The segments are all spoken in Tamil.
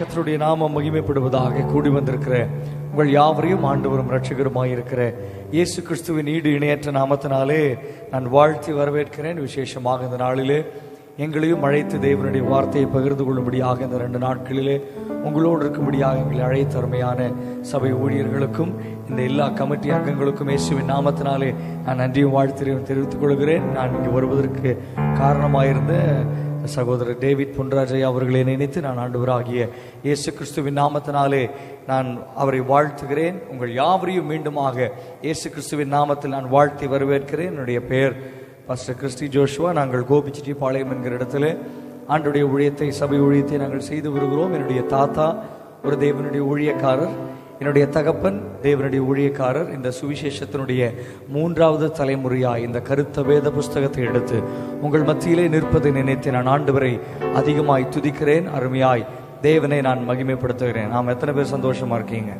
கர்த்தருடைய நாமம் மகிமைப்படுவதாக கூடி வந்திருக்கிற உங்கள் யாவரையும் ஆண்டவரும் ரட்சகருமாய் இருக்கிற இயேசு கிறிஸ்துவின் ஈடு இணையற்ற நாமத்தினாலே நான் வாழ்த்தி வரவேற்கிறேன் விசேஷமாக இந்த நாளிலே எங்களையும் அழைத்து தேவனுடைய வார்த்தையை பகிர்ந்து கொள்ளும்படியாக இந்த ரெண்டு நாட்களிலே உங்களோடு இருக்கும்படியாக எங்களை அழைத்த அருமையான சபை ஊழியர்களுக்கும் இந்த எல்லா கமிட்டி அங்கங்களுக்கும் இயேசுவின் நாமத்தினாலே நான் நன்றியும் வாழ்த்தையும் தெரிவித்துக் கொள்கிறேன் நான் இங்கு வருவதற்கு காரணமாயிருந்த சகோதரர் டேவிட் பொன்ராஜையா அவர்களை நினைத்து நான் ஆண்டவராகிய இயேசு கிறிஸ்துவின் நாமத்தினாலே நான் அவரை வாழ்த்துகிறேன் உங்கள் யாவரையும் மீண்டுமாக இயேசு கிறிஸ்துவின் நாமத்தில் நான் வாழ்த்தி வரவேற்கிறேன் என்னுடைய பெயர் பாஸ்டர் கிறிஸ்டி ஜோஷுவா நாங்கள் கோபிச்சிட்டி பாளையம் என்கிற இடத்துல ஆண்டுடைய ஊழியத்தை சபை ஊழியத்தை நாங்கள் செய்து வருகிறோம் என்னுடைய தாத்தா ஒரு தேவனுடைய ஊழியக்காரர் என்னுடைய தகப்பன் தேவனுடைய ஊழியக்காரர் இந்த சுவிசேஷத்தினுடைய மூன்றாவது தலைமுறையாய் இந்த கருத்த வேத புஸ்தகத்தை எடுத்து உங்கள் மத்தியிலே நிற்பதை நினைத்து நான் ஆண்டவரை அதிகமாய் துதிக்கிறேன் அருமையாய் தேவனை நான் மகிமைப்படுத்துகிறேன் நாம் எத்தனை பேர் சந்தோஷமா இருக்கீங்க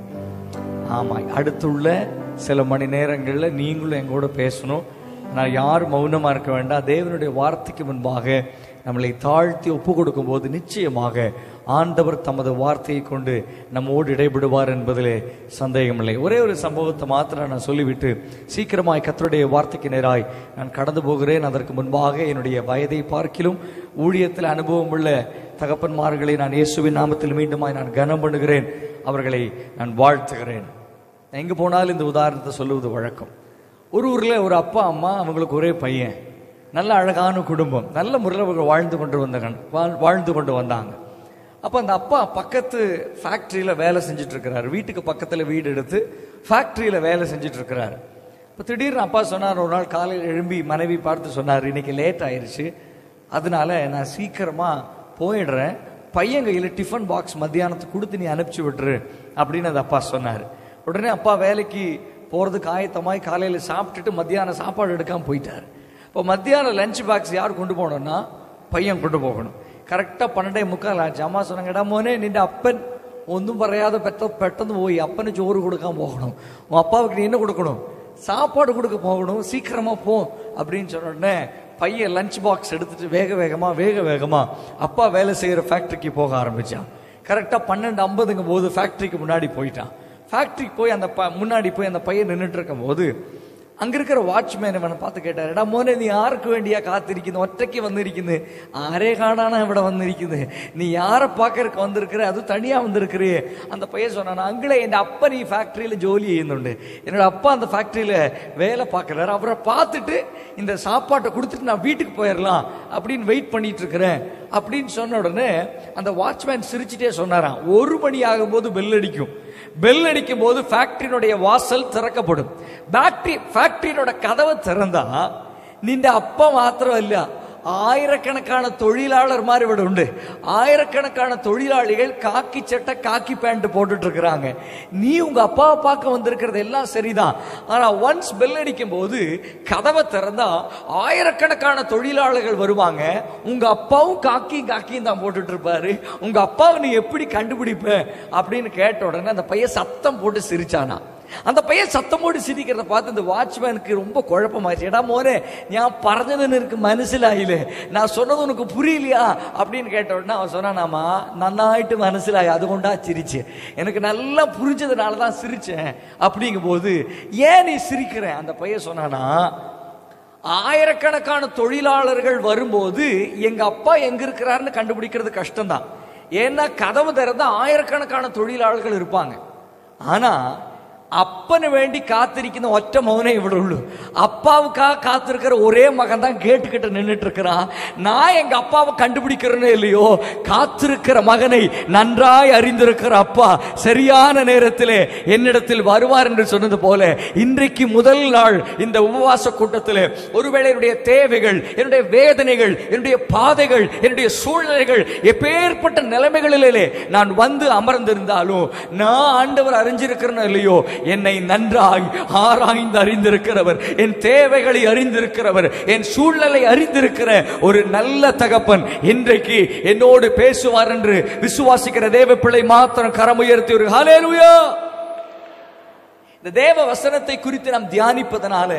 ஆமாம் அடுத்துள்ள சில மணி நேரங்களில் நீங்களும் எங்கூட பேசணும் நான் யாரும் மௌனமா இருக்க வேண்டாம் தேவனுடைய வார்த்தைக்கு முன்பாக நம்மளை தாழ்த்தி ஒப்பு கொடுக்கும் போது நிச்சயமாக ஆண்டவர் தமது வார்த்தையை கொண்டு நம்மோடு இடைபடுவார் என்பதிலே சந்தேகமில்லை ஒரே ஒரு சம்பவத்தை மாத்திரம் நான் சொல்லிவிட்டு சீக்கிரமாய் கத்தருடைய வார்த்தைக்கு நேராய் நான் கடந்து போகிறேன் அதற்கு முன்பாக என்னுடைய வயதை பார்க்கிலும் ஊழியத்தில் அனுபவம் உள்ள தகப்பன்மார்களை நான் இயேசுவின் நாமத்தில் மீண்டுமாய் நான் கனம் பண்ணுகிறேன் அவர்களை நான் வாழ்த்துகிறேன் எங்கே போனாலும் இந்த உதாரணத்தை சொல்லுவது வழக்கம் ஒரு ஊரில் ஒரு அப்பா அம்மா அவங்களுக்கு ஒரே பையன் நல்ல அழகான குடும்பம் நல்ல முறையில் அவங்க வாழ்ந்து கொண்டு வந்தாங்க வாழ்- வாழ்ந்து கொண்டு வந்தாங்க அப்போ அந்த அப்பா பக்கத்து ஃபேக்ட்ரியில் வேலை செஞ்சுட்டு இருக்கிறாரு வீட்டுக்கு பக்கத்தில் வீடு எடுத்து ஃபேக்ட்ரியில் வேலை செஞ்சுட்டு இருக்கிறாரு இப்போ திடீர்னு அப்பா சொன்னார் ஒரு நாள் காலையில் எழும்பி மனைவி பார்த்து சொன்னார் இன்னைக்கு லேட் ஆயிருச்சு அதனால நான் சீக்கிரமாக போயிடுறேன் பையன் கையில் டிஃபன் பாக்ஸ் மத்தியானத்துக்கு கொடுத்து நீ அனுப்பிச்சு விட்டுரு அப்படின்னு அந்த அப்பா சொன்னார் உடனே அப்பா வேலைக்கு போகிறதுக்கு ஆயத்தமாய் காலையில் சாப்பிட்டுட்டு மத்தியானம் சாப்பாடு எடுக்காமல் போயிட்டார் இப்போ மத்தியானம் லஞ்ச் பாக்ஸ் யார் கொண்டு போகணும்னா பையன் கொண்டு போகணும் കറക്റ്റാ പണ്ടേ മുക്കാലാച്ചു അമ്മ சொன்னாங்க എടാ മോനെ നിന്റെ അപ്പൻ ഒന്നും പറയാതെ പെട്ട പെട്ടെന്ന് പോയി അപ്പന് ചോറ് കൊടുക്കാൻ പോകണം உன் அப்பாவுக்கு நீ என்ன கொடுக்கணும் சாப்பாடு கொடுக்க போகணும் சீக்கிரமா போ அப்படின்னு சொன்ன உடனே பையன் லஞ்ச் பாக்ஸ் எடுத்துட்டு வேக வேகமா வேக வேகமா அப்பா வேலை செய்யற ஃபேக்டரிக்கு போக ஆரம்பிச்சான் கரெக்டா பன்னெண்டு ஐம்பதுங்கும் போது ஃபேக்டரிக்கு முன்னாடி போயிட்டான் ஃபேக்டரிக்கு போய் அந்த ப- முன்னாடி போய் அந்த பையன் நின்றுட்டு இருக்கும் போது அங்க இருக்கிற வாட்ச்மேன் ഇവനെ பார்த்து കേട്ടാർ എടാ മോനെ നീ ആർക്ക് വേണ്ടിയാ കാത്തിരിക്കുന്നു ഒറ്റയ്ക്ക് വന്നിരിക്കുന്നു ആരെ കാണാനാ ഇവിടെ വന്നിരിക്കുന്നത് നീ யாரை பார்க்கறதுக்கு வந்திருக்கிற அது தனியா வந்திருக்கிறே அந்த பையன் சொன்னான் அங்கிளே என் அப்பன் ഈ ஃபேக்டரியில ஜோலி ചെയ്യുന്നുണ്ട് என்னோட அப்பா அந்த ஃபேக்டரியில வேலை பார்க்கறாரு அவரை பார்த்துட்டு இந்த சாப்பாட்டை கொடுத்துட்டு நான் வீட்டுக்கு போயிடலாம் அப்படின்னு வெயிட் பண்ணிட்டு இருக்கிறேன் அப்படின்னு சொன்ன உடனே அந்த வாட்ச்மேன் சிரிச்சிட்டே சொன்னாராம் ஒரு மணி ஆகும்போது பெல் அடிக்கும் பெல் அடிக்கும் போது ஃபேக்டரியினுடைய வாசல் திறக்கப்படும் ஃபேக்டரி ஃபேக்டரியோட கதவை திறந்தா നിന്റെ അപ്പ മാത്രമല്ല ആയിരക്കണക്കാണ് തൊഴിലാളർമാർ ഇവിടെ ഉണ്ട് ஆயிரக்கணக்கான தொழிலாளிகள் காக்கி சட்டை காக்கி பேண்ட் போட்டுட்டு இருக்கிறாங்க நீ உங்க அப்பாவை பார்க்க வந்திருக்கிறது எல்லாம் சரிதான் ஆனா ஒன்ஸ் பெல் அடிக்கும் போது கதவை திறந்தா ஆயிரக்கணக்கான தொழிலாளர்கள் வருவாங்க உங்க அப்பாவும் காக்கி காக்கியும் தான் போட்டுட்டு இருப்பாரு உங்க அப்பாவை நீ எப்படி கண்டுபிடிப்ப அப்படின்னு கேட்ட உடனே அந்த பையன் சத்தம் போட்டு சிரிச்சானா அந்த பையன் சத்தம் போட்டு சிரிக்கிறத பார்த்து இந்த வாட்ச்மேனுக்கு ரொம்ப குழப்பமாயிருச்சு எடா மோனே ഞാൻ പറഞ്ഞത് നിനക്ക് മനസ്സിലായില്ലേ ഞാൻ சொன்னது உனக்கு புரியலையா அப்படின்னு கேட்ட உடனே அவன் சொன்னானாமா நன்னாயிட்டு മനസ്സിലായി അതുകൊണ്ടാ சிரிச்சு எனக்கு நல்லா புரிஞ்சதுனால தான் சிரிச்சேன் அப்படிங்கும் போது ஏன் நீ சிரிக்கிற அந்த பையன் சொன்னானா ஆயிரக்கணக்கான தொழிலாளர்கள் வரும்போது எங்க அப்பா எங்க இருக்கிறாருன்னு கண்டுபிடிக்கிறது கஷ்டம்தான் ஏன்னா கதவு திறந்தா ஆயிரக்கணக்கான தொழிலாளர்கள் இருப்பாங்க ஆனா அப்பனு வேண்டி காத்திருக்கிற ஒற்ற மகனே ഇവിടെ ഉള്ളൂ அப்பாவுக்காக காத்திருக்கிற ஒரே மகன் தான் கேட்டுக்கிட்டு நின்றுட்டு இருக்கிறான் நான் எங்க அப்பாவை கண்டுபிடிக்கிறேனே இல்லையோ காத்திருக்கிற மகனை நன்றாய் அறிந்திருக்கிற அப்பா சரியான நேரத்திலே என்னிடத்தில் வருவார் என்று சொன்னது போல இன்றைக்கு முதல் நாள் இந்த உபவாச கூட்டத்தில் ஒருவேளை என்னுடைய தேவைகள் என்னுடைய வேதனைகள் என்னுடைய பாதைகள் என்னுடைய சூழ்நிலைகள் எப்பேற்பட்ட நிலைமைகளிலே நான் வந்து அமர்ந்திருந்தாலும் நான் ஆண்டவர் அறிஞ்சிருக்கிறேனோ இல்லையோ என்னை நன்றாய் ஆராய்ந்து அறிந்திருக்கிறவர் என் தேவைகளை அறிந்திருக்கிறவர் என் சூழ்நிலை அறிந்திருக்கிற ஒரு நல்ல தகப்பன் இன்றைக்கு என்னோடு பேசுவார் என்று விசுவாசிக்கிற தேவ பிள்ளை மாத்திரம் கரம் உயர்த்தி ஒரு ஹalleluya இந்த தேவ வசனத்தை குறித்து நாம் தியானிப்பதனால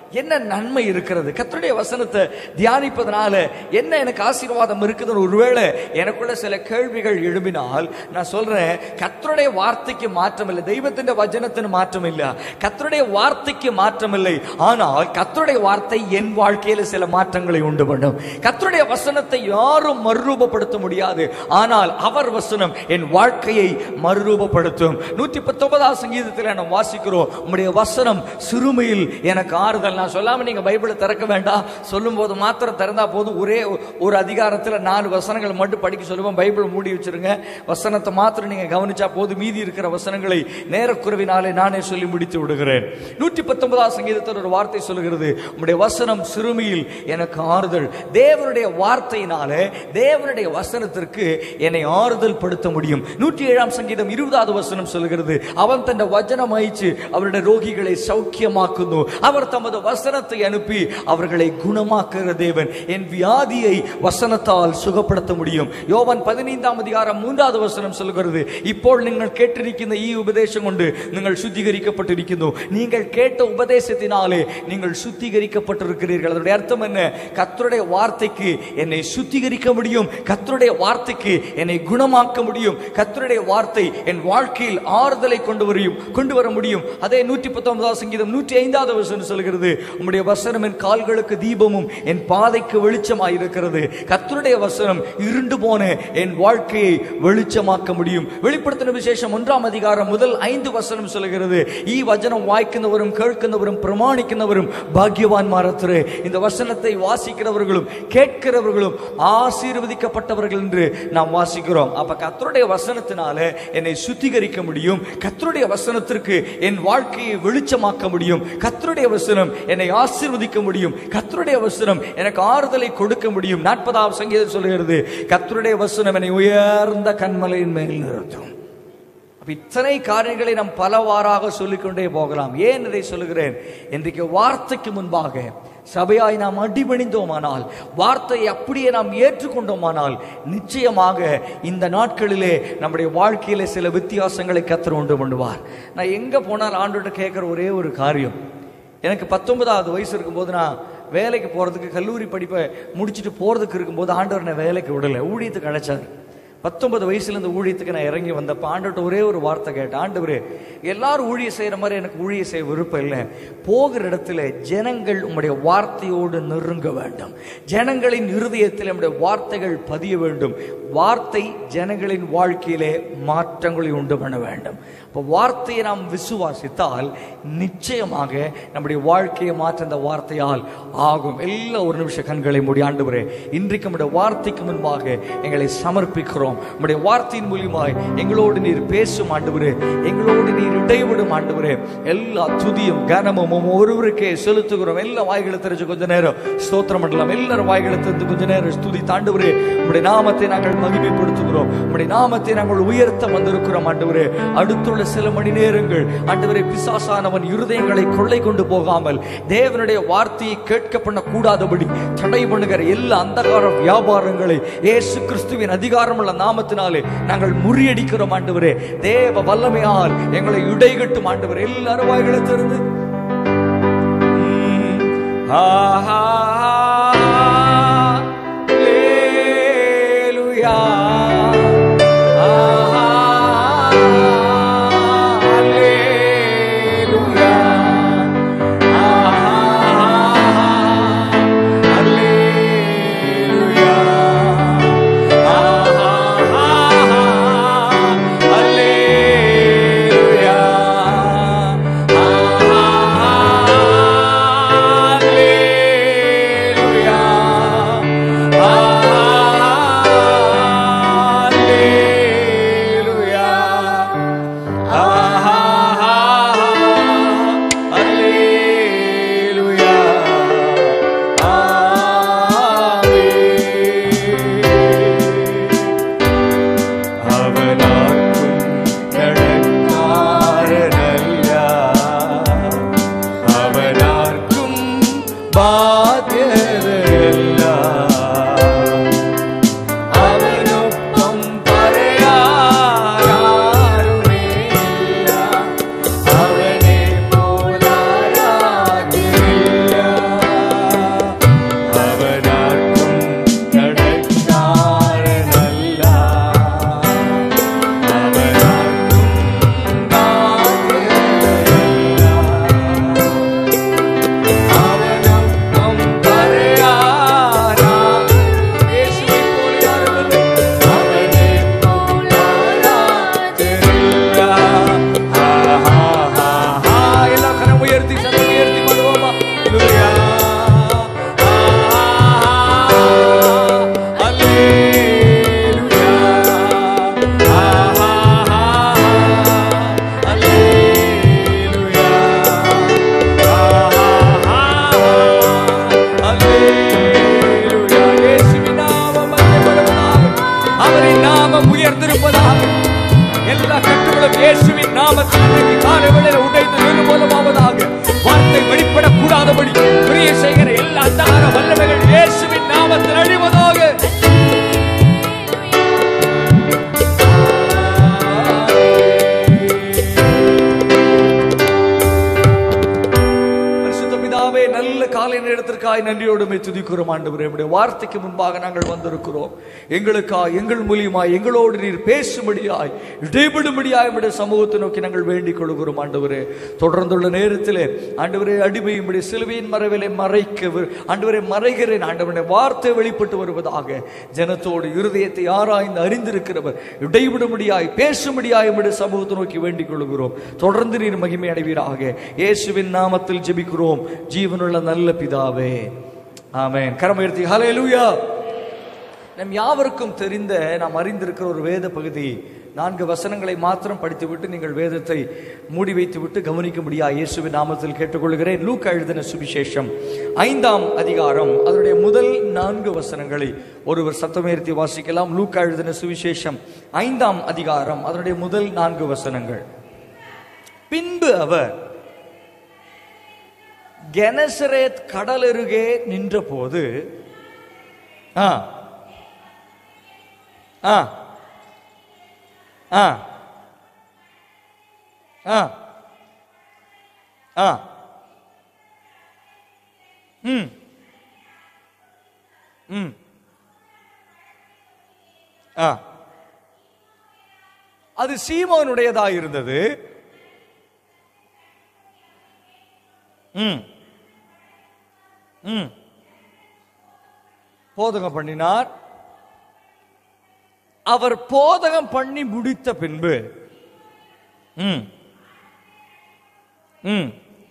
என்ன நன்மை இருக்கிறது கர்த்தருடைய வசனத்தை தியானிப்பதனால என்ன எனக்கு ஆசீர்வாதம் இருக்குதுன்னு ஒருவேளை எனக்குள்ள சில கேள்விகள் எழும்பினால் நான் சொல்றேன் கர்த்தருடைய வார்த்தைக்கு மாற்றம் இல்லை தெய்வத்தின் வசனத்தின் மாற்றம் இல்ல கர்த்தருடைய வார்த்தைக்கு மாற்றம் இல்லை ஆனால் கர்த்தருடைய வார்த்தை என் வாழ்க்கையில சில மாற்றங்களை உண்டு பண்ணும் கர்த்தருடைய வசனத்தை யாரும் மறுரூபப்படுத்த முடியாது ஆனால் அவர் வசனம் என் வாழ்க்கையை மறுரூபப்படுத்தும் நூற்றி பத்தொன்பதாம் சங்கீதத்தில் நாம் வாசிக்கிறோம் உம்முடைய வசனம் சிறுமையில் எனக்கு ஆறுதல் நான் சொல்லாம நீங்க பைபிளை திறக்க வேண்டாம் சொல்லும் போது மாத்திரம் திறந்தா போதும் ஒரே ஒரு அதிகாரத்தில் நாலு வசனங்கள் மட்டும் படிக்க சொல்லுவோம் பைபிள் மூடி வச்சிருங்க வசனத்தை மாத்திரம் நீங்க கவனிச்சா போதும் மீதி இருக்கிற வசனங்களை நேரக்குறைவினாலே நானே சொல்லி முடித்து விடுகிறேன் நூற்றி பத்தொன்பதாம் சங்கீதத்தில் ஒரு வார்த்தை சொல்லுகிறது உம்முடைய வசனம் சிறுமியில் எனக்கு ஆறுதல் தேவனுடைய வார்த்தையினாலே தேவனுடைய வசனத்திற்கு என்னை ஆறுதல் படுத்த முடியும் நூற்றி ஏழாம் சங்கீதம் இருபதாவது வசனம் சொல்லுகிறது அவன் தன் வசனம் அயச்சு அவருடைய ரோகிகளை சௌக்கியமாக்குന്നു அவர் தமது வசனத்தை அனுப்பி அவர்களை குணமாக்குகிற தேவன் என் வியாதியை வசனத்தால் சுகப்படுத்த முடியும் யோவான் பதினைந்தாம் அதிகாரம் மூன்றாவது வசனம் சொல்கிறது ഇപ്പോൾ നിങ്ങൾ കേട്ടിരിക്കുന്ന ഈ ഉപദേശം കൊണ്ട് നിങ്ങൾ ശുദ്ധീകരിക്കപ്പെട്ടിരിക്കുന്നു നിങ്ങൾ കേട്ട ഉപദേശത്തിനാலே നിങ്ങൾ சுத்திகரிக்கப்பட்டிருக்கிறீர்கள் அதனுடைய அர்த்தம் என்ன கர்த்தருடைய வார்த்தைக்கு என்னை சுத்திகரிக்க முடியும் கர்த்தருடைய வார்த்தைக்கு என்னை குணமாக்க முடியும் கர்த்தருடைய வார்த்தை என் வாழ்க்கையில் ஆறுதலை கொண்டு வரையும் கொண்டு வர முடியும் அதே நூற்றி பத்தொன்பதாவது சங்கீதம் நூற்றி ஐந்தாவது வசனம் சொல்கிறது உம்முடைய வசனம் என் கால்களுக்கு தீபமும் என் பாதைக்கு வெளிச்சமாய் இருக்கிறது கர்த்தருடைய வசனம் இருண்டு போன என் வாழ்க்கையை வெளிச்சமாக்க முடியும் வெளிப்படுத்தின விசேஷம் ஒன்றாம் அதிகாரம் முதல் ஐந்து வசனம் சொல்கிறது ഈ വചനം വായിക്കുന്നവരും കേൾക്കുന്നവരും പ്രമാണിക്കുന്നവരും ഭാഗ്യവാന്മാരത്രേ இந்த வசனத்தை வாசிக்கிறவர்களும் கேட்கிறவர்களும் ஆசீர்வதிக்கப்பட்டவர்கள் என்று நாம் வாசிக்கிறோம் அப்ப கர்த்தருடைய வசனத்தினால என்னை சுத்திகரிக்க முடியும் கர்த்தருடைய வசனத்திற்கு என் வாழ்க்கையை வெளிச்சமாக்க முடியும் கர்த்தருடைய வசனம் என்னை ஆசீர்வதிக்க முடியும் கர்த்தருடைய வசனம் எனக்கு ஆறுதலை கொடுக்க முடியும் நாற்பதாம் சங்கீதம் சொல்லுகிறது கர்த்தருடைய வசனம் என்னை உயர்ந்த கண்மலையின் மேல் நிறுத்தும் அப்ப இத்தனை காரியங்களை நாம் பலவாறாக சொல்லிக்கொண்டே போகலாம் ஏன் இதை சொல்லுகிறேன் இன்றைக்கு வார்த்தைக்கு முன்பாக சபையாய் நாம் அடிபணிந்தோமானால் வார்த்தையை அப்படியே நாம் ஏற்றுக்கொண்டோமானால் நிச்சயமாக இந்த நாட்களிலே நம்முடைய வாழ்க்கையிலே சில வித்தியாசங்களை கத்தர் உண்டு பண்ணுவார் நான் எங்க போனால் ஆண்டோட்ட கேட்கிற ஒரே ஒரு காரியம் எனக்கு பத்தொன்பதாவது வயசு இருக்கும்போது நான் வேலைக்கு போறதுக்கு கல்லூரி படிப்பை முடிச்சுட்டு போறதுக்கு இருக்கும்போது ஆண்டவர் என்னை வேலைக்கு விடலை ஊழியத்துக்கு அழைச்சார் பத்தொன்பது வயசுல இந்த ஊழியத்துக்கு நான் இறங்கி வந்தப்ப ஆண்டவர்கிட்ட ஒரே ஒரு வார்த்தை கேட்டேன் ஆண்டவரே எல்லாரும் ஊழியம் செய்யற மாதிரி எனக்கு ஊழியம் செய்ய விருப்பம் இல்லை போகிற இடத்துல ஜனங்கள் உம்முடைய வார்த்தையோடு நெருங்க வேண்டும் ஜனங்களின் இருதயத்தில் நம்முடைய வார்த்தைகள் பதிய வேண்டும் வார்த்தை ஜனங்களின் வாழ்க்கையிலே மாற்றங்களை உண்டு பண்ண வேண்டும் அப்போ வார்த்தையை நாம் விசுவாசித்தால் நிச்சயமாக நம்முடைய வாழ்க்கையை மாற்ற அந்த வார்த்தையால் ஆகும் எல்லாம் ஒரு நிமிஷம் கண்களை மூடி ஆண்டவரே இன்றைக்கு நம்முடைய வார்த்தைக்கு முன்பாக எங்களை சமர்ப்பிக்கிறோம் நம்முடைய வார்த்தையின் மூலியமாய் எங்களோடு நீர் பேசும் ஆண்டவரே எங்களோடு நீர் இடைவிடும் ஆண்டவரே எல்லா துதியும் கனமும் உம் ஒருவருக்கே செலுத்துகிறோம் எல்லா வாய்களை தெரிஞ்சு கொஞ்ச நேரம் ஸ்தோத்திரம் பண்ணலாம் எல்லாரும் வாய்களை தெரிந்து கொஞ்ச நேரம் ஸ்துதி தாண்டவரே உம்முடைய நாமத்தை நாங்கள் மகிமைப்படுத்துகிறோம் உம்முடைய நாமத்தை நாங்கள் உயர்த்த வந்திருக்கிறோம் ஆண்டவரே அடுத்துள்ள சில மணி நேரங்கள் ஆண்டவரே பிசாசானவன் இருதயங்களை கொள்ளை கொண்டு போகாமல் தேவனுடைய வார்த்தையை கேட்க பண்ண கூடாதபடி தடை பண்ணுகிற எல்லா அந்தகார வியாபாரங்களை இயேசு கிறிஸ்துவின் அதிகாரமுள்ள நாமத்தினாலே நாங்கள் முறியடிக்கிறோம் ஆண்டவரே தேவ வல்லமையால் எங்களை இடைகட்டும் ஆண்டவரே எல்லாரும் வாய்களை திறந்து ஆஹா Hallelujah. ஆஹா, Hallelujah. Hallelujah. எல்லா கட்டுகளும் இயேசுவின் நாமத்தில் இன்றைக்கு காலை வேளையில் உடைந்து நிர்மூலமாவதாக வார்த்தை வெளிப்படக்கூடாதபடி பிரிய செய்கிற எல்லா அந்தகார வல்லமைகள் இயேசுவின் நாமத்தில் அழிவதாக பரிசுத்த பிதாவே நல்ல காலை நேரத்திற்காய் நன்றியோடு மை துதிக்கிறோம் ஆண்டவரே உம்முடைய வார்த்தைக்கு முன்பாக நாங்கள் வந்திருக்கிறோம் எங்களுக்காய் எங்கள் மூலியமாய் எங்களோடு நீர் பேசும்படியாய் இடைபடும்படியாய் உம்முடைய சமூகத்தை நோக்கி நாங்கள் வேண்டிக் கொள்கிறோம் ஆண்டவரே தொடர்ந்துள்ள நேரத்திலே ஆண்டவரே அடிமையும் உம்முடைய சிலுவையின் மறைவிலே மறைக்க வி- ஆண்டவரே மறைகிறேன் ஆண்டவரே வார்த்தை வெளிப்பட்டு வருவதாக ஜனத்தோடு இருதயத்தை ஆராய்ந்து அறிந்திருக்கிறவர் இடைவிடும்படியாய் பேசும்படியாய் உம்முடைய சமூகத்தை நோக்கி வேண்டிக் கொள்கிறோம் தொடர்ந்து நீர் மகிமை அடைவீராக இயேசுவின் நாமத்தில் ஜெபிக்கிறோம் ஜீவனுள்ள நல்ல பிதாவே ஆமென் கரம் உயர்த்தி ஹalleluya நம் யாவருக்கும் தெரிந்த நாம் அறிந்திருக்கிற ஒரு வேத பகுதி நான்கு வசனங்களை மாத்திரம் படித்துவிட்டு நீங்கள் வேதத்தை மூடி வைத்துவிட்டு கவனிக்கும்படியா இயேசுவின் நாமத்தில் கேட்டுக்கொள்கிறேன் லூக்கா எழுதின சுவிசேஷம் ஐந்தாம் அதிகாரம் அதனுடைய முதல் நான்கு வசனங்களை ஒருவர் சத்தமேர்த்தி வாசிக்கலாம் லூக்கா எழுதின சுவிசேஷம் ஐந்தாம் அதிகாரம் அதனுடைய முதல் நான்கு வசனங்கள் பின்பு அவர் கெனசரேத் கடலருகே நின்றபோது ஆ ஆ ஆ ஆ ஆ ம் ம் ஆ அது சீமோனுடையதா இருந்தது ம் ம் போதகம் பண்ணினார் அவர் போதகம் பண்ணி முடித்த பின்பு ம் ம்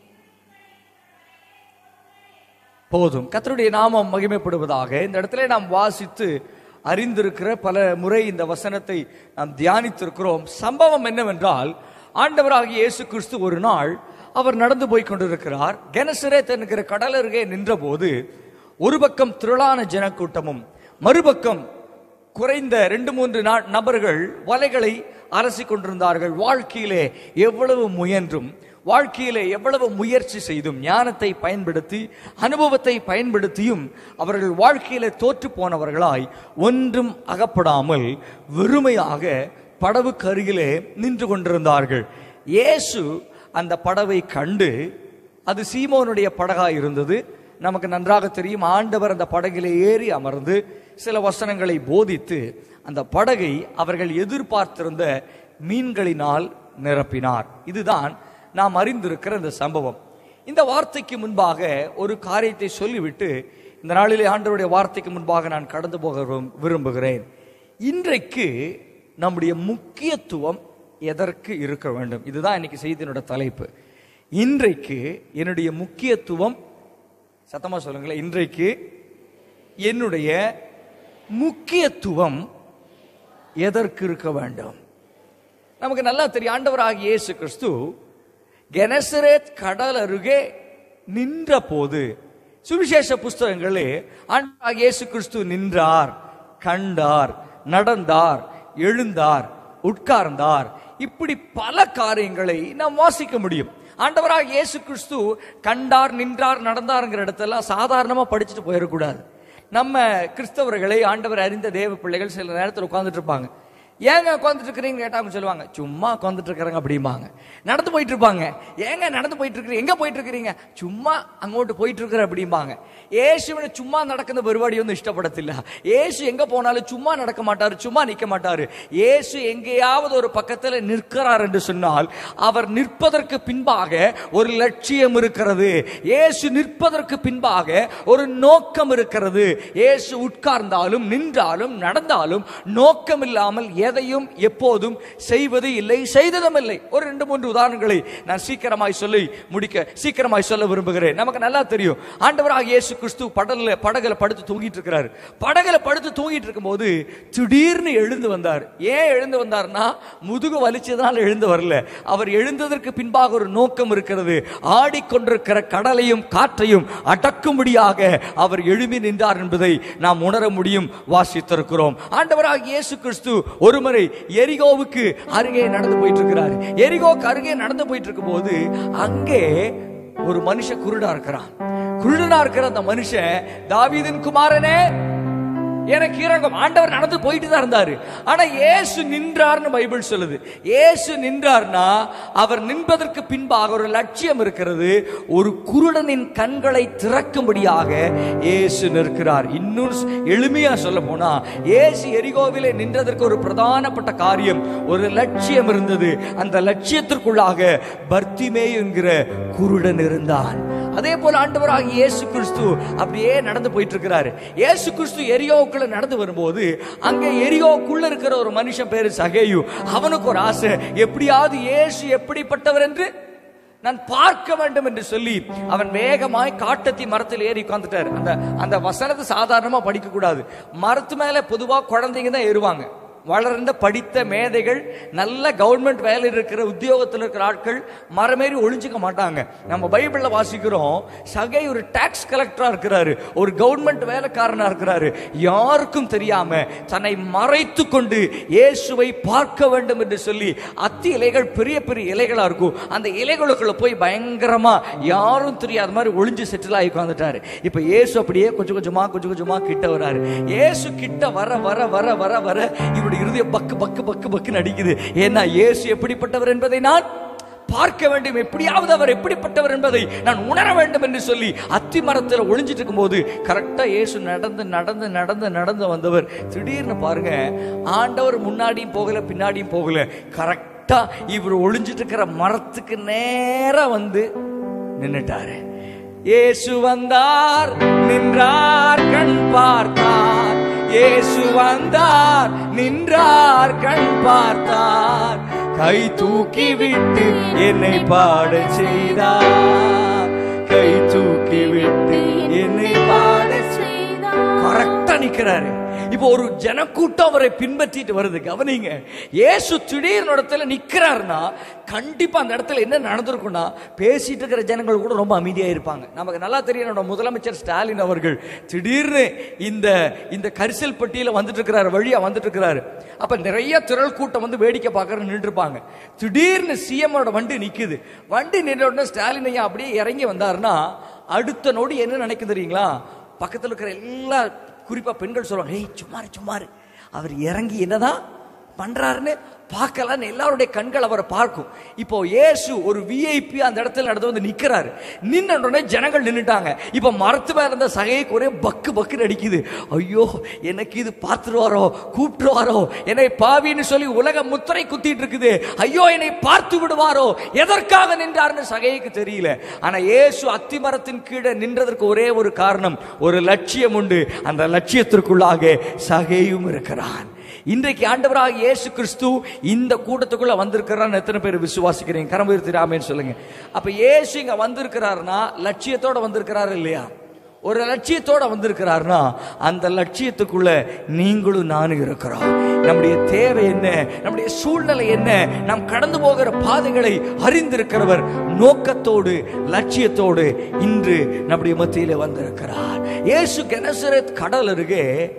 போதும் கர்த்தருடைய நாமம் மகிமைப்படுவதாக இந்த இடத்துல நாம் வாசித்து அறிந்திருக்கிற பல முறை இந்த வசனத்தை நாம் தியானித்திருக்கிறோம் சம்பவம் என்னவென்றால் ஆண்டவராகிய இயேசு கிறிஸ்து ஒரு நாள் அவர் நடந்து போய் கொண்டிருக்கிறார் கெனசரேத் என்கிற கடல் அருகே நின்றபோது ஒரு பக்கம் திரளான ஜனக்கூட்டமும் மறுபக்கம் குறைந்த ரெண்டு மூன்று நா- நபர்கள் வலைகளை அரசிக் கொண்டிருந்தார்கள் வாழ்க்கையிலே எவ்வளவு முயன்றும் வாழ்க்கையிலே எவ்வளவு முயற்சி செய்தும் ஞானத்தை பயன்படுத்தி அனுபவத்தை பயன்படுத்தியும் அவர்கள் வாழ்க்கையிலே தோற்று போனவர்களாய் ஒன்றும் அகப்படாமல் வெறுமையாக படவுக்கு அருகிலே நின்று கொண்டிருந்தார்கள் இயேசு அந்த படவை கண்டு அது சீமோனுடைய படகா இருந்தது நமக்கு நன்றாக தெரியும் ஆண்டவர் அந்த படகிலே ஏறி அமர்ந்து சில வசனங்களை போதித்து அந்த படகை அவர்கள் எதிர்பார்த்திருந்த மீன்களினால் நிரப்பினார் இதுதான் நாம் அறிந்திருக்கிற இந்த சம்பவம் இந்த வார்த்தைக்கு முன்பாக ஒரு காரியத்தை சொல்லிவிட்டு இந்த நாளிலே ஆண்டவருடைய வார்த்தைக்கு முன்பாக நான் கடந்து போக விரும்- விரும்புகிறேன் இன்றைக்கு நம்முடைய முக்கியத்துவம் எதற்கு இருக்க வேண்டும் இதுதான் இன்னைக்கு செய்தியினோட தலைப்பு இன்றைக்கு என்னுடைய முக்கியத்துவம் சத்தமா சொல்லுங்களேன் இன்றைக்கு என்னுடைய முக்கியத்துவம் எதற்கு இருக்க வேண்டும் நமக்கு நல்லா தெரியும் ஆண்டவராகிய இயேசு கிறிஸ்து கெனசரேத் கடல் அருகே நின்ற போது சுவிசேஷ புஸ்தகங்களே ஆண்டவராகிய இயேசு கிறிஸ்து நின்றார் கண்டார் நடந்தார் எழுந்தார் உட்கார்ந்தார் இப்படி பல காரியங்களை நாம் வாசிக்க முடியும் ஆண்டவராக இயேசு கிறிஸ்து கண்டார் நின்றார் நடந்தாருங்கிற இடத்தெல்லாம் சாதாரணமா படிச்சுட்டு போயிடக்கூடாது நம்ம கிறிஸ்தவர்களை ஆண்டவர் அறிந்த தேவ பிள்ளைகள் சில நேரத்தில் உட்கார்ந்துட்டு இருப்பாங்க ஏங்க உட்காந்துட்டு இருக்கிறீங்க கேட்டா அவங்க சொல்லுவாங்க சும்மா உட்காந்துட்டு இருக்கிறாங்க அப்படிம்பாங்க நடந்து போயிட்டு இருப்பாங்க ஏங்க நடந்து போயிட்டு இருக்கிறீங்க எங்க போயிட்டு இருக்கிறீங்க சும்மா அங்கோட்டு போயிட்டு இருக்கிற அப்படிம்பாங்க ஏசுவின சும்மா நடക്കുന്ന പരിപാടി ഒന്നും ഇഷ്ടപ്പെടത്തില്ല ஏசு எங்க போனாலும் சும்மா நடக்க மாட்டாரு சும்மா நிக்க மாட்டாரு ஏசு எங்கேயாவது ஒரு பக்கத்துல நிற்கிறார் என்று சொன்னால் அவர் நிற்பதற்கு பின்பாக ஒரு லட்சியம் இருக்கிறது இயேசு நிற்பதற்கு பின்பாக ஒரு நோக்கம் இருக்கிறது இயேசு உட்கார்ந்தாலும் நின்றாலும் நடந்தாலும் நோக்கம் இல்லாமல் எதையும் எப்போதும் செய்வது இல்லை செய்ததும் இல்லை ஒரு ரெண்டு மூன்று உதாரணங்களை நான் சீக்கிரமாய் சொல்லி முடிக்க சீக்கிரமாய் சொல்ல விரும்புகிறேன் நமக்கு நல்லா தெரியும் ஆண்டவராக இயேசு கிறிஸ்து படகுல படகுல படுத்து தூங்கிட்டு இருக்கிறாரு படகுல படுத்து தூங்கிட்டு இருக்கும்போது திடீர்னு எழுந்து வந்தார் ஏன் எழுந்து வந்தார்னா முதுகு வலிச்சதுனால எழுந்து வரல அவர் எழுந்ததற்கு பின்பாக ஒரு நோக்கம் இருக்கிறது ஆடிக்கொண்டிருக்கிற கடலையும் காற்றையும் அடக்கும்படியாக அவர் எழும்பி நின்றார் என்பதை நாம் உணர முடியும் வாசித்திருக்கிறோம் ஆண்டவராக இயேசு கிறிஸ்து ஒரு ஒருமுறை எரிகோவுக்கு அருகே நடந்து போயிட்டு இருக்கிறாரு எரிகோவுக்கு அருகே நடந்து போயிட்டு இருக்கும் போது அங்கே ஒரு மனுஷன் குருடா இருக்கிறான் குருடனா இருக்கிற அந்த மனுஷன் தாவீதின் குமாரனே எனக்கு இறங்கும் ஆண்டவர் நடந்து போயிட்டு தான் இருந்தாரு ஆனா இயேசு நின்றார்னு பைபிள் சொல்லுது இயேசு நின்றார்னா அவர் நின்பதற்கு பின்பாக ஒரு லட்சியம் இருக்கிறது ஒரு குருடனின் கண்களை திறக்கும்படியாக இயேசு நிற்கிறார் இன்னும் எளிமையா சொல்ல போனா இயேசு எரிகோவிலே நின்றதற்கு ஒரு பிரதானப்பட்ட காரியம் ஒரு லட்சியம் இருந்தது அந்த லட்சியத்திற்குள்ளாக பர்த்திமே என்கிற குருடன் இருந்தான் அதே போல ஆண்டவராக இயேசு கிறிஸ்து அப்படியே நடந்து போயிட்டு இருக்கிறாரு இயேசு கிறிஸ்து எரியோவுக்குள்ள நடந்து வரும்போது அங்கே எரியோவுக்குள்ள இருக்கிற ஒரு மனுஷன் பேரு சகேயு அவனுக்கு ஒரு ஆசை எப்படியாவது இயேசு எப்படிப்பட்டவர் என்று நான் பார்க்க வேண்டும் என்று சொல்லி அவன் வேகமாய் காட்டத்தி மரத்தில் ஏறி உட்கார்ந்துட்டார் அந்த அந்த வசனத்தை சாதாரணமா படிக்க கூடாது மரத்து மேல பொதுவா குழந்தைங்க தான் ஏறுவாங்க வளர்ந்த படித்த மேதைகள் நல்ல கவர்மெண்ட் வேலையில் இருக்கிற உத்தியோகத்தில் இருக்கிற ஆட்கள் மரமேறி ஒளிஞ்சுக்க மாட்டாங்க நம்ம பைபிள்ல வாசிக்கிறோம் சகை ஒரு டாக்ஸ் கலெக்டரா இருக்கிறாரு ஒரு கவர்மெண்ட் வேலைக்காரனா இருக்கிறாரு யாருக்கும் தெரியாம தன்னை மறைத்து கொண்டு இயேசுவை பார்க்க வேண்டும் என்று சொல்லி அத்தி இலைகள் பெரிய பெரிய இலைகளா இருக்கும் அந்த இலைகளுக்குள்ள போய் பயங்கரமா யாரும் தெரியாத மாதிரி ஒளிஞ்சு செட்டில் ஆகி உட்காந்துட்டாரு இப்ப இயேசு அப்படியே கொஞ்சம் கொஞ்சமா கொஞ்சம் கொஞ்சமா கிட்ட வராரு இயேசு கிட்ட வர வர வர வர வர இவருடைய இருதயம் பக்கு பக்கு பக்கு பக்குன்னு அடிக்குது ஏன்னா இயேசு எப்படிப்பட்டவர் என்பதை நான் பார்க்க வேண்டும் எப்படியாவது அவர் எப்படிப்பட்டவர் என்பதை நான் உணர வேண்டும் என்று சொல்லி அத்தி மரத்தில் ஒளிஞ்சிட்டு இருக்கும்போது கரெக்டா இயேசு நடந்து நடந்து நடந்து நடந்து வந்தவர் திடீர்னு பாருங்க ஆண்டவர் முன்னாடியும் போகல பின்னாடியும் போகல கரெக்டா இவர் ஒளிஞ்சிட்டு இருக்கிற மரத்துக்கு நேரா வந்து நின்னுட்டாரு இயேசு வந்தார் நின்றார் கண் பார்த்தார் இயேசு வந்தார் நின்றார் கண் பார்த்தார் கை தூக்கி விட்டு என்னை பாட செய்தார் கை தூக்கி விட்டு என்னை பாட கரெக்டா நிக்கிறாரு இப்போ ஒரு ஜனக்கூட்டம் அவரை பின்பற்றிட்டு வருது கவனிங்க இயேசு திடீர்னு இடத்துல நிக்கிறாருன்னா கண்டிப்பா அந்த இடத்துல என்ன நடந்திருக்கும்னா பேசிட்டு இருக்கிற ஜனங்கள் கூட ரொம்ப அமைதியா இருப்பாங்க நமக்கு நல்லா தெரியும் நம்ம முதலமைச்சர் ஸ்டாலின் அவர்கள் திடீர்னு இந்த இந்த கரிசல் பட்டியல வந்துட்டு இருக்கிறாரு வழியா வந்துட்டு இருக்கிறாரு அப்ப நிறைய திரள் கூட்டம் வந்து வேடிக்கை பார்க்கற நின்று இருப்பாங்க திடீர்னு சிஎம்மோட வண்டி நிக்குது வண்டி நின்ற உடனே ஸ்டாலின் ஐயா அப்படியே இறங்கி வந்தாருன்னா அடுத்த நொடி என்ன நினைக்கும் தெரியுங்களா பக்கத்தில் இருக்கிற எல்லா குறிப்பா பெண்கள் சொல்லுவாங்க ஏய் சும்மாரு சும்மாரு அவர் இறங்கி என்னதான் பண்றாருன்னு பார்க்கலான்னு எல்லாருடைய கண்கள் அவரை பார்க்கும் இப்போ இயேசு ஒரு விஐபி அந்த இடத்துல நடந்து வந்து நிக்கிறாரு நின்ன உடனே ஜனங்கள் நின்னுட்டாங்க இப்போ மரத்து மேல இருந்த சகைக்கு ஒரே பக்கு பக்குன்னு அடிக்குது ஐயோ எனக்கு இது பார்த்துருவாரோ கூப்பிட்டுருவாரோ என்னை பாவின்னு சொல்லி உலக முத்திரை குத்திட்டு இருக்குது ஐயோ என்னை பார்த்து விடுவாரோ எதற்காக நின்றார்னு சகைக்கு தெரியல ஆனா இயேசு அத்திமரத்தின் கீழே நின்றதற்கு ஒரே ஒரு காரணம் ஒரு லட்சியம் உண்டு அந்த லட்சியத்திற்குள்ளாக சகையும் இருக்கிறான் இன்றைக்கு ஆண்டவராக இயேசு கிறிஸ்து இந்த கூட்டத்துக்குள்ள வந்திருக்கிறான்னு எத்தனை பேர் விசுவாசிக்கிறீங்க கரம் உயர்த்திராமேன்னு சொல்லுங்க அப்ப இயேசு இங்க வந்திருக்கிறாருன்னா லட்சியத்தோட வந்திருக்கிறாரு இல்லையா ஒரு லட்சியத்தோட வந்திருக்கிறாருன்னா அந்த லட்சியத்துக்குள்ள நீங்களும் நானும் இருக்கிறோம் நம்முடைய தேவை என்ன நம்முடைய சூழ்நிலை என்ன நாம் கடந்து போகிற பாதைகளை அறிந்திருக்கிறவர் நோக்கத்தோடு லட்சியத்தோடு இன்று நம்முடைய மத்தியில வந்திருக்கிறார் இயேசு கெனசரத் கடல் அருகே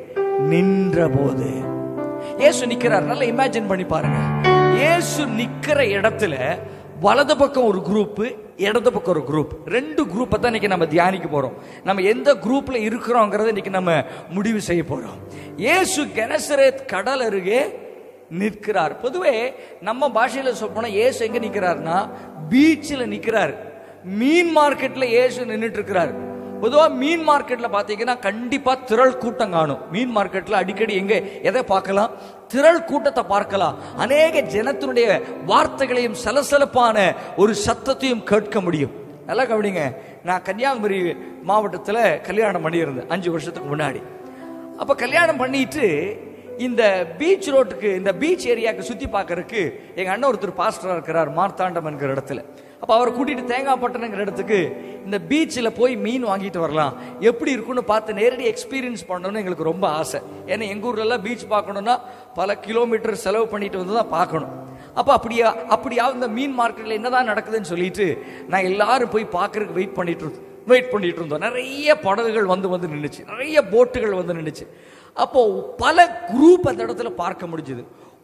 நின்ற போது இயேசு நிக்கிறார் நல்லா இமேஜின் பண்ணி பாருங்க இயேசு நிக்கிற இடத்துல வலது பக்கம் ஒரு குரூப் இடது பக்கம் ஒரு குரூப் ரெண்டு குரூப்பை தான் இன்னைக்கு நம்ம தியானிக்க போறோம் நம்ம எந்த குரூப்ல இருக்கிறோங்கிறத இன்னைக்கு நம்ம முடிவு செய்ய போறோம் இயேசு கெனசரேத் கடல் அருகே நிற்கிறார் பொதுவே நம்ம பாஷையில சொல்ல போனா இயேசு எங்க நிக்கிறார்னா பீச்சில் நிக்கிறார் மீன் மார்க்கெட்ல இயேசு நின்றுட்டு இருக்கிறார் பொதுவாக மீன் மார்க்கெட்ல பார்த்தீங்கன்னா கண்டிப்பா திரள் கூட்டம் காணும் மீன் மார்க்கெட்ல அடிக்கடி எங்க எதை பார்க்கலாம் திரள் கூட்டத்தை பார்க்கலாம் அநேக ஜனத்தினுடைய வார்த்தைகளையும் சலசலப்பான ஒரு சத்தத்தையும் கேட்க முடியும் நல்லா கவனிங்க நான் கன்னியாகுமரி மாவட்டத்தில் கல்யாணம் பண்ணியிருந்தேன் அஞ்சு வருஷத்துக்கு முன்னாடி அப்போ கல்யாணம் பண்ணிட்டு இந்த பீச் ரோட்டுக்கு இந்த பீச் ஏரியாவுக்கு சுற்றி பார்க்கறதுக்கு எங்கள் அண்ணன் ஒருத்தர் பாஸ்டராக இருக்கிறார் மார்த்தாண்டம் என்கிற இடத்துல அப்போ அவரை கூட்டிட்டு தேங்காய் பட்டணங்கிற இடத்துக்கு இந்த பீச்சில் போய் மீன் வாங்கிட்டு வரலாம் எப்படி இருக்குன்னு பார்த்து நேரடி எக்ஸ்பீரியன்ஸ் பண்ணணும்னு எங்களுக்கு ரொம்ப ஆசை ஏன்னா எங்கள் ஊர்லலாம் பீச் பார்க்கணுன்னா பல கிலோமீட்டர் செலவு பண்ணிட்டு வந்து தான் பார்க்கணும் அப்போ அப்படியா அப்படியா இந்த மீன் மார்க்கெட்டில் என்னதான் நடக்குதுன்னு சொல்லிட்டு நான் எல்லாரும் போய் பார்க்கறதுக்கு வெயிட் பண்ணிட்டு இருந்தோம் வெயிட் பண்ணிட்டு இருந்தோம் நிறைய படகுகள் வந்து வந்து நின்றுச்சு நிறைய போட்டுகள் வந்து நின்றுச்சு அப்போ பல குரூப் அந்த இடத்துல பார்க்க முடிஞ்சது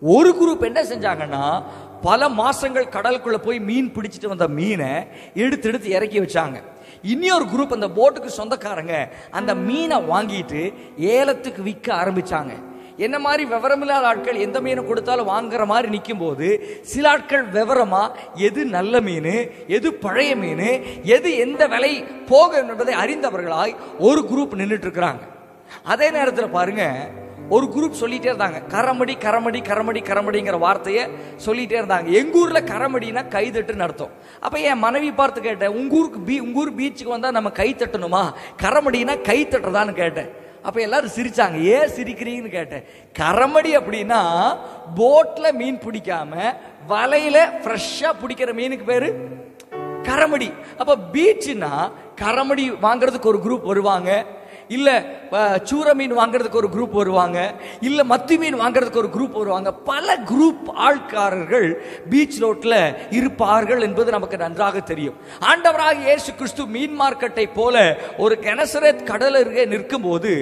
ஒரு குரூப் என்ன செஞ்சாங்கன்னா பல மாசங்கள் கடலுக்குள்ள போய் மீன் பிடிச்சிட்டு வந்த மீனை எடுத்து எடுத்து இறக்கி வச்சாங்க இன்னொரு குரூப் அந்த போட்டுக்கு சொந்தக்காரங்க அந்த மீனை வாங்கிட்டு ஏலத்துக்கு விற்க ஆரம்பிச்சாங்க என்ன மாதிரி விவரமில்லாத ஆட்கள் எந்த மீனை கொடுத்தாலும் வாங்குற மாதிரி நிற்கும் போது சில ஆட்கள் விவரமா எது நல்ல மீன் எது பழைய மீன் எது எந்த விலை போகும் என்பதை அறிந்தவர்களாய் ஒரு குரூப் நின்றுட்டு இருக்கிறாங்க அதே நேரத்தில் பாருங்க ஒரு குரூப் சொல்லிட்டே இருந்தாங்க கரமடி கரமடி கரமடி கரமடிங்கிற வார்த்தையை சொல்லிட்டே இருந்தாங்க எங்க ஊர்ல கரமடினா கைதட்டுன்னு அர்த்தம் அப்ப என் மனைவி பார்த்து கேட்டேன் உங்க ஊருக்கு பீ உங்க ஊர் பீச்சுக்கு வந்தா நம்ம கை தட்டணுமா கரமடினா கை தட்டுறதான்னு கேட்டேன் அப்ப எல்லாரும் சிரிச்சாங்க ஏன் சிரிக்கிறீங்கன்னு கேட்டேன் கரமடி அப்படின்னா போட்ல மீன் பிடிக்காம வலையில ஃப்ரெஷ்ஷா பிடிக்கிற மீனுக்கு பேரு கரமடி அப்ப பீச்சுனா கரமடி வாங்குறதுக்கு ஒரு குரூப் வருவாங்க இல்ல அஹ், சூர மீன் வாங்குறதுக்கு ஒரு குரூப் வருவாங்க இல்ல மத்தி மீன் வாங்குறதுக்கு ஒரு குரூப் வருவாங்க பல குரூப் ஆள்காரர்கள் பீச் ரோட்ல இருப்பார்கள் என்பது நமக்கு நன்றாக தெரியும் ஆண்டவராக இயேசு கிறிஸ்து மீன் மார்க்கெட்டை போல ஒரு கெனசரத் கடல் அருகே நிற்கும் போது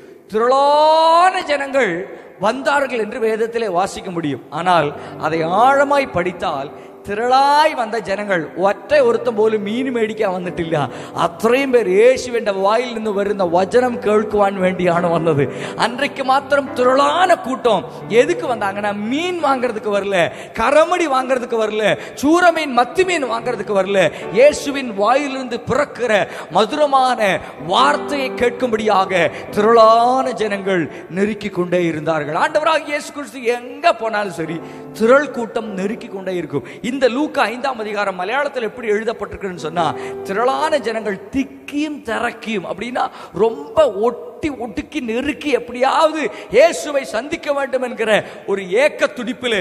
திரளான ஜனங்கள் வந்தார்கள் என்று வேதத்திலே வாசிக்க முடியும் ஆனால் அதை ஆழமாய் படித்தால் திரளாய் வந்த ஜനങ്ങൾ ഒറ്റ ഒരുത്തം പോലും മീൻ മേടിക്കാൻ വന്നിട്ടില്ല അത്രയും പേർ യേശുവിന്റെ വായിൽ നിന്ന് വരുന്ന വചനം കേൾക്കുവാൻ വേണ്ടിയാണ് വന്നത് அன்றைக்கு மாத்திரம் திரளான கூட்டம் எதுக்கு வந்தாங்கன்னா மீன் வாங்குறதுக்கு வரல கரமடி வாங்குறதுக்கு வரல சூர மீன் மத்தி மீன் வாங்குறதுக்கு வரல இயேசுவின் வாயிலிருந்து பிறக்கிற மதுரமான வார்த்தையை கேட்கும்படியாக திரளான ஜனங்கள் நெருக்கி கொண்டே இருந்தார்கள் ஆண்டவராக இயேசு கிறிஸ்து எங்க போனாலும் சரி திரள் கூட்டம் நெருக்கி கொண்டே இருக்கும் இந்த லூக்கா ஐந்தாம் அதிகாரம் மலையாளத்தில் எப்படி எழுதப்பட்டிருக்குன்னு சொன்னா திரளான ஜனங்கள் திக்கியும் திறக்கியும் அப்படின்னா ரொம்ப ஒட்டி ஒட்டுக்கி நெருக்கி எப்படியாவது இயேசுவை சந்திக்க வேண்டும் என்கிற ஒரு ஏக்க துடிப்பில்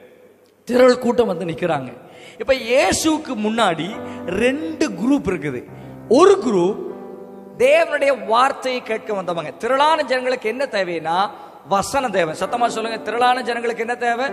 திரள் கூட்டம் வந்து நிக்கிறாங்க இப்ப இயேசுவுக்கு முன்னாடி ரெண்டு குரூப் இருக்குது ஒரு குரூப் தேவனுடைய வார்த்தையை கேட்க வந்தவங்க திரளான ஜனங்களுக்கு என்ன தேவைன்னா வசனம் தேவை சத்தமா சொல்லுங்க திரளான ஜனங்களுக்கு என்ன தேவை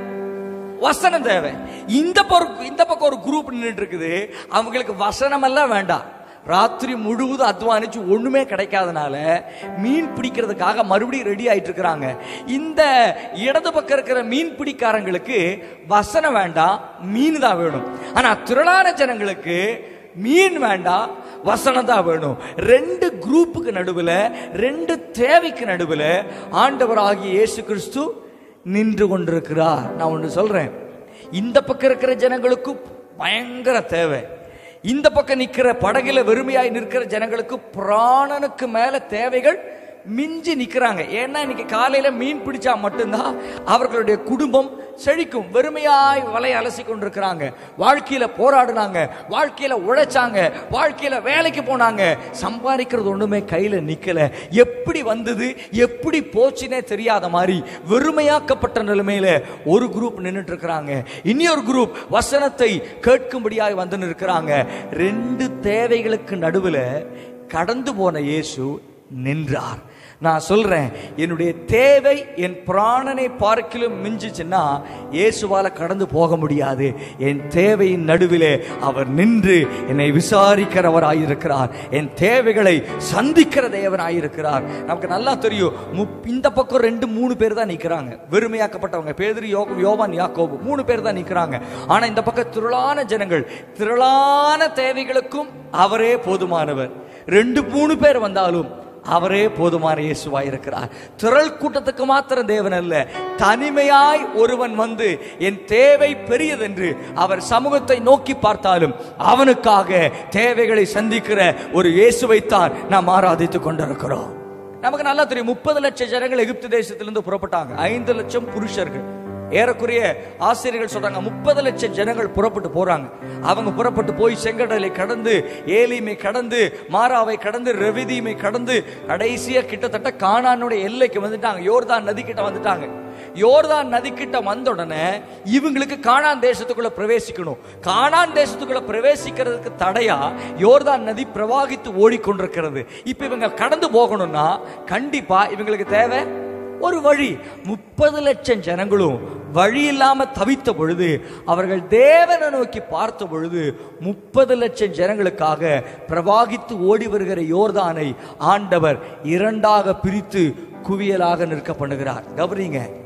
வசனம் தேவை இந்த பொறுப்பு இந்த பக்கம் ஒரு குரூப் நின்றுட்டு இருக்குது அவங்களுக்கு வசனம் எல்லாம் வேண்டாம் ராத்திரி முழுவதும் அத்வானிச்சு ஒண்ணுமே கிடைக்காதனால மீன் பிடிக்கிறதுக்காக மறுபடியும் ரெடி ஆயிட்டு இருக்கிறாங்க இந்த இடது பக்கம் இருக்கிற மீன் பிடிக்காரங்களுக்கு வசனம் வேண்டாம் மீன் தான் வேணும் ஆனா திரளான ஜனங்களுக்கு மீன் வேண்டாம் வசனம் தான் வேணும் ரெண்டு குரூப்புக்கு நடுவுல ரெண்டு தேவைக்கு நடுவுல ஆண்டவராகிய இயேசு கிறிஸ்து நின்று கொண்டிருக்கிறார் நான் ஒன்று சொல்றேன் இந்த பக்கம் இருக்கிற ஜனங்களுக்கு பயங்கர தேவை இந்த பக்கம் நிக்கிற படகுல வெறுமையாய் நிற்கிற ஜனங்களுக்கு பிராணனுக்கு மேல தேவைகள் மிஞ்சி நிக்கிறாங்க ஏன்னா இன்னைக்கு காலையில மீன் பிடிச்சா மட்டும்தான் அவர்களுடைய குடும்பம் செழிக்கும் வெறுமையாய் வலை அலசி கொண்டிருக்கிறாங்க வாழ்க்கையில போராடினாங்க வாழ்க்கையில உழைச்சாங்க வாழ்க்கையில வேலைக்கு போனாங்க சம்பாதிக்கிறது ஒண்ணுமே கையில நிக்கல எப்படி வந்தது எப்படி போச்சுன்னே தெரியாத மாதிரி வெறுமையாக்கப்பட்ட நிலைமையில ஒரு குரூப் நின்னுட்டு இருக்கிறாங்க இன்னொரு குரூப் வசனத்தை கேட்கும்படியாய் வந்து நிற்கிறாங்க ரெண்டு தேவைகளுக்கு நடுவுல கடந்து போன இயேசு நின்றார் நான் சொல்றேன் என்னுடைய தேவை என் பிராணனை பார்க்கிலும் மிஞ்சிச்சுன்னா இயேசுவால கடந்து போக முடியாது என் தேவையின் நடுவிலே அவர் நின்று என்னை விசாரிக்கிறவராயிருக்கிறார் என் தேவைகளை சந்திக்கிற தேவனாயிருக்கிறார் நமக்கு நல்லா தெரியும் முப்- இந்த பக்கம் ரெண்டு மூணு பேர் தான் நிக்கிறாங்க வெறுமையாக்கப்பட்டவங்க பேதுரு யோக யோவான் யாக்கோபு மூணு பேர் தான் நிக்கிறாங்க ஆனா இந்த பக்கம் திரளான ஜனங்கள் திரளான தேவைகளுக்கும் அவரே போதுமானவர் ரெண்டு மூணு பேர் வந்தாலும் அவரே போதுமான இயேசுவாய் இருக்கிறார் திரள் கூட்டத்துக்கு மாத்திரம் தேவன் அல்ல தனிமையாய் ஒருவன் வந்து என் தேவை பெரியதென்று அவர் சமூகத்தை நோக்கி பார்த்தாலும் அவனுக்காக தேவைகளை சந்திக்கிற ஒரு இயேசுவைத்தான் நாம் ஆராதித்துக் கொண்டிருக்கிறோம் நமக்கு நல்லா தெரியும் முப்பது லட்சம் ஜனங்கள் எகிப்து தேசத்திலிருந்து புறப்பட்டாங்க ஐந்து லட்சம் புருஷர்கள் ஏறக்குறைய ஆசிரியர்கள் சொல்றாங்க முப்பது லட்சம் ஜனங்கள் புறப்பட்டு போறாங்க அவங்க புறப்பட்டு போய் செங்கடலை கடந்து ஏலிமை கடந்து மாறாவை கடந்து ரெவிதீமை கடந்து கடைசியா கிட்டத்தட்ட கானானுடைய எல்லைக்கு வந்துட்டாங்க யோர்தான் நதி கிட்ட வந்துட்டாங்க யோர்தான் நதி கிட்ட வந்த உடனே இவங்களுக்கு கானான் தேசத்துக்குள்ள பிரவேசிக்கணும் கானான் தேசத்துக்குள்ள பிரவேசிக்கிறதுக்கு தடையா யோர்தான் நதி பிரவாகித்து ஓடிக்கொண்டிருக்கிறது இப்ப இவங்க கடந்து போகணும்னா கண்டிப்பா இவங்களுக்கு தேவை ஒரு வழி முப்பது லட்சம் ஜனங்களும் வழி இல்லாம தவித்த பொழுது அவர்கள் தேவனை நோக்கி பார்த்த பொழுது முப்பது லட்சம் ஜனங்களுக்காக பிரவாகித்து ஓடி வருகிற யோர்தானை ஆண்டவர் இரண்டாக பிரித்து குவியலாக நிற்க பண்ணுகிறார் கவனிங்க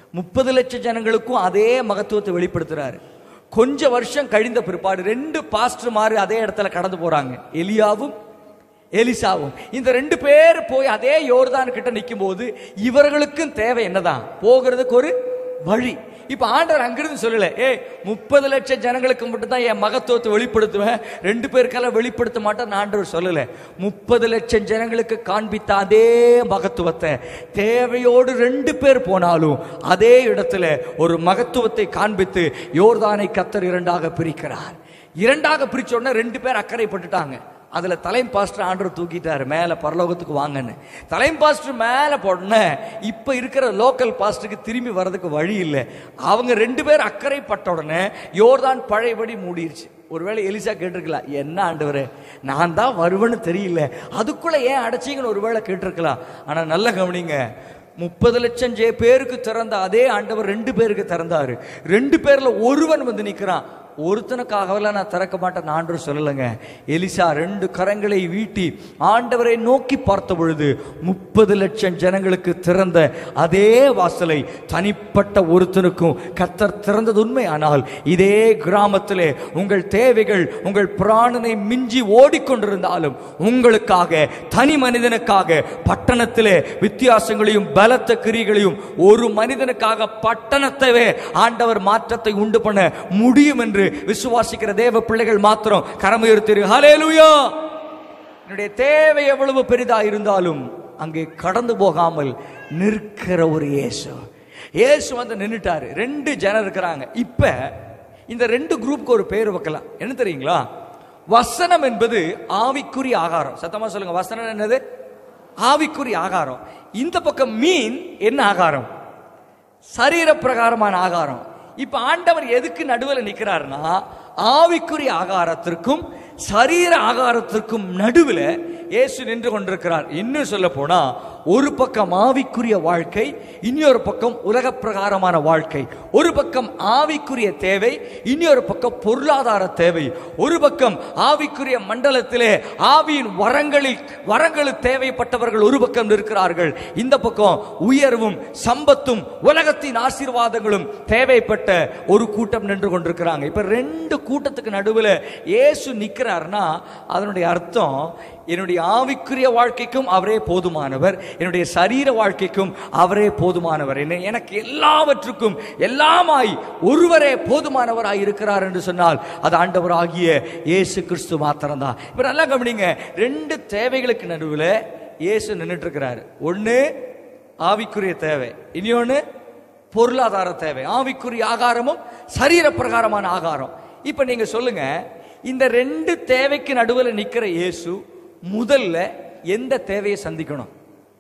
முப்பது லட்சம் ஜனங்களுக்கும் அதே மகத்துவத்தை வெளிப்படுத்துறாரு கொஞ்ச வருஷம் கழிந்த பிற்பாடு ரெண்டு பாஸ்டர் மாறு அதே இடத்துல கடந்து போறாங்க எலியாவும் எலிசாவும் இந்த ரெண்டு பேர் போய் அதே யோர்தான் கிட்ட நிற்கும் போது இவர்களுக்கும் தேவை என்னதான் போகிறதுக்கு ஒரு வழி இப்ப ஆண்டவர் அங்கிருந்து சொல்லல ஏய் முப்பது லட்சம் ஜனங்களுக்கு மட்டும் தான் என் மகத்துவத்தை வெளிப்படுத்துவேன் ரெண்டு பேருக்கெல்லாம் வெளிப்படுத்த மாட்டேன் ஆண்டவர் சொல்லல முப்பது லட்சம் ஜனங்களுக்கு காண்பித்த அதே மகத்துவத்தை தேவையோடு ரெண்டு பேர் போனாலும் அதே இடத்துல ஒரு மகத்துவத்தை காண்பித்து யோர்தானை கத்தர் இரண்டாக பிரிக்கிறார் இரண்டாக பிரிச்ச உடனே ரெண்டு பேர் அக்கறைப்பட்டுட்டாங்க அதுல தலைம் பாஸ்டர் ஆண்டர் தூக்கிட்டாரு மேல பரலோகத்துக்கு வாங்கன்னு தலைம் பாஸ்டர் மேல போடனே இப்ப இருக்கிற லோக்கல் பாஸ்டருக்கு திரும்பி வர்றதுக்கு வழி இல்லை அவங்க ரெண்டு பேர் அக்கறைப்பட்ட உடனே யோர்தான் பழையபடி மூடிருச்சு ஒருவேளை எலிசா கேட்டிருக்கலாம் என்ன ஆண்டவரே நான் தான் வருவேன்னு தெரியல அதுக்குள்ள ஏன் அடைச்சிங்கன்னு ஒருவேளை கேட்டிருக்கலாம் ஆனா நல்ல கவனிங்க முப்பது லட்சம் ஜே பேருக்கு திறந்த அதே ஆண்டவர் ரெண்டு பேருக்கு திறந்தாரு ரெண்டு பேர்ல ஒருவன் வந்து நிக்கிறான் ஒருத்தனுக்காகவெல்லாம் நான் திறக்க மாட்டேன் ஆண்டவர் சொல்லலைங்க எலிசா ரெண்டு கரங்களை வீட்டி ஆண்டவரை நோக்கி பார்த்த பொழுது முப்பது லட்சம் ஜனங்களுக்கு திறந்த அதே வாசலை தனிப்பட்ட ஒருத்தனுக்கும் கத்தர் திறந்தது உண்மை ஆனால் இதே கிராமத்திலே உங்கள் தேவைகள் உங்கள் பிராணனை மிஞ்சி ஓடிக்கொண்டிருந்தாலும் உங்களுக்காக தனி மனிதனுக்காக பட்டணத்திலே வித்தியாசங்களையும் பலத்த கிரிகளையும் ஒரு மனிதனுக்காக பட்டணத்தைவே ஆண்டவர் மாற்றத்தை உண்டு பண்ண முடியும் என்று விசுவாசிக்கிற தேவ பிள்ளைகள் மாத்திரம் கரமுயர்த்திரு ஹalleluya என்னுடைய தேவை எவ்வளவு பெரிதா இருந்தாலும் அங்கே கடந்து போகாமல் நிற்கிற ஒரு இயேசு இயேசு வந்து நின்னுட்டாரு ரெண்டு ஜனம் இருக்கிறாங்க இப்ப இந்த ரெண்டு குரூப்புக்கு ஒரு பேர் வைக்கலாம் என்ன தெரியுங்களா வசனம் என்பது ஆவிக்குரிய ஆகாரம் சத்தமா சொல்லுங்க வசனம் என்னது ஆவிக்குரிய ஆகாரம் இந்த பக்கம் மீன் என்ன ஆகாரம் சரீர பிரகாரமான ஆகாரம் இப்ப ஆண்டவர் எதுக்கு நடுவில் நிக்கிறாருன்னா ஆவிக்குரிய ஆகாரத்திற்கும் சரீர ஆகாரத்திற்கும் நடுவில் இயேசு நின்று கொண்டிருக்கிறார் இன்னும் சொல்ல போனா ஒரு பக்கம் ஆவிக்குரிய வாழ்க்கை இன்னொரு பக்கம் உலக பிரகாரமான வாழ்க்கை ஒரு பக்கம் ஆவிக்குரிய தேவை இன்னொரு பக்கம் பொருளாதார தேவை ஒரு பக்கம் ஆவிக்குரிய மண்டலத்திலே ஆவியின் வரங்களில் வரங்களில் தேவைப்பட்டவர்கள் ஒரு பக்கம் இருக்கிறார்கள் இந்த பக்கம் உயர்வும் சம்பத்தும் உலகத்தின் ஆசீர்வாதங்களும் தேவைப்பட்ட ஒரு கூட்டம் நின்று கொண்டிருக்கிறாங்க இப்ப ரெண்டு கூட்டத்துக்கு நடுவில் இயேசு நிற்கிறார்னா அதனுடைய அர்த்தம் என்னுடைய ஆவிக்குரிய வாழ்க்கைக்கும் அவரே போதுமானவர் என்னுடைய சரீர வாழ்க்கைக்கும் அவரே போதுமானவர் என்ன எனக்கு எல்லாவற்றுக்கும் எல்லாமாய் ஒருவரே போதுமானவராய் இருக்கிறார் என்று சொன்னால் அது ஆண்டவராகிய இயேசு கிறிஸ்து மாத்திரம்தான் இப்ப நல்லா கவனிங்க ரெண்டு தேவைகளுக்கு நடுவில் இயேசு நின்றுட்டு இருக்கிறாரு ஒன்று ஆவிக்குரிய தேவை இனியொன்று பொருளாதார தேவை ஆவிக்குரிய ஆகாரமும் சரீர பிரகாரமான ஆகாரம் இப்ப நீங்க சொல்லுங்க இந்த ரெண்டு தேவைக்கு நடுவில் நிக்கிற இயேசு முதல்ல எந்த தேவையை சந்திக்கணும்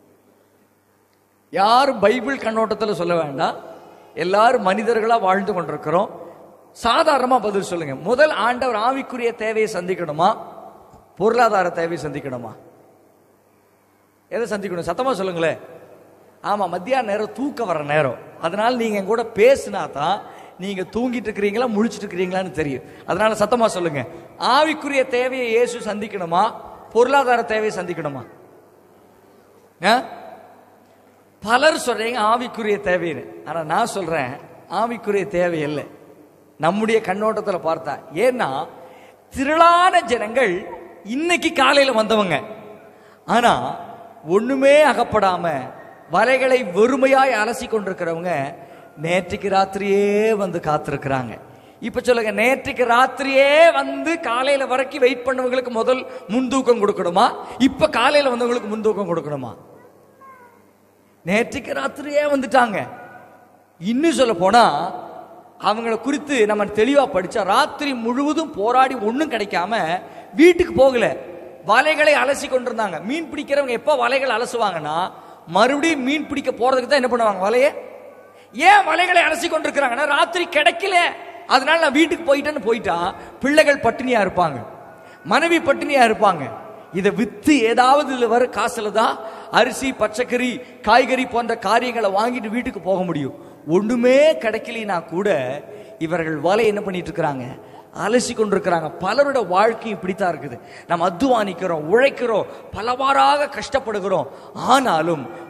யாரும் பைபிள் கண்ணோட்டத்தில் சொல்ல வேண்டாம் எல்லாரும் மனிதர்களா வாழ்ந்து கொண்டிருக்கிறோம் சாதாரணமா பதில் சொல்லுங்க முதல் ஆண்டவர் ஆவிக்குரிய தேவையை சந்திக்கணுமா பொருளாதார தேவையை சந்திக்கணுமா எதை சந்திக்கணும் சத்தமா சொல்லுங்களேன் ஆமா மத்தியான நேரம் தூக்க வர நேரம் அதனால நீங்க என் கூட பேசினா தான் நீங்க தூங்கிட்டு இருக்கிறீங்களா முழிச்சிட்டு இருக்கிறீங்களான்னு தெரியும் அதனால சத்தமா சொல்லுங்க ஆவிக்குரிய தேவையை இயேசு சந்திக்கணுமா பொருளாதார தேவையை சந்திக்கணுமா ஆ? பலர் சொல்றீங்க ஆவிக்குரிய தேவைன்னு ஆனா நான் சொல்றேன் ஆவிக்குரிய தேவை இல்லை நம்முடைய கண்ணோட்டத்தில் பார்த்தா ஏன்னா திரளான ஜனங்கள் இன்னைக்கு காலையில வந்தவங்க ஆனா ஒண்ணுமே அகப்படாம வலைகளை வெறுமையாய் அலசி கொண்டிருக்கிறவங்க நேற்றுக்கு ராத்திரியே வந்து காத்திருக்கிறாங்க இப்ப சொல்லுங்க நேற்றுக்கு ராத்திரியே வந்து காலையில வரைக்கும் வெயிட் பண்ணவங்களுக்கு முதல் முன்தூக்கம் கொடுக்கணுமா இப்ப காலையில வந்தவங்களுக்கு முன்தூக்கம் கொடுக்கணுமா நேற்றுக்கு ராத்திரியே வந்துட்டாங்க இன்னும் சொல்ல போனா அவங்கள குறித்து நம்ம தெளிவா படிச்சா ராத்திரி முழுவதும் போராடி ஒண்ணும் கிடைக்காம வீட்டுக்கு போகல வலைகளை அலசி கொண்டிருந்தாங்க மீன் பிடிக்கிறவங்க எப்ப வலைகள் அலசுவாங்கன்னா மறுபடியும் மீன் பிடிக்க போறதுக்கு தான் என்ன பண்ணுவாங்க வலையை ஏன் வலைகளை அலசி கொண்டிருக்கிறாங்கன்னா ராத்திரி கிடைக்கல அதனால நான் வீட்டுக்கு போயிட்டேன்னு போயிட்டா பிள்ளைகள் பட்டினியா இருப்பாங்க மனைவி பட்டினியா இருப்பாங்க இதை வித்து ஏதாவது இதுல வர காசுல தான் அரிசி பச்சைக்கறி காய்கறி போன்ற காரியங்களை வாங்கிட்டு வீட்டுக்கு போக முடியும் ஒண்ணுமே கிடைக்கலினா கூட இவர்கள் வலை என்ன பண்ணிட்டு இருக்கிறாங்க அலசி கொண்டிருக்கிறாங்க பலரோட வாழ்க்கை இப்படித்தான் இருக்குது நம்ம அத்துவானிக்கிறோம் உழைக்கிறோம் பலவாறாக கஷ்டப்படுகிறோம் ஆனாலும்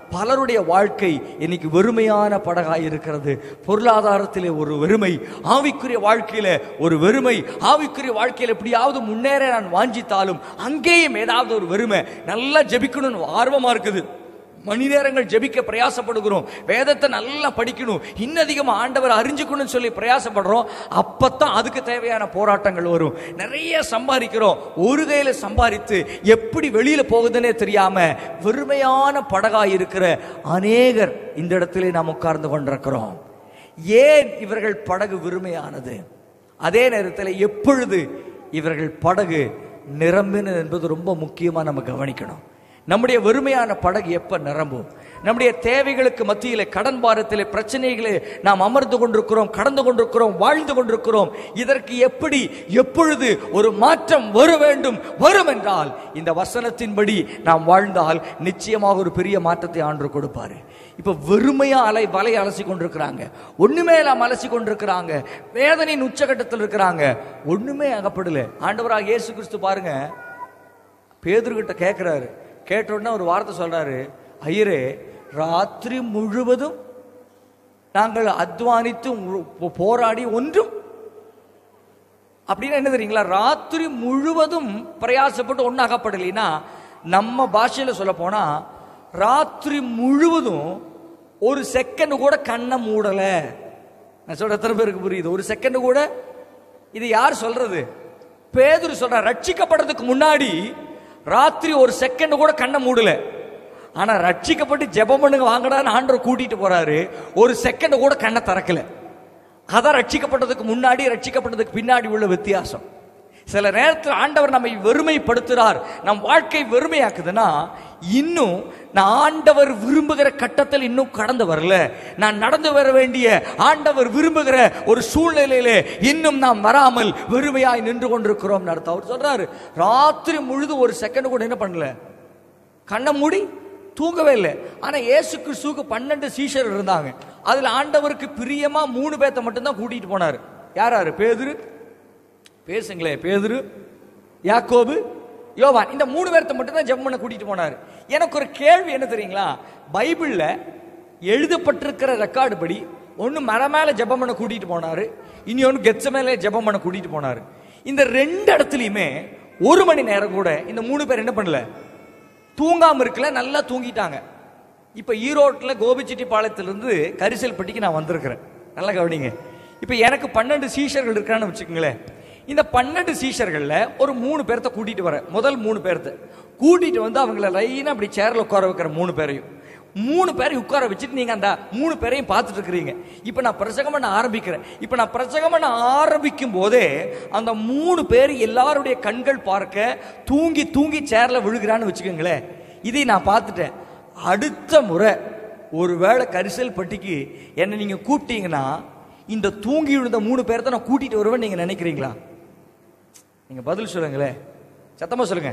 பலருடைய வாழ்க்கை இன்னைக்கு வெறுமையான படகாய் இருக்கிறது பொருளாதாரத்திலே ஒரு வெறுமை ஆவிக்குரிய வாழ்க்கையில ஒரு வெறுமை ஆவிக்குரிய வாழ்க்கையில எப்படியாவது முன்னேற நான் வாஞ்சித்தாலும் அங்கேயும் ஏதாவது ஒரு வெறுமை நல்லா ஜெபிக்கணும்னு ஆர்வமா இருக்குது மணி நேரங்கள் ஜெபிக்க பிரயாசப்படுகிறோம் வேதத்தை நல்லா படிக்கணும் இன்னும் அதிகமா ஆண்டவர் அறிஞ்சுக்கணும்னு சொல்லி பிரயாசப்படுறோம் அப்பத்தான் அதுக்கு தேவையான போராட்டங்கள் வரும் நிறைய சம்பாதிக்கிறோம் ஒரு கையில சம்பாதித்து எப்படி வெளியில போகுதுன்னே தெரியாம வெறுமையான படகாய் இருக்கிற அநேகர் இந்த இடத்திலே நாம் உட்கார்ந்து கொண்டிருக்கிறோம் ஏன் இவர்கள் படகு வெறுமையானது அதே நேரத்தில் எப்பொழுது இவர்கள் படகு நிரம்பினது என்பது ரொம்ப முக்கியமா நம்ம கவனிக்கணும் நம்முடைய வெறுமையான படகு எப்ப நிரம்பும் நம்முடைய தேவைகளுக்கு மத்தியிலே கடன் பாரத்திலே பிரச்சனைகளே நாம் அமர்ந்து கொண்டிருக்கிறோம் கடந்து கொண்டிருக்கிறோம் வாழ்ந்து கொண்டிருக்கிறோம் இதற்கு எப்படி எப்பொழுது ஒரு மாற்றம் வர வேண்டும் வரும் என்றால் இந்த வசனத்தின்படி நாம் வாழ்ந்தால் நிச்சயமாக ஒரு பெரிய மாற்றத்தை ஆண்டு கொடுப்பாரு இப்ப வெறுமையா அலை வலை அலசி கொண்டிருக்கிறாங்க ஒண்ணுமே இல்லாம அலசி கொண்டிருக்கிறாங்க வேதனையின் உச்சகட்டத்தில் இருக்கிறாங்க ஒண்ணுமே அகப்படல ஆண்டவராக இயேசு கிறிஸ்து பாருங்க பேதுருகிட்ட கேட்கிறாரு கேட்ட உடனே ஒரு வார்த்தை சொல்றாரு ஐயரே ராத்திரி முழுவதும் நாங்கள் அத்வானித்து உ- போராடி ஒன்றும் அப்படின்னா என்ன தெரியுங்களா ராத்திரி முழுவதும் பிரயாசப்பட்டு ஒன்றும் அகப்படலைன்னா நம்ம பாஷையில சொல்ல போனா ராத்திரி முழுவதும் ஒரு செகண்ட் கூட கண்ணை மூடல நான் சொல்ற எத்தனை பேருக்கு புரியுது ஒரு செகண்ட் கூட இது யார் சொல்றது பேதுரு சொல்ற ரட்சிக்கப்படுறதுக்கு முன்னாடி ராத்திரி ஒரு செகண்ட் கூட கண்ணை மூடல ஆனா ரட்சிக்கப்பட்டு ஜெபம் பண்ணுங்க வாங்கடான்னு ஆண்டவர் கூட்டிட்டு போறாரு ஒரு செகண்ட் கூட கண்ணை திறக்கல அதான் ரட்சிக்கப்பட்டதுக்கு முன்னாடி ரட்சிக்கப்பட்டதுக்கு பின்னாடி உள்ள வித்தியாசம் சில நேரத்தில் ஆண்டவர் நம்மை வெறுமைப்படுத்துறார் நம் வாழ்க்கை வெறுமையாக்குதுன்னா இன்னும் நான் ஆண்டவர் விரும்புகிற கட்டத்தில் இன்னும் கடந்து வரல நான் நடந்து வர வேண்டிய ஆண்டவர் விரும்புகிற ஒரு சூழ்நிலையிலே இன்னும் நாம் வராமல் வெறுமையாய் நின்று கொண்டிருக்கிறோம் அர்த்தம் அவர் சொல்றாரு ராத்திரி முழுது ஒரு செகண்ட் கூட என்ன பண்ணல கண்ணை மூடி தூங்கவே இல்லை ஆனா இயேசு கிறிஸ்துவுக்கு பன்னெண்டு சீஷர் இருந்தாங்க அதுல ஆண்டவருக்கு பிரியமா மூணு பேர்த்த மட்டும்தான் கூட்டிட்டு போனாரு யார் யாரு பேதுரு பேசுங்களே பேதுரு யாக்கோபு யோவான் இந்த மூணு பேர்த்த மட்டும் தான் ஜெபம் பண்ண கூட்டிட்டு போனாரு எனக்கு ஒரு கேள்வி என்ன தெரியுங்களா பைபிள்ல எழுதப்பட்டிருக்கிற ரெக்கார்டு படி ஒன்னு மர மேல ஜெபம் பண்ண கூட்டிட்டு போனாரு இனி ஒன்னு கெச்ச மேல ஜெபம் பண்ண கூட்டிட்டு போனாரு இந்த ரெண்டு இடத்துலயுமே ஒரு மணி நேரம் கூட இந்த மூணு பேர் என்ன பண்ணல தூங்காம இருக்கல நல்லா தூங்கிட்டாங்க இப்ப ஈரோட்ல கோபிச்செட்டிப்பாளையத்திலிருந்து கரிசல்பட்டிக்கு நான் வந்திருக்கிறேன் நல்லா கவனிங்க இப்ப எனக்கு பன்னெண்டு சீஷர்கள் இருக்கான்னு வச்சுக்கோங்களேன் இந்த பன்னெண்டு சீஷர்கள்ல ஒரு மூணு பேர்த்த கூட்டிட்டு வரேன் முதல் மூணு பேர்த்த கூட்டிட்டு வந்து அவங்கள லைனா அப்படி சேர்ல உட்கார வைக்கிற மூணு பேரையும் மூணு பேரையும் உட்கார வச்சுட்டு நீங்க அந்த மூணு பேரையும் பார்த்துட்டு இருக்கிறீங்க இப்ப நான் பிரசங்கம் பண்ண ஆரம்பிக்கிறேன் இப்ப நான் பிரசங்கம் பண்ண ஆரம்பிக்கும் போதே அந்த மூணு பேர் எல்லாருடைய கண்கள் பார்க்க தூங்கி தூங்கி சேர்ல விழுகிறான்னு வச்சுக்கோங்களேன் இதை நான் பார்த்துட்டேன் அடுத்த முறை ஒருவேளை கரிசல் பட்டிக்கு என்னை நீங்க கூப்பிட்டீங்கன்னா இந்த தூங்கி விழுந்த மூணு பேர்த்த நான் கூட்டிட்டு வருவேன் நீங்க நினைக்கிறீங்களா நீங்க பதில் சொல்லுங்களேன் சத்தமா சொல்லுங்க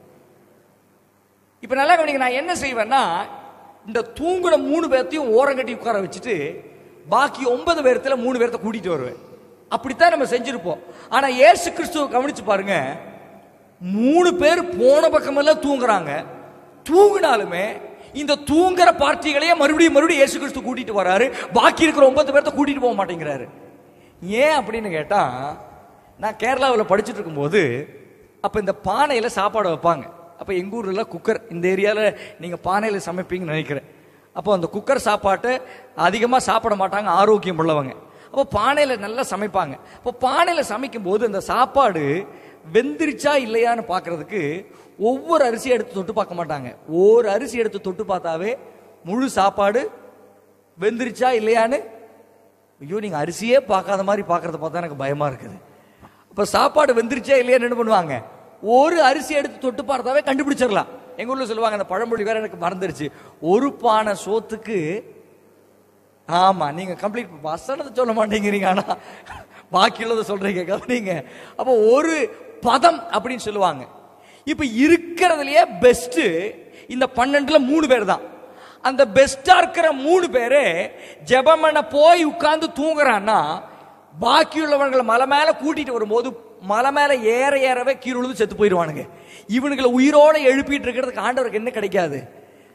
இப்ப நல்லா கவனிங்க நான் என்ன செய்வேன்னா இந்த தூங்குன மூணு பேர்த்தையும் ஓரங்கட்டி உட்கார வச்சுட்டு பாக்கி ஒன்பது பேர்த்துல மூணு பேர்த்த கூட்டிட்டு வருவேன் அப்படித்தான் நம்ம செஞ்சிருப்போம் ஆனா இயேசு கிறிஸ்துவ கவனிச்சு பாருங்க மூணு பேர் போன பக்கமெல்லாம் தூங்குறாங்க தூங்கினாலுமே இந்த தூங்குற பார்ட்டிகளையே மறுபடியும் மறுபடியும் இயேசு கிறிஸ்து கூட்டிட்டு வராரு பாக்கி இருக்கிற ஒன்பது பேர்த்த கூட்டிட்டு போக மாட்டேங்கிறாரு ஏன் அப்படின்னு கேட்டா நான் கேரளாவில் படிச்சுட்டு இருக்கும்போது அப்ப இந்த பானையில சாப்பாடு வைப்பாங்க அப்ப எங்க ஊர்ல குக்கர் இந்த ஏரியால நீங்க பானையில சமைப்பீங்கன்னு நினைக்கிறேன் அப்போ அந்த குக்கர் சாப்பாட்டை அதிகமா சாப்பிட மாட்டாங்க ஆரோக்கியம் உள்ளவங்க அப்போ பானையில நல்லா சமைப்பாங்க அப்போ பானையில சமைக்கும் போது அந்த சாப்பாடு வெந்திருச்சா இல்லையான்னு பார்க்கிறதுக்கு ஒவ்வொரு அரிசி எடுத்து தொட்டு பார்க்க மாட்டாங்க ஒரு அரிசி எடுத்து தொட்டு பார்த்தாவே முழு சாப்பாடு வெந்திருச்சா இல்லையான்னு ஐயோ நீங்க அரிசியே பார்க்காத மாதிரி பார்க்கறத பார்த்தா எனக்கு பயமா இருக்குது அப்ப சாப்பாடு வெந்துருச்சா இல்லையான்னு என்ன பண்ணுவாங்க ஒரு அரிசி எடுத்து தொட்டு பார்த்தாவே கண்டுபிடிச்சிடலாம் எங்க ஊர்ல சொல்லுவாங்க அந்த பழமொழி வேற எனக்கு மறந்துருச்சு ஒரு பானை சோத்துக்கு ஆமா நீங்க கம்ப்ளீட் வசனத்தை சொல்ல மாட்டேங்கிறீங்க ஆனா பாக்கி உள்ளதை சொல்றீங்க கவனிங்க அப்போ ஒரு பதம் அப்படின்னு சொல்லுவாங்க இப்ப இருக்கிறதுலயே பெஸ்ட் இந்த பன்னெண்டுல மூணு பேர் தான் அந்த பெஸ்டா இருக்கிற மூணு பேரு ஜெபமன போய் உட்கார்ந்து தூங்குறான்னா பாக்கி உள்ளவங்களை மலை மேல கூட்டிட்டு வரும்போது மலை மேல ஏற ஏறவே கீழே விழுந்து செத்து போயிடுவானுங்க இவனுங்களை உயிரோட எழுப்பிட்டு இருக்கிறதுக்கு ஆண்டவருக்கு என்ன கிடைக்காது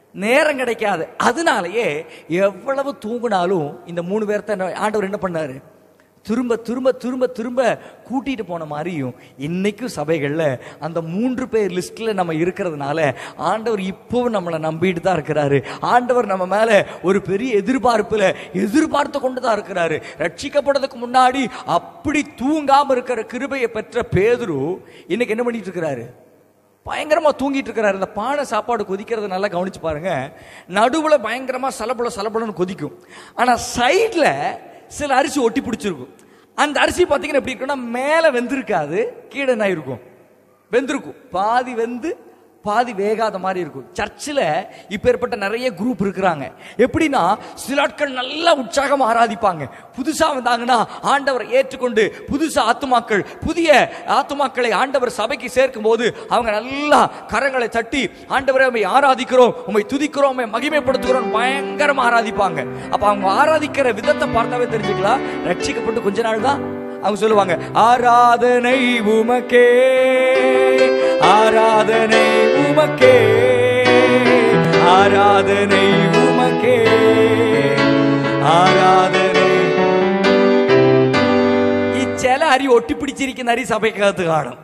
நேரம் கிடைக்காது அதனாலயே எவ்வளவு தூங்கினாலும் இந்த மூணு பேர்த்த என்ன- ஆண்டவர் என்ன பண்ணாரு திரும்ப திரும்ப திரும்ப திரும்ப கூட்டிட்டு போன மாதிரியும் இன்னைக்கும் சபைகள்ல அந்த மூன்று பேர் லிஸ்ட்ல நம்ம இருக்கிறதுனால ஆண்டவர் இப்பவும் நம்மளை நம்பிட்டு தான் இருக்கிறாரு ஆண்டவர் நம்ம மேல ஒரு பெரிய எதிர்பார்ப்புல எதிர்பார்த்து கொண்டு தான் இருக்கிறாரு ரட்சிக்கப்படுறதுக்கு முன்னாடி அப்படி தூங்காம இருக்கிற கிருபையை பெற்ற பேதுரு இன்னைக்கு என்ன பண்ணிட்டு இருக்கிறாரு பயங்கரமா தூங்கிட்டு இருக்கிறாரு இந்த பானை சாப்பாடு கொதிக்கிறத நல்லா கவனிச்சு பாருங்க நடுவுல பயங்கரமா சலபுல சலபுலன்னு கொதிக்கும் ஆனா சைடுல சில அரிசி ஒட்டி பிடிச்சிருக்கும் அந்த அரிசி பார்த்தீங்கன்னா எப்படி இருக்குன்னா மேல வெந்திருக்காது கீழே என்ன இருக்கும் வெந்திருக்கும் பாதி வெந்து பாதி வேகாத மாதிரி இருக்கும் சர்ச்சில் இப்பேற்பட்ட நிறைய குரூப் இருக்கிறாங்க எப்படின்னா சில ஆட்கள் நல்லா உற்சாகமா ஆராதிப்பாங்க புதுசா வந்தாங்கன்னா ஆண்டவரை ஏற்றுக்கொண்டு புதுசா ஆத்துமாக்கள் புதிய ஆத்துமாக்களை ஆண்டவர் சபைக்கு சேர்க்கும் போது அவங்க நல்லா கரங்களை தட்டி ஆண்டவரை உண்மை ஆராதிக்கிறோம் உண்மை துதிக்கிறோம் உண்மை மகிமைப்படுத்துகிறோம் பயங்கரமா ஆராதிப்பாங்க அப்ப அவங்க ஆராதிக்கிற விதத்தை பார்த்தாவே தெரிஞ்சுக்கலாம் ரட்சிக்கப்பட்டு கொஞ்ச நாள் தான் அவங்க சொல்லுவாங்க ஆராதனை உமக்கே ஆராதனை உமக்கே ஆராதனை உமக்கே ஆராதனை இச்செல அரி ஒட்டி பிடிச்சிருക്കുന്ന அரி சபைக்கകത്ത് കാണും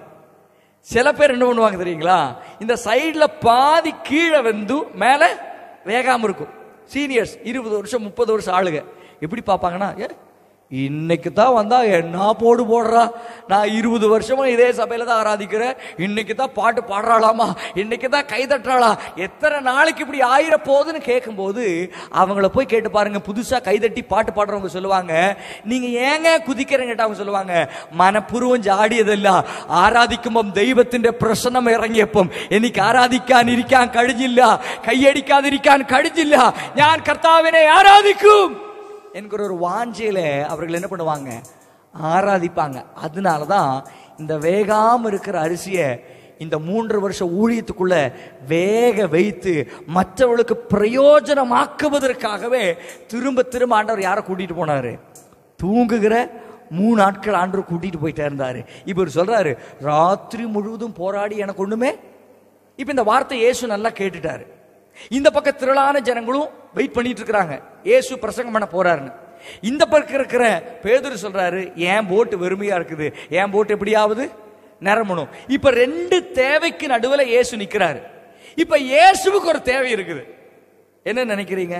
சில பேர் என்ன பண்ணுவாங்க தெரியுங்களா இந்த சைடுல பாதி கீழே வந்து மேல வேகாம இருக்கும் சீனியர்ஸ் இருபது வருஷம் முப்பது வருஷம் ஆளுங்க எப்படி பார்ப்பாங்கன்னா ஏ இன்னைக்கு தான் வந்தா என்ன போடு போடுறா நான் இருபது வருஷமா இதே சபையில தான் ஆராதிக்கிறேன் இன்னைக்கு தான் பாட்டு பாடுறாளாமா இன்னைக்கு தான் கை தட்டுறாளா எத்தனை நாளைக்கு இப்படி ஆயிர போகுதுன்னு கேட்கும்போது அவங்கள போய் கேட்டு பாருங்க புதுசா கைதட்டி பாட்டு பாடுறவங்க சொல்லுவாங்க நீங்க ஏங்க കുതിക്കരങ്ങട്ട് அவங்க சொல்லுவாங்க മനഃപൂർവ്വം ചാടിയതല്ല ആരാധിക്കുമ്പം ദൈവത്തിന്റെ പ്രശ്നം ഇറങ്ങിയപ്പം എനിക്ക് ആരാധിക്കാൻ ഇരിക്കാൻ കഴിഞ്ഞില്ല കൈയടിക്കാതിരിക്കാൻ കഴിഞ്ഞില്ല ഞാൻ കർത്താവിനെ ആരാധിക്കും என்கிற ஒரு வாஞ்சையில அவர்கள் என்ன பண்ணுவாங்க ஆராதிப்பாங்க அதனால தான் இந்த வேகாம இருக்கிற அரிசியை இந்த மூன்று வருஷ ஊழியத்துக்குள்ள வேக வைத்து மற்றவர்களுக்கு பிரயோஜனமாக்குவதற்காகவே திரும்ப திரும்ப ஆண்டவர் யாரை கூட்டிட்டு போனாரு தூங்குகிற மூணு நாட்கள் ஆண்டவர் கூட்டிட்டு போயிட்டே இருந்தாரு இப்ப இவர் சொல்றாரு ராத்திரி முழுவதும் போராடி எனக்கு ஒண்ணுமே இப்ப இந்த வார்த்தை இயேசு நல்லா கேட்டுட்டாரு இந்த பக்கம் திரளான ஜனங்களும் வெயிட் பண்ணிட்டு இருக்கிறாங்க இயேசு பிரசங்கம் பண்ண போறாருன்னு இந்த பக்கம் இருக்கிற பேதுரு சொல்றாரு என் போட்டு வெறுமையா இருக்குது என் போட்டு எப்படியாவது நிரம்பணும் இப்ப ரெண்டு தேவைக்கு நடுவுல இயேசு நிக்கிறாரு இப்ப இயேசுவுக்கு ஒரு தேவை இருக்குது என்ன நினைக்கிறீங்க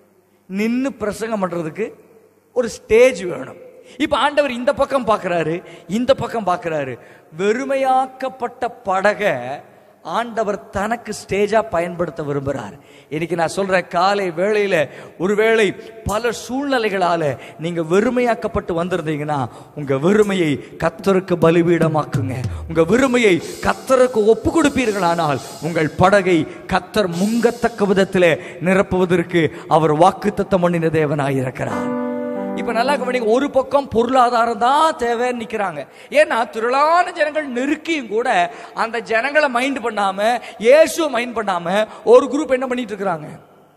நின்னு பிரசங்கம் பண்றதுக்கு ஒரு ஸ்டேஜ் வேணும் இப்ப ஆண்டவர் இந்த பக்கம் பார்க்கறாரு இந்த பக்கம் பார்க்கறாரு வெறுமையாக்கப்பட்ட படகை ஆண்டவர் தனக்கு ஸ்டேஜா பயன்படுத்த விரும்புறார் இன்னைக்கு நான் சொல்றேன் காலை வேளையில ஒருவேளை பல சூழ்நிலைகளால நீங்க வெறுமையாக்கப்பட்டு வந்திருந்தீங்கன்னா உங்க வெறுமையை கத்தருக்கு பலிபீடமாக்குங்க உங்க வெறுமையை கத்தருக்கு ஒப்பு கொடுப்பீர்களானால் உங்கள் படகை கத்தர் முங்கத்தக்க விதத்திலே நிரப்புவதற்கு அவர் வாக்குத்தத்தம் பண்ணின தேவனாயிருக்கிறார் இப்ப நல்லா கவனிங்க ஒரு பக்கம் பொருளாதாரம் தான் தேவைன்னு நிக்கிறாங்க ஏன்னா திரளான ஜனங்கள் நெருக்கியும் கூட அந்த ஜனங்களை மைண்ட் பண்ணாம இயேசுவை மைண்ட் பண்ணாம ஒரு குரூப் என்ன பண்ணிட்டு இருக்கிறாங்க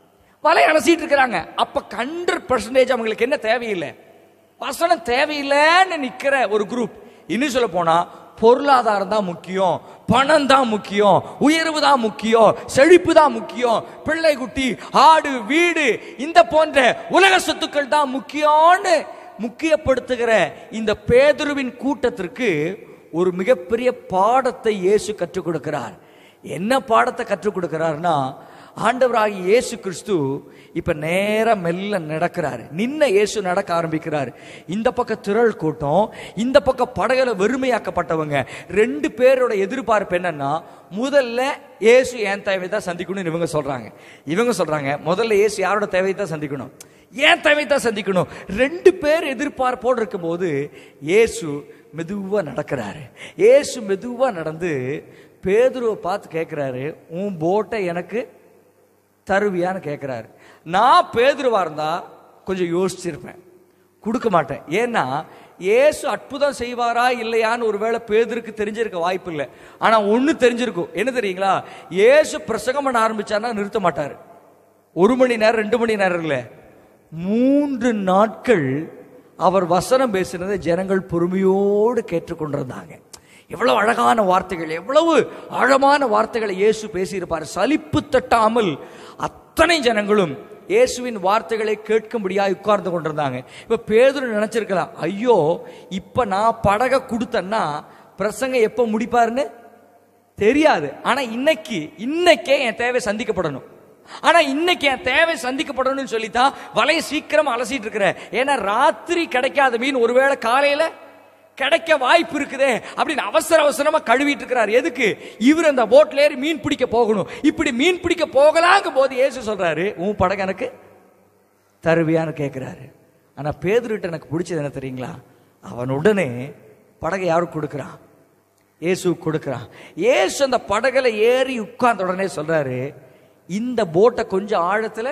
வலை அலசிட்டு இருக்கிறாங்க அப்ப ஹண்ட்ரட் பர்சன்டேஜ் அவங்களுக்கு என்ன தேவையில்லை வசனம் தேவையில்லைன்னு நிக்கிற ஒரு குரூப் இன்னும் சொல்ல போனா பொருளாதாரம் தான் முக்கியம் பணம் தான் முக்கியம் உயர்வு தான் முக்கியம் செழிப்பு தான் முக்கியம் பிள்ளை குட்டி ஆடு வீடு இந்த போன்ற உலக சொத்துக்கள் தான் முக்கியம்னு முக்கியப்படுத்துகிற இந்த பேதுருவின் கூட்டத்திற்கு ஒரு மிகப்பெரிய பாடத்தை இயேசு கற்றுக் கொடுக்கிறார் என்ன பாடத்தை கற்றுக் கொடுக்கிறார்னா ஆண்டவராகிய இயேசு கிறிஸ்து இப்ப நேரா மெல்ல நடக்கிறாரு நின்ன இயேசு நடக்க ஆரம்பிக்கிறாரு இந்த பக்கம் திரள் கூட்டம் இந்த பக்கம் படகுல வெறுமையாக்கப்பட்டவங்க ரெண்டு பேரோட எதிர்பார்ப்பு என்னன்னா முதல்ல இயேசு என் தேவை தான் சந்திக்கணும்னு இவங்க சொல்றாங்க இவங்க சொல்றாங்க முதல்ல இயேசு யாரோட தேவையை தான் சந்திக்கணும் ஏன் தேவை தான் சந்திக்கணும் ரெண்டு பேர் எதிர்பார்ப்போடு இருக்கும்போது இயேசு மெதுவா நடக்கிறாரு இயேசு மெதுவா நடந்து பேதுருவை பார்த்து கேட்கிறாரு உன் போட்டை எனக்கு தருவியான்னு கேட்குறாரு நான் பேதுருவா இருந்தா கொஞ்சம் யோசிச்சிருப்பேன் கொடுக்க மாட்டேன் ஏன்னா இயேசு அற்புதம் செய்வாரா இல்லையான்னு ஒருவேளை பேதருக்கு தெரிஞ்சிருக்க வாய்ப்பு இல்லை ஆனா ஒண்ணு தெரிஞ்சிருக்கும் என்ன தெரியுங்களா இயேசு பிரசங்கம் பண்ண ஆரம்பிச்சாருன்னா நிறுத்த மாட்டாரு ஒரு மணி நேரம் ரெண்டு மணி நேரம் இல்லை மூன்று நாட்கள் அவர் வசனம் பேசினதை ஜனங்கள் பொறுமையோடு கேட்டுக்கொண்டிருந்தாங்க எவ்வளவு அழகான வார்த்தைகள் எவ்வளவு ஆழமான வார்த்தைகளை இயேசு பேசியிருப்பார் சலிப்பு தட்டாமல் அத்தனை ஜனங்களும் இயேசுவின் வார்த்தைகளை கேட்கும்படியாக உட்கார்ந்து கொண்டிருந்தாங்க இப்ப பேதுரு நினைச்சிருக்கலாம் ஐயோ இப்ப நான் படக கொடுத்தேன்னா பிரசங்க எப்ப முடிப்பாருன்னு தெரியாது ஆனா இன்னைக்கு இன்னைக்கே என் தேவை சந்திக்கப்படணும் ஆனா இன்னைக்கு என் தேவை சந்திக்கப்படணும்னு சொல்லித்தான் வலையை சீக்கிரமா அலசிட்டு இருக்கிறேன் ஏன்னா ராத்திரி கிடைக்காத மீன் ஒருவேளை காலையில கிடைக்க வாய்ப்பு இருக்குதே அப்படின்னு அவசர அவசரமா கழுவிட்டு இருக்கிறார் எதுக்கு இவர் அந்த போட்ல ஏறி மீன் பிடிக்க போகணும் இப்படி மீன் பிடிக்க போகலாங்க போது இயேசு சொல்றாரு உன் படகு எனக்கு தருவியான்னு கேட்கிறாரு ஆனா பேதுருட்ட எனக்கு பிடிச்சது என்ன தெரியுங்களா அவன் உடனே படகை யாருக்கு கொடுக்குறான் இயேசு கொடுக்குறான் இயேசு அந்த படகுல ஏறி உட்கார்ந்த உடனே சொல்றாரு இந்த போட்டை கொஞ்சம் ஆழத்துல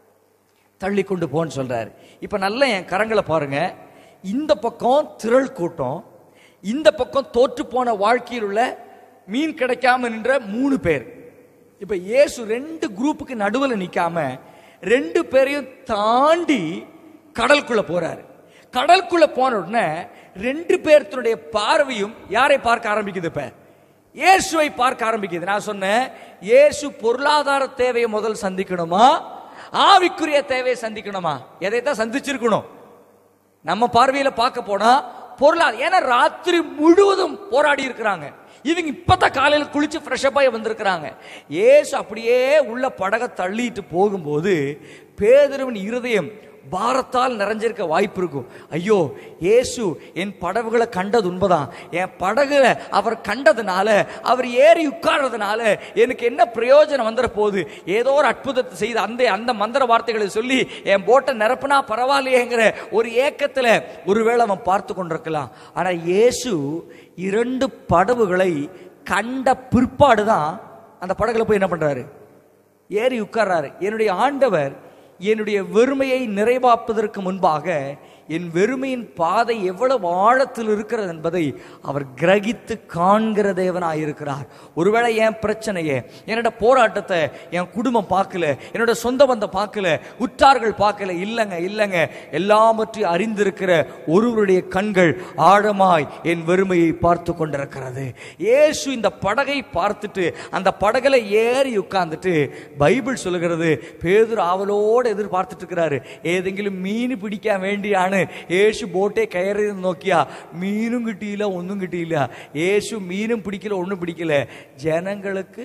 தள்ளி கொண்டு போன்னு சொல்றாரு இப்ப நல்லா என் கரங்களை பாருங்க இந்த பக்கம் திரள் கூட்டம் இந்த பக்கம் தோற்று போன வாழ்க்கையில் உள்ள மீன் கிடைக்காம நின்ற மூணு பேர் இப்ப இயேசு ரெண்டு குரூப்புக்கு நடுவில் நிக்காம ரெண்டு பேரையும் தாண்டி கடலுக்குள்ள போறாரு கடலுக்குள்ள போன உடனே ரெண்டு பேர்த்தினுடைய பார்வையும் யாரை பார்க்க ஆரம்பிக்குது இப்ப இயேசுவை பார்க்க ஆரம்பிக்குது நான் சொன்னேன் இயேசு பொருளாதார தேவையை முதல் சந்திக்கணுமா ஆவிக்குரிய தேவையை சந்திக்கணுமா எதைத்தான் சந்திச்சிருக்கணும் நம்ம பார்வையில பார்க்க போனா பொருளாதார ஏன்னா ராத்திரி முழுவதும் போராடி இருக்கிறாங்க இவங்க இப்பதான் காலையில குளிச்சு ஃப்ரெஷ்அப் ஆகி வந்திருக்கிறாங்க ஏசு அப்படியே உள்ள படக தள்ளிட்டு போகும்போது பேதருவின் இருதயம் பாரத்தால் நிறைஞ்சிருக்க வாய்ப்பு இருக்கும் ஐயோ இயேசு என் படகுகளை கண்டது உண்மைதான் என் படகுல அவர் கண்டதுனால அவர் ஏறி உட்கார்றதுனால எனக்கு என்ன பிரயோஜனம் வந்துட போகுது ஏதோ ஒரு அற்புதத்தை செய்து அந்த அந்த மந்திர வார்த்தைகளை சொல்லி என் போட்டை நிரப்புனா பரவாயில்லையேங்கிற ஒரு ஏக்கத்துல ஒருவேளை அவன் பார்த்து கொண்டிருக்கலாம் ஆனா இயேசு இரண்டு படகுகளை கண்ட பிற்பாடு தான் அந்த படகுல போய் என்ன பண்றாரு ஏறி உட்கார்றாரு என்னுடைய ஆண்டவர் என்னுடைய வெறுமையை நிறைவாப்பதற்கு முன்பாக என் வெறுமையின் பாதை எவ்வளவு ஆழத்தில் இருக்கிறது என்பதை அவர் கிரகித்து காண்கிற தேவனாயிருக்கிறார் ஒருவேளை என் பிரச்சனையை என்னோட போராட்டத்தை என் குடும்பம் பார்க்கல என்னோட சொந்த பந்தம் பார்க்கல உற்றார்கள் பார்க்கல இல்லைங்க இல்லைங்க எல்லாவற்றையும் அறிந்திருக்கிற ஒருவருடைய கண்கள் ஆழமாய் என் வெறுமையை பார்த்து கொண்டிருக்கிறது இயேசு இந்த படகை பார்த்துட்டு அந்த படகுல ஏறி உட்கார்ந்துட்டு பைபிள் சொல்லுகிறது பேதுரு ஆவலோடு எதிர்பார்த்துட்டு இருக்கிறாரு ஏதெങ്കിലും மீன் பிடிக்க வேண்டியான യേശു ബോട്ടെ കയറി നോക്കിയാ മീനും കിട്ടിയില്ല ഒന്നും കിട്ടിയില്ല യേശു മീനും പിടിക്കല ഒന്നും പിടിക്കല ജനങ്ങൾക്ക്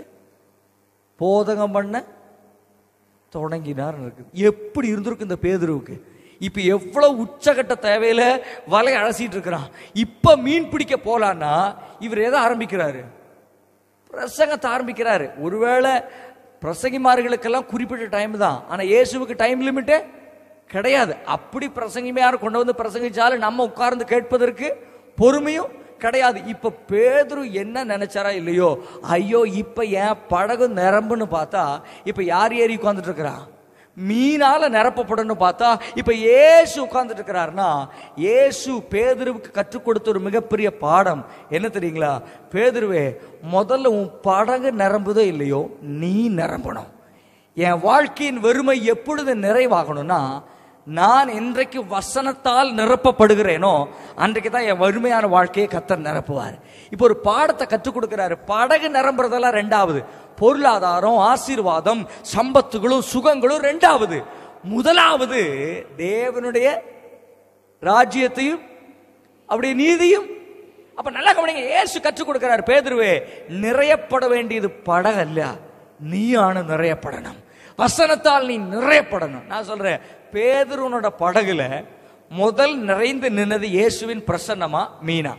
போதகம் பண்ண தொடங்கினார் இருக்கு எப்படி இருந்திருக்கும் இந்த பேதுருவுக்கு இப்ப எவ்வளவு உச்சகட்ட தேவையில வலை அலசிட்டு இருக்கிறான் இப்ப மீன் பிடிக்க போலான்னா இவர் எதை ஆரம்பிக்கிறாரு பிரசங்கத்தை ஆரம்பிக்கிறாரு ஒருவேளை பிரசங்கிமார்களுக்கெல்லாம் குறிப்பிட்ட டைம் தான் ஆனா இயேசுவுக்கு டைம் லிமிட்டு கிடையாது அப்படி பிரசங்கிமார் கொண்டு வந்து பிரசங்கிச்சாலும் நம்ம உட்கார்ந்து கேட்பதற்கு பொறுமையும் கிடையாது இப்ப பேதுரு என்ன நினைச்சாரா இல்லையோ ஐயோ இப்ப என் படகு நிரம்புன்னு பார்த்தா இப்ப யார் ஏறி உட்கார்ந்துட்டு இருக்கிறா மீனால நிரப்பப்படணும் பார்த்தா இப்ப ஏசு உட்கார்ந்துட்டு இருக்கிறாருன்னா ஏசு பேதுருவுக்கு கற்றுக் கொடுத்த ஒரு மிகப்பெரிய பாடம் என்ன தெரியுங்களா பேதுருவே முதல்ல உன் படகு நிரம்புதோ இல்லையோ நீ நிரம்பணும் என் வாழ்க்கையின் வெறுமை எப்பொழுது நிறைவாகணும்னா நான் இன்றைக்கு வசனத்தால் நிரப்பப்படுகிறேனோ அன்றைக்கு தான் என் வறுமையான வாழ்க்கையை கத்தர் நிரப்புவார் இப்போ ஒரு பாடத்தை கற்றுக் கொடுக்கிறாரு படகு நிரம்புறதெல்லாம் ரெண்டாவது பொருளாதாரம் ஆசீர்வாதம் சம்பத்துகளும் சுகங்களும் ரெண்டாவது முதலாவது தேவனுடைய ராஜ்யத்தையும் அவருடைய நீதியும் அப்ப நல்லா கவனிங்க ஏசு கற்றுக் கொடுக்கிறார் பேதுருவே நிறையப்பட வேண்டியது படகல்ல நீயான நிறையப்படணும் வசனத்தால் நீ நிறையப்படணும் நான் சொல்றேன் பேதுருவனோட படகுல முதல் நிறைந்து நின்னது இயேசுவின் பிரசன்னமா மீனா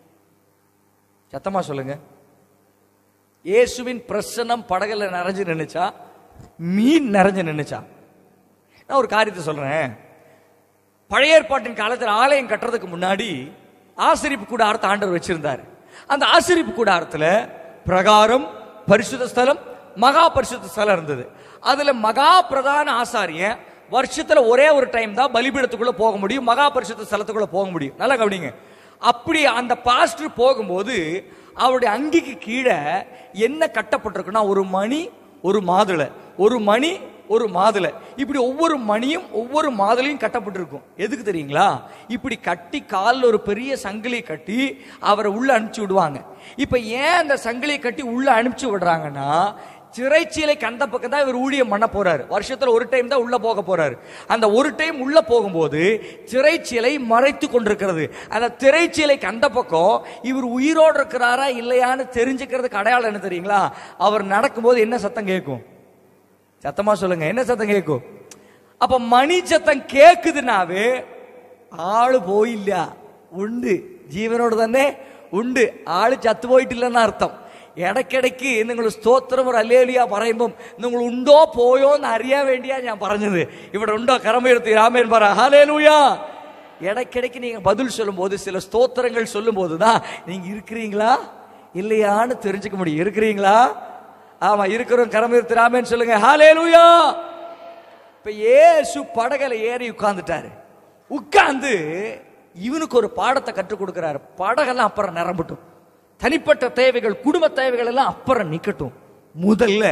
சத்தமா சொல்லுங்க இயேசுவின் பிரசன்னம் படகுல நிறைஞ்சு நின்னுச்சா மீன் நிறைஞ்சு நின்னுச்சா நான் ஒரு காரியத்தை சொல்றேன் பழைய ஏற்பாட்டின் காலத்தில் ஆலயம் கட்டுறதுக்கு முன்னாடி ஆசிரிப்பு கூடாரத்தை ஆண்டவர் வச்சிருந்தார் அந்த ஆசிரிப்பு கூடாரத்துல பிரகாரம் பரிசுத்த ஸ்தலம் மகா பரிசுத்த ஸ்தலம் இருந்தது அதுல மகா பிரதான ஆசாரியன் வருஷத்துல ஒரே ஒரு டைம் தான் பலிபீடத்துக்குள்ள போக முடியும் மகா பரிசுத்த ஸ்தலத்துக்குள்ள போக முடியும் நல்லா கவனிங்க அப்படி அந்த பாஸ்டர் போகும்போது அவருடைய அங்கிக்கு கீழே என்ன கட்டப்பட்டிருக்குன்னா ஒரு மணி ஒரு மாதுளை ஒரு மணி ஒரு மாதுளை இப்படி ஒவ்வொரு மணியும் ஒவ்வொரு மாதுளையும் கட்டப்பட்டிருக்கும் எதுக்கு தெரியுங்களா இப்படி கட்டி காலில் ஒரு பெரிய சங்கிலி கட்டி அவரை உள்ள அனுப்பிச்சு விடுவாங்க இப்ப ஏன் அந்த சங்கிலியை கட்டி உள்ள அனுப்பிச்சு விடுறாங்கன்னா சிறைச்சீலைக்கு அந்த பக்கம் தான் இவர் ஊழியம் பண்ண போறாரு வருஷத்துல ஒரு டைம் தான் உள்ள போக போறாரு அந்த ஒரு டைம் உள்ள போகும்போது சிறைச்சீலை மறைத்து கொண்டிருக்கிறது அந்த திரைச்சீலைக்கு அந்த பக்கம் இவர் உயிரோடு இருக்கிறாரா இல்லையான்னு தெரிஞ்சுக்கிறதுக்கு அடையாளம் என்ன தெரியுங்களா அவர் நடக்கும்போது என்ன சத்தம் கேட்கும் சத்தமா சொல்லுங்க என்ன சத்தம் கேட்கும் அப்ப மணி சத்தம் கேக்குதுனாவே ஆளு போயிല്ല ഉണ്ട് ജീവനോട് തന്നെ ഉണ്ട് ആള് ചത്തുപോയിട്ടില്ലെന്ന് അർത്ഥം ഇടയ്ക്കിടയ്ക്ക് നിങ്ങൾ സ്തോത്രം ഒരു അല്ലേലിയ പറയുമ്പം നിങ്ങൾ ഉണ്ടോ പോയോ എന്ന് അറിയാൻ വേണ്ടിയാ ഞാൻ പറഞ്ഞത് ഇവിടെ ഉണ്ടോ കറമയെടുത്ത് രാമേൻ പറ ഹാലേലൂയാ இடைக்கிடைக்கு நீங்க பதில் சொல்லும்போது சில ஸ்தோத்திரங்கள் சொல்லும்போது தான் நீங்க இருக்கிறீங்களா இல்லையான்னு தெரிஞ்சுக்க முடியும் இருக்கிறீங்களா ஆமா இருக்கிறோம் கரமீர் ராமேன்னு சொல்லுங்க ஹalleluya இப்ப இயேசு படகுல ஏறி உட்கார்ந்துட்டாரு உட்கார்ந்து இவனுக்கு ஒரு பாடத்தை கற்றுக் கொடுக்கிறாரு படகெல்லாம் அப்புறம் நிரம்பட்டும் தனிப்பட்ட தேவைகள் குடும்ப தேவைகள் எல்லாம் அப்புறம் நிக்கட்டும் முதல்ல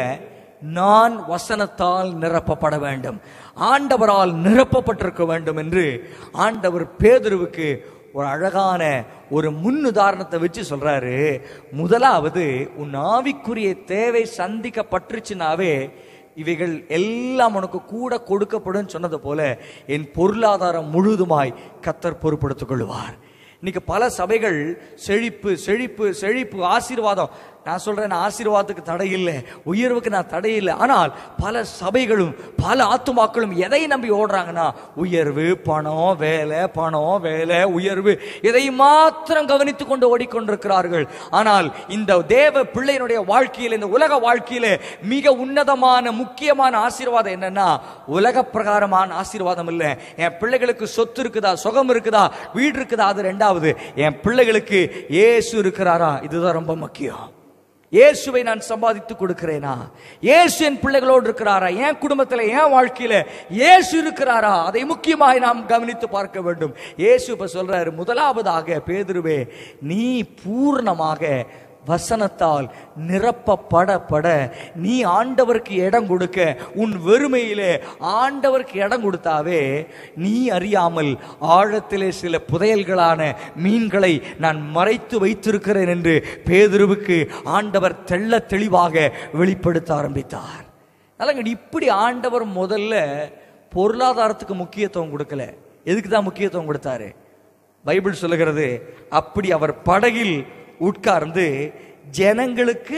நான் வசனத்தால் நிரப்பப்பட வேண்டும் ஆண்டவரால் நிரப்பப்பட்டிருக்க வேண்டும் என்று ஆண்டவர் பேதுருவுக்கு ஒரு அழகான ஒரு முன்னுதாரணத்தை வச்சு சொல்றாரு முதலாவது உன் ஆவிக்குரிய தேவை சந்திக்கப்பட்டுருச்சுனாவே இவைகள் எல்லாம் உனக்கு கூட கொடுக்கப்படும் சொன்னது போல என் பொருளாதாரம் முழுதுமாய் கத்தர் பொறுப்படுத்திக் கொள்வார் இன்னைக்கு பல சபைகள் செழிப்பு செழிப்பு செழிப்பு ஆசீர்வாதம் நான் சொல்றேன் ஆசீர்வாதத்துக்கு தடை இல்லை உயர்வுக்கு நான் தடை இல்லை ஆனால் பல சபைகளும் பல ஆத்துமாக்களும் எதை நம்பி ஓடுறாங்கன்னா உயர்வு பணம் வேலை பணம் வேலை உயர்வு இதை மாத்திரம் கவனித்துக் கொண்டு ஓடிக்கொண்டிருக்கிறார்கள் ஆனால் இந்த தேவ பிள்ளையினுடைய வாழ்க்கையில் இந்த உலக வாழ்க்கையில மிக உன்னதமான முக்கியமான ஆசீர்வாதம் என்னன்னா உலக பிரகாரமான ஆசீர்வாதம் இல்லை என் பிள்ளைகளுக்கு சொத்து இருக்குதா சுகம் இருக்குதா வீடு இருக்குதா அது ரெண்டாவது என் பிள்ளைகளுக்கு இயேசு இருக்கிறாரா இதுதான் ரொம்ப முக்கியம் இயேசுவை நான் சம்பாதித்து கொடுக்கிறேனா இயேசு என் பிள்ளைகளோடு இருக்கிறாரா என் குடும்பத்தில் என் வாழ்க்கையில இயேசு இருக்கிறாரா அதை முக்கியமாய் நாம் கவனித்து பார்க்க வேண்டும் இயேசு இப்ப சொல்றாரு முதலாவதாக பேதுருவே நீ பூர்ணமாக வசனத்தால் நிரப்பப்பட பட நீ ஆண்டவருக்கு இடம் கொடுக்க உன் வெறுமையிலே ஆண்டவருக்கு இடம் கொடுத்தாவே நீ அறியாமல் ஆழத்திலே சில புதையல்களான மீன்களை நான் மறைத்து வைத்திருக்கிறேன் என்று பேதுருவுக்கு ஆண்டவர் தெள்ள தெளிவாக வெளிப்படுத்த ஆரம்பித்தார் அதனால இப்படி ஆண்டவர் முதல்ல பொருளாதாரத்துக்கு முக்கியத்துவம் கொடுக்கல எதுக்கு தான் முக்கியத்துவம் கொடுத்தாரு பைபிள் சொல்லுகிறது அப்படி அவர் படகில் உட்கார்ந்து ஜனங்களுக்கு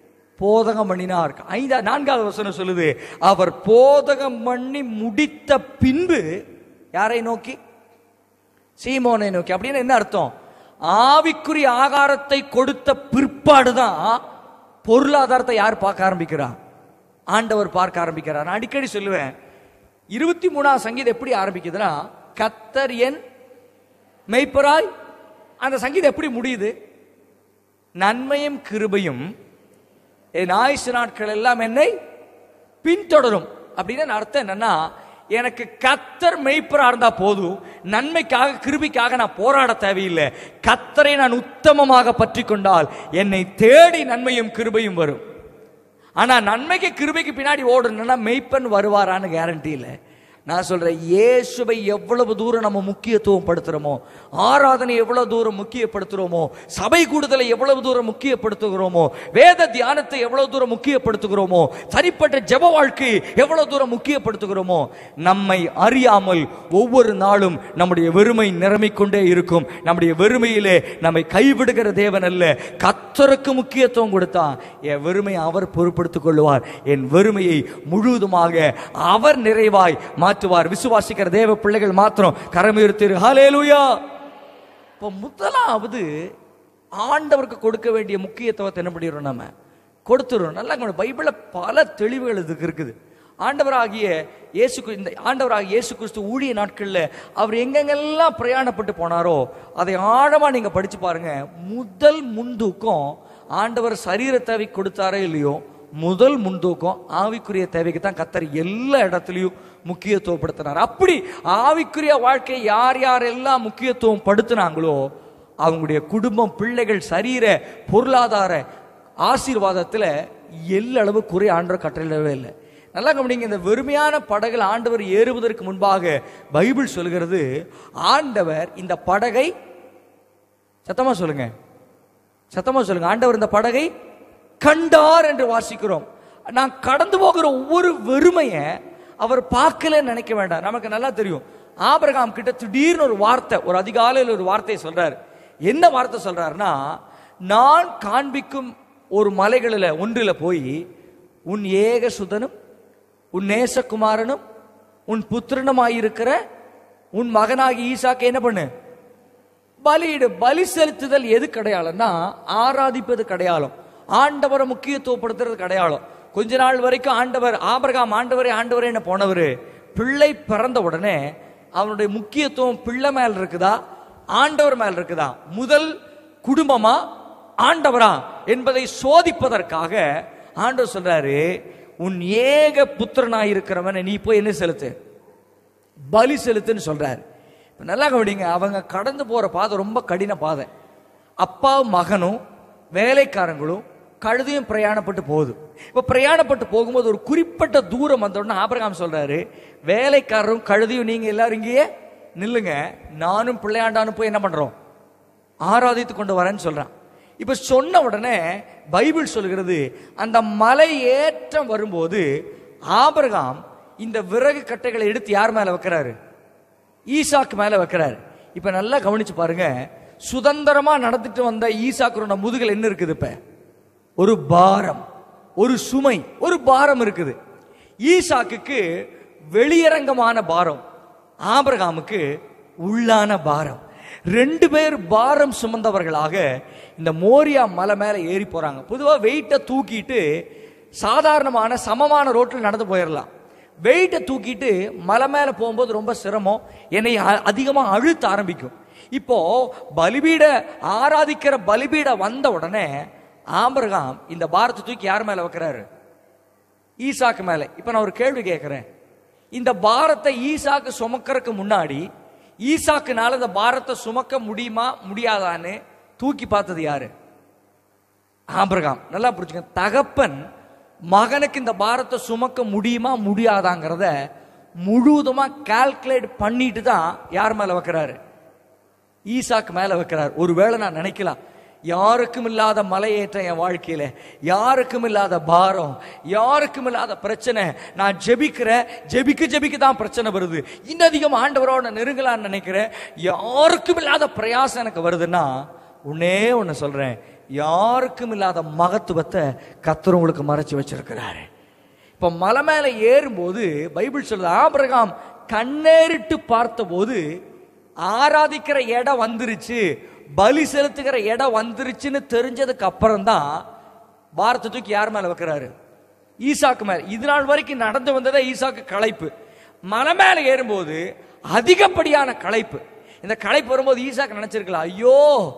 போதகம் பண்ணினார் ஐந்தா நான்காவது வசனம் சொல்லுது அவர் போதகம் பண்ணி முடித்த பின்பு யாரை நோக்கி சீமோனை நோக்கி அப்படின்னு என்ன அர்த்தம் ஆவிக்குரிய ஆகாரத்தை கொடுத்த பிற்பாடுதான் பொருளாதாரத்தை யார் பார்க்க ஆரம்பிக்கிறா ஆண்டவர் பார்க்க ஆரம்பிக்கிறார் நான் அடிக்கடி சொல்லுவேன் இருபத்தி மூணாம் சங்கீதம் எப்படி ஆரம்பிக்குதுன்னா கத்தர் என் மெய்ப்பராய் அந்த சங்கீதம் எப்படி முடியுது நன்மையும் கிருபையும் என் ஆயுசு நாட்கள் எல்லாம் என்னை பின்தொடரும் அப்படின்னு அர்த்தம் என்னன்னா எனக்கு கத்தர் மெய்ப்பரா இருந்தா போதும் நன்மைக்காக கிருபிக்காக நான் போராட தேவையில்லை கத்தரை நான் உத்தமமாக பற்றி கொண்டால் என்னை தேடி நன்மையும் கிருபையும் வரும் ஆனா நன்மைக்கு கிருபைக்கு பின்னாடி ஓடணும்னா மெய்ப்பன் வருவாரான்னு கேரண்டி இல்லை நான் சொல்றேன் இயேசுவை எவ்வளவு தூரம் நம்ம முக்கியத்துவம் படுத்துறோமோ ஆராதனை எவ்வளவு தூரம் முக்கியப்படுத்துறோமோ சபை கூடுதலை எவ்வளவு தூரம் முக்கியப்படுத்துகிறோமோ வேத தியானத்தை எவ்வளவு தூரம் முக்கியப்படுத்துகிறோமோ தனிப்பட்ட ஜெப வாழ்க்கை எவ்வளவு தூரம் முக்கியப்படுத்துகிறோமோ நம்மை அறியாமல் ஒவ்வொரு நாளும் நம்முடைய வெறுமை நிரம்பிக்கொண்டே இருக்கும் நம்முடைய வெறுமையிலே நம்மை கைவிடுகிற தேவன் அல்ல கத்தருக்கு முக்கியத்துவம் கொடுத்தா என் வெறுமை அவர் பொறுப்படுத்திக் கொள்வார் என் வெறுமையை முழுவதுமாக அவர் நிறைவாய் மாற்றுவார் விசுவாசிக்கிற தேவ பிள்ளைகள் மாத்திரம் கரமுயர்த்திரு ஹalleluya இப்போ முதலாவது ஆண்டவருக்கு கொடுக்க வேண்டிய முக்கியத்துவத்தை என்ன பண்ணிடுறோம் நம்ம கொடுத்துறோம் நல்லா உங்களோட பைபிளில் பல தெளிவுகள் இதுக்கு இருக்குது ஆண்டவராகிய இயேசு கிறிஸ்து- இந்த ஆண்டவராகிய இயேசு கிறிஸ்து ஊழிய நாட்களில் அவர் எங்கெங்கெல்லாம் பிரயாணப்பட்டு போனாரோ அதை ஆழமா நீங்க படிச்சு பாருங்க முதல் முன்தூக்கம் ஆண்டவர் சரீர தேவை கொடுத்தாரே இல்லையோ முதல் முன்தூக்கம் ஆவிக்குரிய தேவைக்கு தான் கத்தர் எல்லா இடத்துலையும் முக்கியத்துவப்படுத்தினார் அப்படி ஆவிக்குரிய வாழ்க்கை யார் யாரெல்லாம் முக்கியத்துவம் படுத்தினாங்களோ அவங்களுடைய குடும்பம் பிள்ளைகள் சரீர பொருளாதார ஆசீர்வாதத்தில் எல்லளவு குறை ஆண்டவர் கட்டளவே இல்லை நல்லா கவனிங்க இந்த வெறுமையான படகுல ஆண்டவர் ஏறுவதற்கு முன்பாக பைபிள் சொல்கிறது ஆண்டவர் இந்த படகை சத்தமா சொல்லுங்க சத்தமா சொல்லுங்க ஆண்டவர் இந்த படகை கண்டார் என்று வாசிக்கிறோம் நான் கடந்து போகிற ஒவ்வொரு வெறுமைய அவர் பார்க்கலன்னு நினைக்க வேண்டாம் நமக்கு நல்லா தெரியும் ஆபிரகாம் கிட்ட திடீர்னு ஒரு வார்த்தை ஒரு அதிகாலையில் ஒரு வார்த்தையை சொல்றாரு என்ன வார்த்தை சொல்றாருன்னா நான் காண்பிக்கும் ஒரு மலைகளில் ஒன்றில் போய் உன் ஏக சுதனும் உன் நேசகுமாரனும் உன் புத்திரனுமாயிருக்கிற உன் மகனாகி ஈசாக்கு என்ன பண்ணு பலியிடு பலி செலுத்துதல் எது கிடையாளம்னா ஆராதிப்பது கிடையாளம் ஆண்டவரை முக்கியத்துவப்படுத்துறது கிடையாளம் கொஞ்ச நாள் வரைக்கும் ஆண்டவர் ஆபரகாம் ஆண்டவரே ஆண்டவரே என்ன போனவர் பிள்ளை பிறந்த உடனே அவனுடைய முக்கியத்துவம் பிள்ளை மேல் இருக்குதா ஆண்டவர் மேல் இருக்குதா முதல் குடும்பமா ஆண்டவரா என்பதை சோதிப்பதற்காக ஆண்டவர் சொல்றாரு உன் ஏக புத்திரனாய் இருக்கிறவனை நீ போய் என்ன செலுத்து பலி செலுத்துன்னு சொல்றாரு இப்ப நல்லா கவனிங்க அவங்க கடந்து போற பாதை ரொம்ப கடின பாதை அப்பாவும் மகனும் வேலைக்காரங்களும் கழுதையும் பிரயாணப்பட்டு போகுது இப்ப பிரயாணப்பட்டு போகும்போது ஒரு குறிப்பிட்ட தூரம் வந்த உடனே ஆபிரகாம் சொல்றாரு வேலைக்காரரும் கழுதையும் நீங்க எல்லாரும் இங்கேயே நில்லுங்க நானும் பிள்ளையாண்டானும் போய் என்ன பண்றோம் ஆராதித்து கொண்டு வரேன்னு சொல்றான் இப்ப சொன்ன உடனே பைபிள் சொல்கிறது அந்த மலை ஏற்றம் வரும்போது ஆபிரகாம் இந்த விறகு கட்டைகளை எடுத்து யார் மேல வைக்கிறாரு ஈசாக்கு மேல வைக்கிறாரு இப்ப நல்லா கவனிச்சு பாருங்க சுதந்திரமா நடந்துட்டு வந்த ஈசாக்கரோட முதுகில் என்ன இருக்குது இப்ப ஒரு பாரம் ஒரு சுமை ஒரு பாரம் இருக்குது ஈசாக்குக்கு வெளியரங்கமான பாரம் ஆபிரகாமுக்கு உள்ளான பாரம் ரெண்டு பேர் பாரம் சுமந்தவர்களாக இந்த மோரியா மலை மேல ஏறி போறாங்க பொதுவா வெயிட்டை தூக்கிட்டு சாதாரணமான சமமான ரோட்டில் நடந்து போயிடலாம் வெயிட்டை தூக்கிட்டு மலை மேல போகும்போது ரொம்ப சிரமம் என்னை அ- அதிகமா அழுத்த ஆரம்பிக்கும் இப்போ பலிபீட ஆராதிக்கிற பலிபீட வந்த உடனே ஆபிரகாம் இந்த பாரத்தை தூக்கி யார் மேல வைக்கிறாரு ஈசாக்கு மேல இப்ப நான் ஒரு கேள்வி கேட்கிறேன் இந்த பாரத்தை ஈசாக்கு சுமக்கறதுக்கு முன்னாடி ஈசாக்குனால இந்த பாரத்தை சுமக்க முடியுமா முடியாதான்னு தூக்கி பார்த்தது யாரு ஆபிரகாம் நல்லா புரிஞ்சுங்க தகப்பன் மகனுக்கு இந்த பாரத்தை சுமக்க முடியுமா முடியாதாங்கிறத முழுவதுமா கால்குலேட் பண்ணிட்டு தான் யார் மேல வைக்கிறாரு ஈசாக்கு மேல வைக்கிறார் ஒருவேளை நான் நினைக்கலாம் யாருக்கும் இல்லாத மலையேற்றம் என் வாழ்க்கையில யாருக்கும் இல்லாத பாரம் யாருக்கும் இல்லாத பிரச்சனை நான் ஜெபிக்கிறேன் ஜெபிக்க ஜெபிக்க தான் பிரச்சனை வருது இன்னும் அதிகம் ஆண்டவரோட நெருங்கலான்னு நினைக்கிறேன் யாருக்கும் இல்லாத பிரயாசம் எனக்கு வருதுன்னா உன்னே ஒன்று சொல்றேன் யாருக்கும் இல்லாத மகத்துவத்தை கத்தர் உங்களுக்கு மறைச்சு வச்சிருக்கிறாரு இப்ப மலை மேல ஏறும்போது பைபிள் சொல்லுது ஆபிரகாம் கண்ணேறிட்டு பார்த்தபோது ஆராதிக்கிற இடம் வந்துருச்சு பலி செலுத்துகிற இடம் வந்துருச்சுன்னு தெரிஞ்சதுக்கு அப்புறம் தான் பாரத்தை தூக்கி யார் மேல வைக்கிறாரு ஈசாக்கு மேல இது நாள் வரைக்கும் நடந்து வந்ததே ஈசாக்கு களைப்பு மலை மேல ஏறும்போது அதிகப்படியான களைப்பு இந்த களைப்பு வரும்போது ஈசாக்கு நினைச்சிருக்கலாம் ஐயோ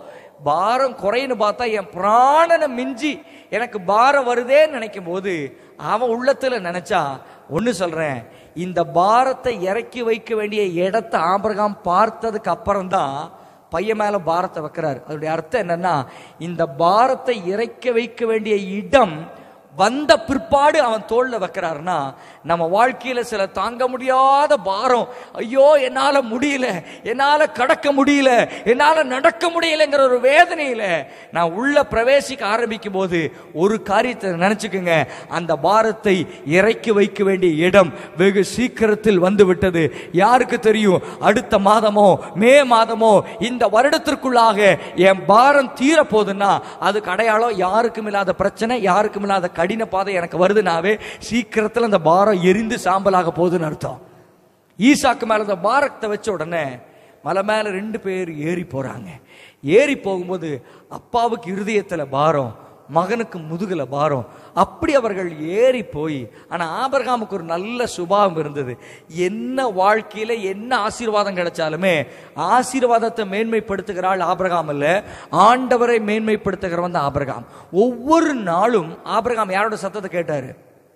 பாரம் குறைன்னு பார்த்தா என் பிராணனை மிஞ்சி எனக்கு பாரம் வருதேன்னு நினைக்கும் போது அவன் உள்ளத்துல நினைச்சா ஒன்னு சொல்றேன் இந்த பாரத்தை இறக்கி வைக்க வேண்டிய இடத்தை ஆபிரகாம் பார்த்ததுக்கு அப்புறம் தான் பையன் மேல பாரத்தை வைக்கிறார் அதோடைய அர்த்தம் என்னன்னா இந்த பாரத்தை இறக்க வைக்க வேண்டிய இடம் வந்த பிற்பாடு அவன் தோல்ல வைக்கிறாருன்னா நம்ம வாழ்க்கையில சில தாங்க முடியாத பாரம் ஐயோ என்னால முடியல என்னால கடக்க முடியல என்னால நடக்க முடியலங்கிற ஒரு வேதனையில நான் உள்ள பிரவேசிக்க ஆரம்பிக்கும் போது ஒரு காரியத்தை நினைச்சுக்குங்க அந்த பாரத்தை இறக்கி வைக்க வேண்டிய இடம் வெகு சீக்கிரத்தில் வந்து விட்டது யாருக்கு தெரியும் அடுத்த மாதமோ மே மாதமோ இந்த வருடத்திற்குள்ளாக என் பாரம் தீர போகுதுன்னா அதுக்கு அடையாளம் யாருக்கும் இல்லாத பிரச்சனை யாருக்கும் இல்லாத கடின பாதை எனக்கு வருதுனாவே சீக்கிரத்தில் அந்த பாரம் எரிந்து சாம்பலாக போகுதுன்னு அர்த்தம் ஈசாக்கு மேல அந்த பாரத்தை வச்ச உடனே மலை மேல ரெண்டு பேர் ஏறி போறாங்க ஏறி போகும்போது அப்பாவுக்கு இருதயத்துல பாரம் மகனுக்கு முதுகுல பாரம் அப்படி அவர்கள் ஏறி போய் ஆனா ஆபரகாமுக்கு ஒரு நல்ல சுபாவம் இருந்தது என்ன வாழ்க்கையில என்ன ஆசீர்வாதம் கிடைச்சாலுமே ஆசீர்வாதத்தை மேன்மைப்படுத்துகிறாள் ஆபிரகாம் அல்ல ஆண்டவரை மேன்மைப்படுத்துகிறவன் தான் ஆபிரகாம் ஒவ்வொரு நாளும் ஆபிரகாம் யாரோட சத்தத்தை கேட்டாரு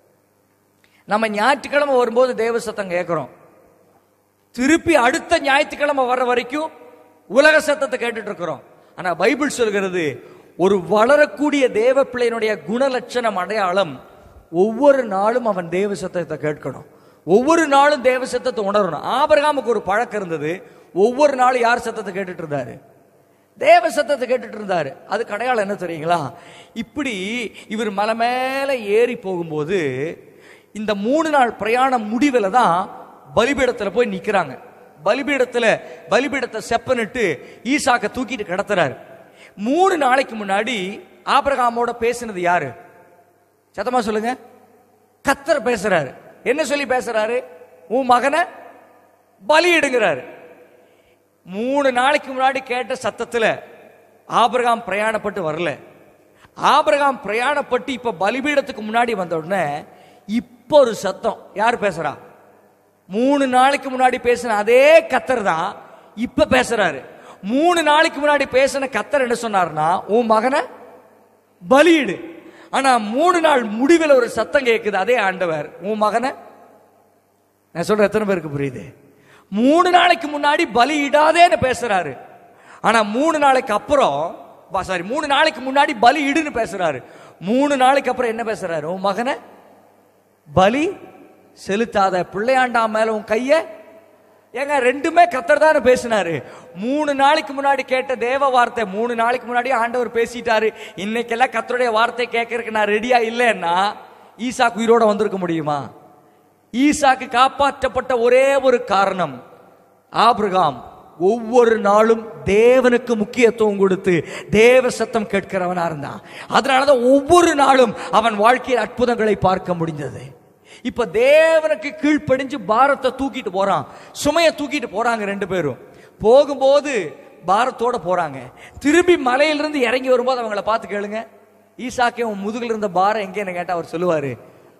நம்ம ஞாயிற்றுக்கிழமை வரும்போது தேவ சத்தம் கேட்கிறோம் திருப்பி அடுத்த ஞாயிற்றுக்கிழமை வர்ற வரைக்கும் உலக சத்தத்தை கேட்டுட்டு இருக்கிறோம் ஆனா பைபிள் சொல்கிறது ஒரு வளரக்கூடிய தேவ பிள்ளையினுடைய குணலட்சணம் அடையாளம் ஒவ்வொரு நாளும் அவன் தேவ சத்தத்தை கேட்கணும் ஒவ்வொரு நாளும் தேவ சத்தத்தை உணரணும் ஆபிரகாமுக்கு ஒரு பழக்கம் இருந்தது ஒவ்வொரு நாளும் யார் சத்தத்தை கேட்டுட்டு இருந்தாரு தேவ சத்தத்தை கேட்டுட்டு இருந்தாரு அது கடையாளம் என்ன தெரியுங்களா இப்படி இவர் மலை மேல ஏறி போகும்போது இந்த மூணு நாள் பிரயாணம் முடிவில் தான் பலிபீடத்துல போய் நிக்கிறாங்க பலிபீடத்துல பலிபீடத்தை செப்பனிட்டு ஈசாக்க தூக்கிட்டு கடத்துறாரு மூணு நாளைக்கு முன்னாடி ஆபிரகாமோட பேசினது யாரு சத்தமா சொல்லுங்க கத்தர் பேசுறாரு என்ன சொல்லி பேசுறாரு உன் மகனை பலியிடுங்கிறாரு மூணு நாளைக்கு முன்னாடி கேட்ட சத்தத்துல ஆபிரகாம் பிரயாணப்பட்டு வரல ஆபிரகாம் பிரயாணப்பட்டு இப்ப பலிபீடத்துக்கு முன்னாடி வந்த உடனே இப்போ ஒரு சத்தம் யார் பேசுறா மூணு நாளைக்கு முன்னாடி பேசின அதே கத்தர் தான் இப்ப பேசுறாரு மூணு நாளைக்கு முன்னாடி பேசின கத்தர் என்ன சொன்னார்னா உன் மகனை பலியிடு ஆனா மூணு நாள் முடிவில் ஒரு சத்தம் கேட்குது அதே ஆண்டவர் உன் மகனை நான் சொல்ற எத்தனை பேருக்கு புரியுது மூணு நாளைக்கு முன்னாடி பலி இடாதேன்னு பேசுறாரு ஆனா மூணு நாளைக்கு அப்புறம் சாரி மூணு நாளைக்கு முன்னாடி பலி இடுன்னு பேசுறாரு மூணு நாளைக்கு அப்புறம் என்ன பேசுறாரு உன் மகனை பலி செலுத்தாத பிள்ளையாண்டா மேல உன் கைய ஏங்க ரெண்டுமே கத்தர் தானே பேசினாரு மூணு நாளைக்கு முன்னாடி கேட்ட தேவ வார்த்தை மூணு நாளைக்கு முன்னாடி ஆண்டவர் பேசிட்டாரு இன்னைக்கெல்லாம் கத்தருடைய வார்த்தை கேட்கறதுக்கு நான் ரெடியா இல்லைன்னா ஈசாக்கு உயிரோட வந்திருக்க முடியுமா ஈசாக்கு காப்பாற்றப்பட்ட ஒரே ஒரு காரணம் ஆபிரகாம் ஒவ்வொரு நாளும் தேவனுக்கு முக்கியத்துவம் கொடுத்து தேவ சத்தம் கேட்கிறவனா இருந்தான் அதனாலதான் ஒவ்வொரு நாளும் அவன் வாழ்க்கையில் அற்புதங்களை பார்க்க முடிந்தது இப்ப தேவனுக்கு கீழ்ப்படிஞ்சு பாரத்தை தூக்கிட்டு போறான் சுமையை தூக்கிட்டு போறாங்க ரெண்டு பேரும் போகும்போது பாரத்தோட போறாங்க திரும்பி மலையிலிருந்து இறங்கி வரும்போது அவங்கள பார்த்து கேளுங்க ஈசாக்கே உன் முதுகுல இருந்த பாரம் எங்கேன்னு கேட்டா அவர் சொல்லுவாரு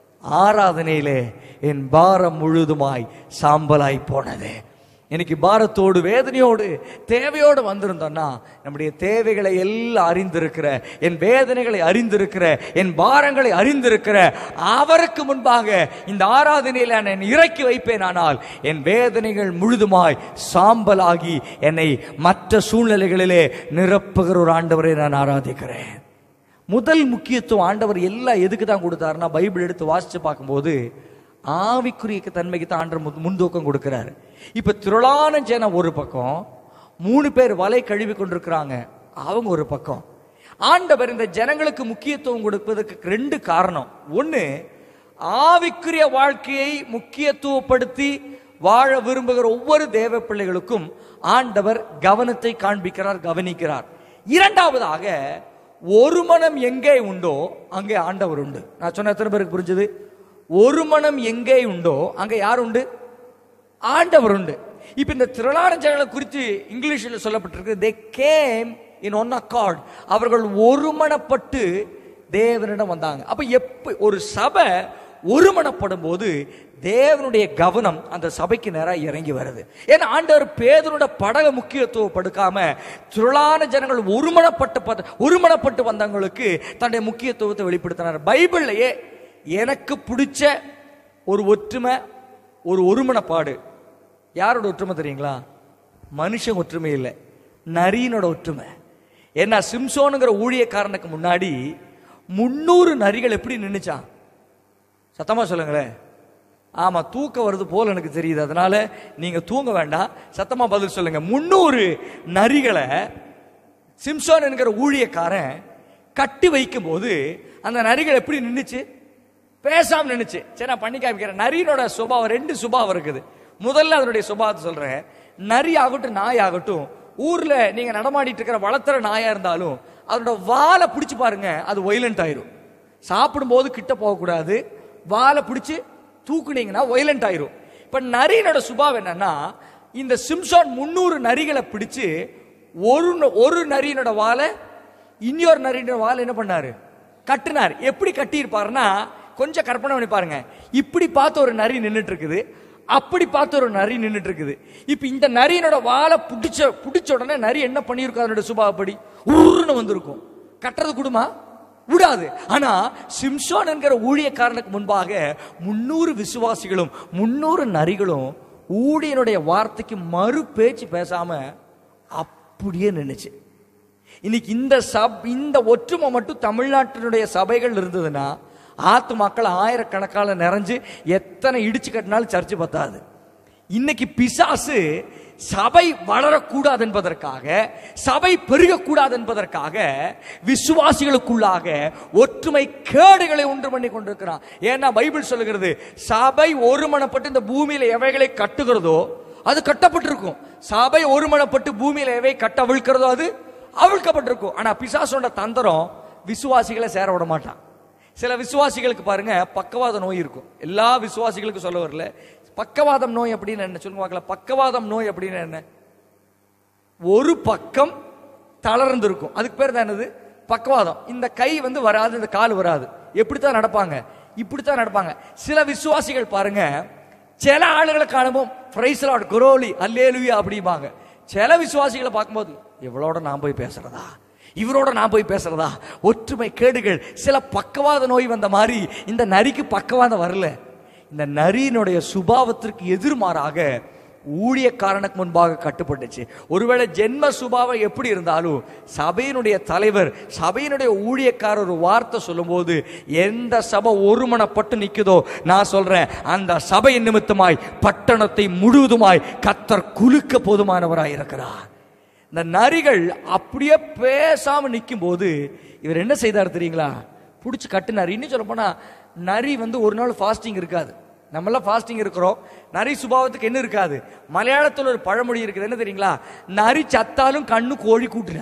ஆராதனையிலே என் பாரம் முழுதுமாய் சாம்பலாய் போனது இன்னைக்கு பாரத்தோடு வேதனையோடு தேவையோடு வந்திருந்தோம்னா நம்முடைய தேவைகளை எல்லாம் அறிந்திருக்கிற என் வேதனைகளை அறிந்திருக்கிற என் பாரங்களை அறிந்திருக்கிற அவருக்கு முன்பாக இந்த ஆராதனையில நான் இறக்கி வைப்பேன் ஆனால் என் வேதனைகள் முழுதுமாய் சாம்பலாகி என்னை மற்ற சூழ்நிலைகளிலே நிரப்புகிற ஒரு ஆண்டவரை நான் ஆராதிக்கிறேன் முதல் முக்கியத்துவம் ஆண்டவர் எல்லாம் எதுக்கு தான் கொடுத்தாருன்னா பைபிள் எடுத்து வாசிச்சு பார்க்கும்போது ஆவிக்குரிய தன்மைக்கு தான் ஆண்டவர் முன்- முன்தூக்கம் கொடுக்கிறாரு இப்ப திரளான ஜனம் ஒரு பக்கம் மூணு பேர் வலை கழுவி கொண்டிருக்கிறாங்க அவங்க ஒரு பக்கம் ஆண்டவர் இந்த ஜனங்களுக்கு முக்கியத்துவம் கொடுப்பதற்கு ரெண்டு காரணம் ஒண்ணு ஆவிக்குரிய வாழ்க்கையை முக்கியத்துவப்படுத்தி வாழ விரும்புகிற ஒவ்வொரு தேவ பிள்ளைகளுக்கும் ஆண்டவர் கவனத்தை காண்பிக்கிறார் கவனிக்கிறார் இரண்டாவதாக ஒரு மனம் எங்கே உண்டோ அங்கே ஆண்டவர் உண்டு நான் சொன்ன எத்தனை பேருக்கு புரிஞ்சது ஒரு மனம் எங்கே உண்டோ அங்கே யார் உண்டு ஆண்டவர் உண்டு இப்ப இந்த திரளான ஜனங்களை குறித்து இங்கிலீஷில் சொல்லப்பட்டிருக்கு they came in one accord அவர்கள் ஒருமனப்பட்டு தேவனிடம் வந்தாங்க அப்ப எப்ப ஒரு சபை ஒருமனப்படும் போது தேவனுடைய கவனம் அந்த சபைக்கு நேரா இறங்கி வருது ஏன்னா ஆண்டவர் பேதனோட படக முக்கியத்துவப்படுக்காம திரளான ஜனங்கள் ஒருமனப்பட்டு பத- ஒருமனப்பட்டு வந்தவங்களுக்கு தன்னுடைய முக்கியத்துவத்தை வெளிப்படுத்தினார் பைபிள்லயே எனக்கு பிடிச்ச ஒரு ஒற்றுமை ஒரு ஒருமனப்பாடு யாரோட ஒற்றுமை தெரியுங்களா மனுஷன் ஒற்றுமை இல்லை நரியினோட ஒற்றுமை ஏன்னா சிம்சோனுங்கிற ஊழியக்காரனுக்கு முன்னாடி முன்னூறு நரிகள் எப்படி நின்னுச்சான் சத்தமா சொல்லுங்களேன் ஆமா தூக்கம் வருது போல எனக்கு தெரியுது அதனால நீங்க தூங்க வேண்டாம் சத்தமா பதில் சொல்லுங்க முன்னூறு நரிகளை சிம்சோன் என்கிற ஊழியக்காரன் கட்டி வைக்கும் போது அந்த நரிகள் எப்படி நின்னுச்சு பேசாம நின்னுச்சு சரி நான் பண்ணி காமிக்கிறேன் நரியினோட சுபாவம் ரெண்டு சுபாவம் இருக்குது முதல்ல அதனுடைய சுபாவத்தை சொல்றேன் நரி ஆகட்டும் நாய் ஆகட்டும் ஊர்ல நீங்க நடமாடிட்டு இருக்கிற வளர்த்துற நாயா இருந்தாலும் அதோட வாலை பிடிச்சு பாருங்க அது வைலண்ட் ஆயிரும் சாப்பிடும்போது கிட்ட போகக்கூடாது வாலை பிடிச்சு தூக்குனீங்கன்னா வைலண்ட் ஆயிரும் இப்ப நரியினோட சுபாவம் என்னன்னா இந்த சிம்சோன் முன்னூறு நரிகளை பிடிச்சு ஒரு ந- ஒரு நரியினோட வாலை இன்னொரு நரியினோட வாலை என்ன பண்ணாரு கட்டினார் எப்படி கட்டியிருப்பாருன்னா கொஞ்சம் கற்பனை பண்ணி பாருங்க இப்படி பார்த்து ஒரு நரி நின்னுட்டு இருக்குது அப்படி பார்த்து ஒரு நரி நின்னுட்டு இருக்குது இப்ப இந்த நரியினோட வாலை பிடிச்ச பிடிச்ச உடனே நரி என்ன பண்ணியிருக்கும் அதனோட சுபாவப்படி ஊர்னு வந்திருக்கும் கட்டுறது கூடுமா விடாது ஆனா சிம்சோன் என்கிற ஊழியக்காரனுக்கு முன்பாக முன்னூறு விசுவாசிகளும் முன்னூறு நரிகளும் ஊழியனுடைய வார்த்தைக்கு மறு பேச்சு பேசாம அப்படியே நின்னுச்சு இன்னைக்கு இந்த சப் இந்த ஒற்றுமை மட்டும் தமிழ்நாட்டினுடைய சபைகள் இருந்ததுன்னா ஆத்துமாக்கள் ஆயிரக்கணக்கால நிறைஞ்சு எத்தனை இடிச்சு கட்டினாலும் சர்ச்சு பத்தாது இன்னைக்கு பிசாசு சபை வளரக்கூடாது என்பதற்காக சபை பெருகக்கூடாது என்பதற்காக விசுவாசிகளுக்குள்ளாக ஒற்றுமை கேடுகளை உண்டு பண்ணி கொண்டிருக்கிறான் ஏன்னா பைபிள் சொல்லுகிறது சபை ஒருமனப்பட்டு இந்த பூமியில எவைகளை கட்டுகிறதோ அது கட்டப்பட்டிருக்கும் சபை ஒருமனப்பட்டு பூமியில எவை கட்ட அவிழ்க்கிறதோ அது அவிழ்க்கப்பட்டிருக்கும் ஆனா பிசாசோட தந்திரம் விசுவாசிகளை சேர விட மாட்டான் சில விசுவாசிகளுக்கு பாருங்க பக்கவாத நோய் இருக்கும் எல்லா விசுவாசிகளுக்கும் சொல்ல வரல பக்கவாதம் நோய் அப்படின்னு என்ன சொல்லுங்க பார்க்கலாம் பக்கவாதம் நோய் அப்படின்னு என்ன ஒரு பக்கம் தளர்ந்து இருக்கும் அதுக்கு பேர் தான் என்னது பக்கவாதம் இந்த கை வந்து வராது இந்த கால் வராது எப்படித்தான் நடப்பாங்க இப்படித்தான் நடப்பாங்க சில விசுவாசிகள் பாருங்க சில ஆளுகளை காணும்போது பிரைஸ்லாட் குரோலி அல்லேலுயா அப்படிம்பாங்க சில விசுவாசிகளை பார்க்கும்போது இவளோட நான் போய் பேசுறதா இவரோட நான் போய் பேசுறதா ஒற்றுமை கேடுகள் சில பக்கவாத நோய் வந்த மாதிரி இந்த நரிக்கு பக்கவாதம் வரல இந்த நரியினுடைய சுபாவத்திற்கு எதிர்மாறாக ஊழியக்காரனுக்கு முன்பாக கட்டுப்பட்டுச்சு ஒருவேளை ஜென்ம சுபாவம் எப்படி இருந்தாலும் சபையினுடைய தலைவர் சபையினுடைய ஊழியக்காரர் ஒரு வார்த்தை சொல்லும்போது எந்த சபை ஒருமனப்பட்டு நிக்குதோ நான் சொல்றேன் அந்த சபையின் நிமித்தமாய் பட்டணத்தை முழுவதுமாய் கத்தர் குலுக்க போதுமானவராய் இருக்கிறார் இந்த நரிகள் அப்படியே பேசாம நிற்கும் போது இவர் என்ன செய்தார் தெரியுங்களா பிடிச்சி கட்டுனார் இன்னும் சொல்ல போனா நரி வந்து ஒரு நாள் ஃபாஸ்டிங் இருக்காது நம்மளாம் ஃபாஸ்டிங் இருக்கிறோம் நரி சுபாவத்துக்கு என்ன இருக்காது மலையாளத்தில் ஒரு பழமொழி இருக்குது என்ன தெரியுங்களா நரி சத்தாலும் கண்ணு கோழி கூட்டுறா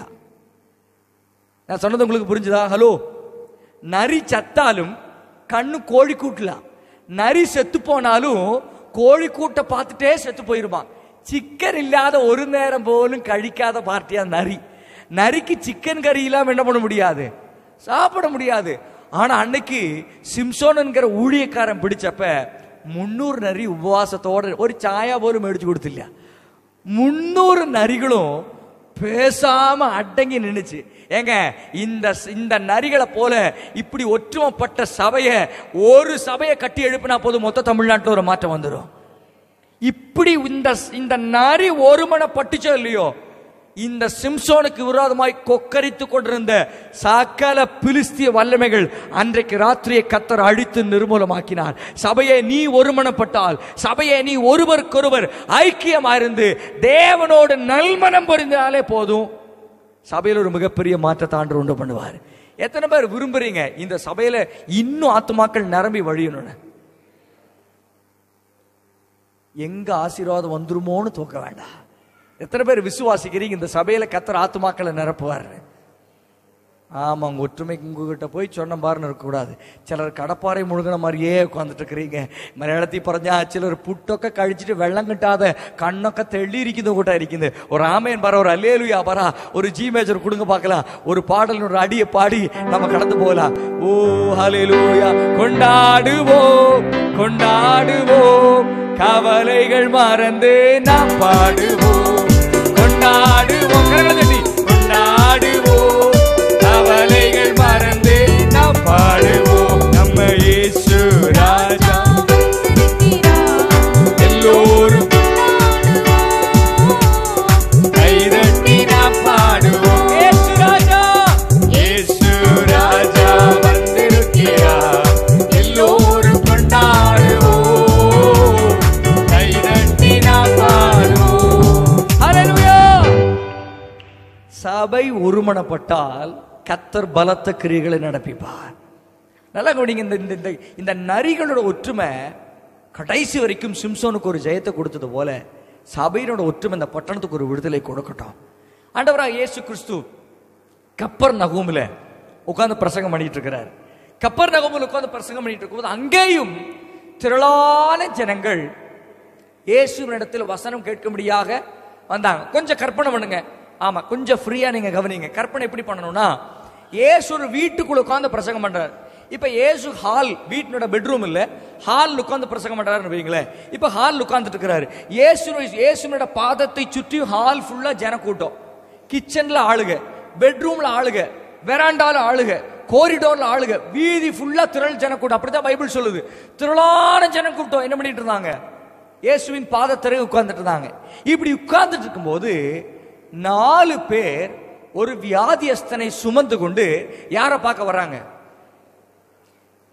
நான் சொன்னது உங்களுக்கு புரிஞ்சுதா ஹலோ நரி சத்தாலும் கண்ணு கோழி கூட்டலாம் நரி செத்து போனாலும் கோழி கூட்ட பார்த்துட்டே செத்து போயிருப்பான் சிக்கன் இல்லாத ஒரு நேரம் போலும் கழிக்காத பார்ட்டியா நரி நரிக்கு சிக்கன் கறி இல்லாம என்ன பண்ண முடியாது சாப்பிட முடியாது ஆனா அன்னைக்கு சிம்சோன் என்கிற ஊழியக்காரன் பிடிச்சப்ப முன்னூறு நரி உபவாசத்தோட ஒரு சாயா போலும் மேடிச்சு கொடுத்தில்ல முன்னூறு நரிகளும் பேசாம அடங்கி நின்னுச்சு ஏங்க இந்த இந்த நரிகளை போல இப்படி ஒற்றுமைப்பட்ட சபைய ஒரு சபையை கட்டி எழுப்பினா போதும் மொத்த தமிழ்நாட்டில் ஒரு மாற்றம் வந்துடும் இப்படி இந்த இந்த நரி ஒருமனப்பட்டுச்சோ இல்லையோ இந்த சிம்சோனுக்கு விரோதமாய் கொக்கரித்து கொண்டிருந்த சகல பிலிஸ்திய வல்லமைகள் அன்றைக்கு ராத்திரியை கத்தர் அழித்து நிர்மூலமாக்கினார் சபையை நீ ஒருமனப்பட்டால் சபையை நீ ஒருவருக்கொருவர் ஐக்கியமாயிருந்து தேவனோடு நல்மனம் பொருந்தாலே போதும் சபையில் ஒரு மிகப்பெரிய மாற்றத்தை ஆண்டு உண்டு பண்ணுவார் எத்தனை பேர் விரும்புறீங்க இந்த சபையில இன்னும் ஆத்துமாக்கள் நிரம்பி வழியணும்னு எங்க ஆசீர்வாதம் வந்துருமோன்னு தூக்க வேண்டாம் எத்தனை பேர் விசுவாசிக்கிறீங்க இந்த சபையில கத்தர் ஆத்துமாக்களை நிரப்புவார் ஆமா உங்க ஒற்றுமைக்கு உங்ககிட்ட போய் சொன்ன பாருன்னு இருக்கக்கூடாது சிலர் கடப்பாறை முழுகின மாதிரியே உட்காந்துட்டு இருக்கிறீங்க മലയാളത്തിൽ പറഞ്ഞ ചിലർ പുട്ടൊക്കെ കഴിച്ചിട്ട് വെള്ളം കിട്ടാതെ കണ്ണൊക്കെ തെള്ളിയിരിക്കുന്ന കൂട്ടാ ഇരിക്കുന്നത് ഒരു ആമയൻ പറ ഒരു അല്ലേലുയാ പറ ഒരു ജി മേജർ കൊടുங்க பார்க்கலாம் ஒரு பாடல் ஒரு அடியை பாடி நம்ம கடந்து போகலாம் ஓ ஹalleluya கொண்டாடுவோம் கொண்டாடுவோம் கவலைகள் மறந்து நாம் பாடுவோம் கொண்டாடுவோம் கரங்களை தட்டி கொண்டாடுவோம் கவலைகள் மறந்து நாம் பாடுவோம் நம்ம இயேசு ராஜா எல்லோரும் கைதட்டி நாம் பாடுவோம் இயேசு ராஜா இயேசு ராஜா வந்திருக்கிறார் எல்லோரும் கொண்டாடுவோம் கைதட்டி நாம் பாடுவோம் ஹalleluya சபை ஒருமனப்பட்டால் கத்தர் பலத்த கிரியைகளை நடப்பிப்பார் நல்லா கவனிங்க இந்த இந்த- இந்த இந்த நரிகளோட ஒற்றுமை கடைசி வரைக்கும் சிம்சோனுக்கு ஒரு ஜெயத்தை கொடுத்தது போல சபையினோட ஒற்றுமை இந்த பட்டணத்துக்கு ஒரு விடுதலை கொடுக்கட்டும் ஆண்டவரா இயேசு கிறிஸ்து கப்பர் நகூமில் உட்கார்ந்து பிரசங்கம் பண்ணிட்டு இருக்கிறார் கப்பர் நகூமில் உட்கார்ந்து பிரசங்கம் பண்ணிட்டு இருக்கும்போது அங்கேயும் திரளான ஜனங்கள் இயேசுவினிடத்தில் வசனம் கேட்கும்படியாக வந்தாங்க கொஞ்சம் கற்பனை பண்ணுங்க ஆமா கொஞ்சம் ஃப்ரீயா நீங்க கவனிங்க கற்பனை எப்படி பண்ணணும்னா இயேசு ஒரு வீட்டுக்குள்ள உட்கார்ந்து பிரசங்கம் பண்றாரு இப்ப இயேசு ஹால் வீட்டினோட பெட்ரூம் இல்ல ஹால் உட்கார்ந்து பிரசங்கம் பண்றாருன்னு வைங்களேன் இப்ப ஹால் உட்கார்ந்துட்டு இருக்கிறாரு இயேசு இயேசுனோட பாதத்தை சுற்றி ஹால் ஃபுல்லா ஜன கூட்டம் கிச்சன்ல ஆளுக பெட்ரூம்ல ஆளுக வெராண்டால ஆளுக கோரிடோர்ல ஆளுக வீதி ஃபுல்லா திரள் ஜன கூட்டம் அப்படிதான் பைபிள் சொல்லுது திரளான ஜன கூட்டம் என்ன பண்ணிட்டு இருந்தாங்க இயேசுவின் பாதத்தரை உட்கார்ந்துட்டு இருந்தாங்க இப்படி உட்கார்ந்துட்டு இருக்கும்போது நாலு பேர் ஒரு வியாதியஸ்தனை சுமந்து கொண்டு யாரை பார்க்க வர்றாங்க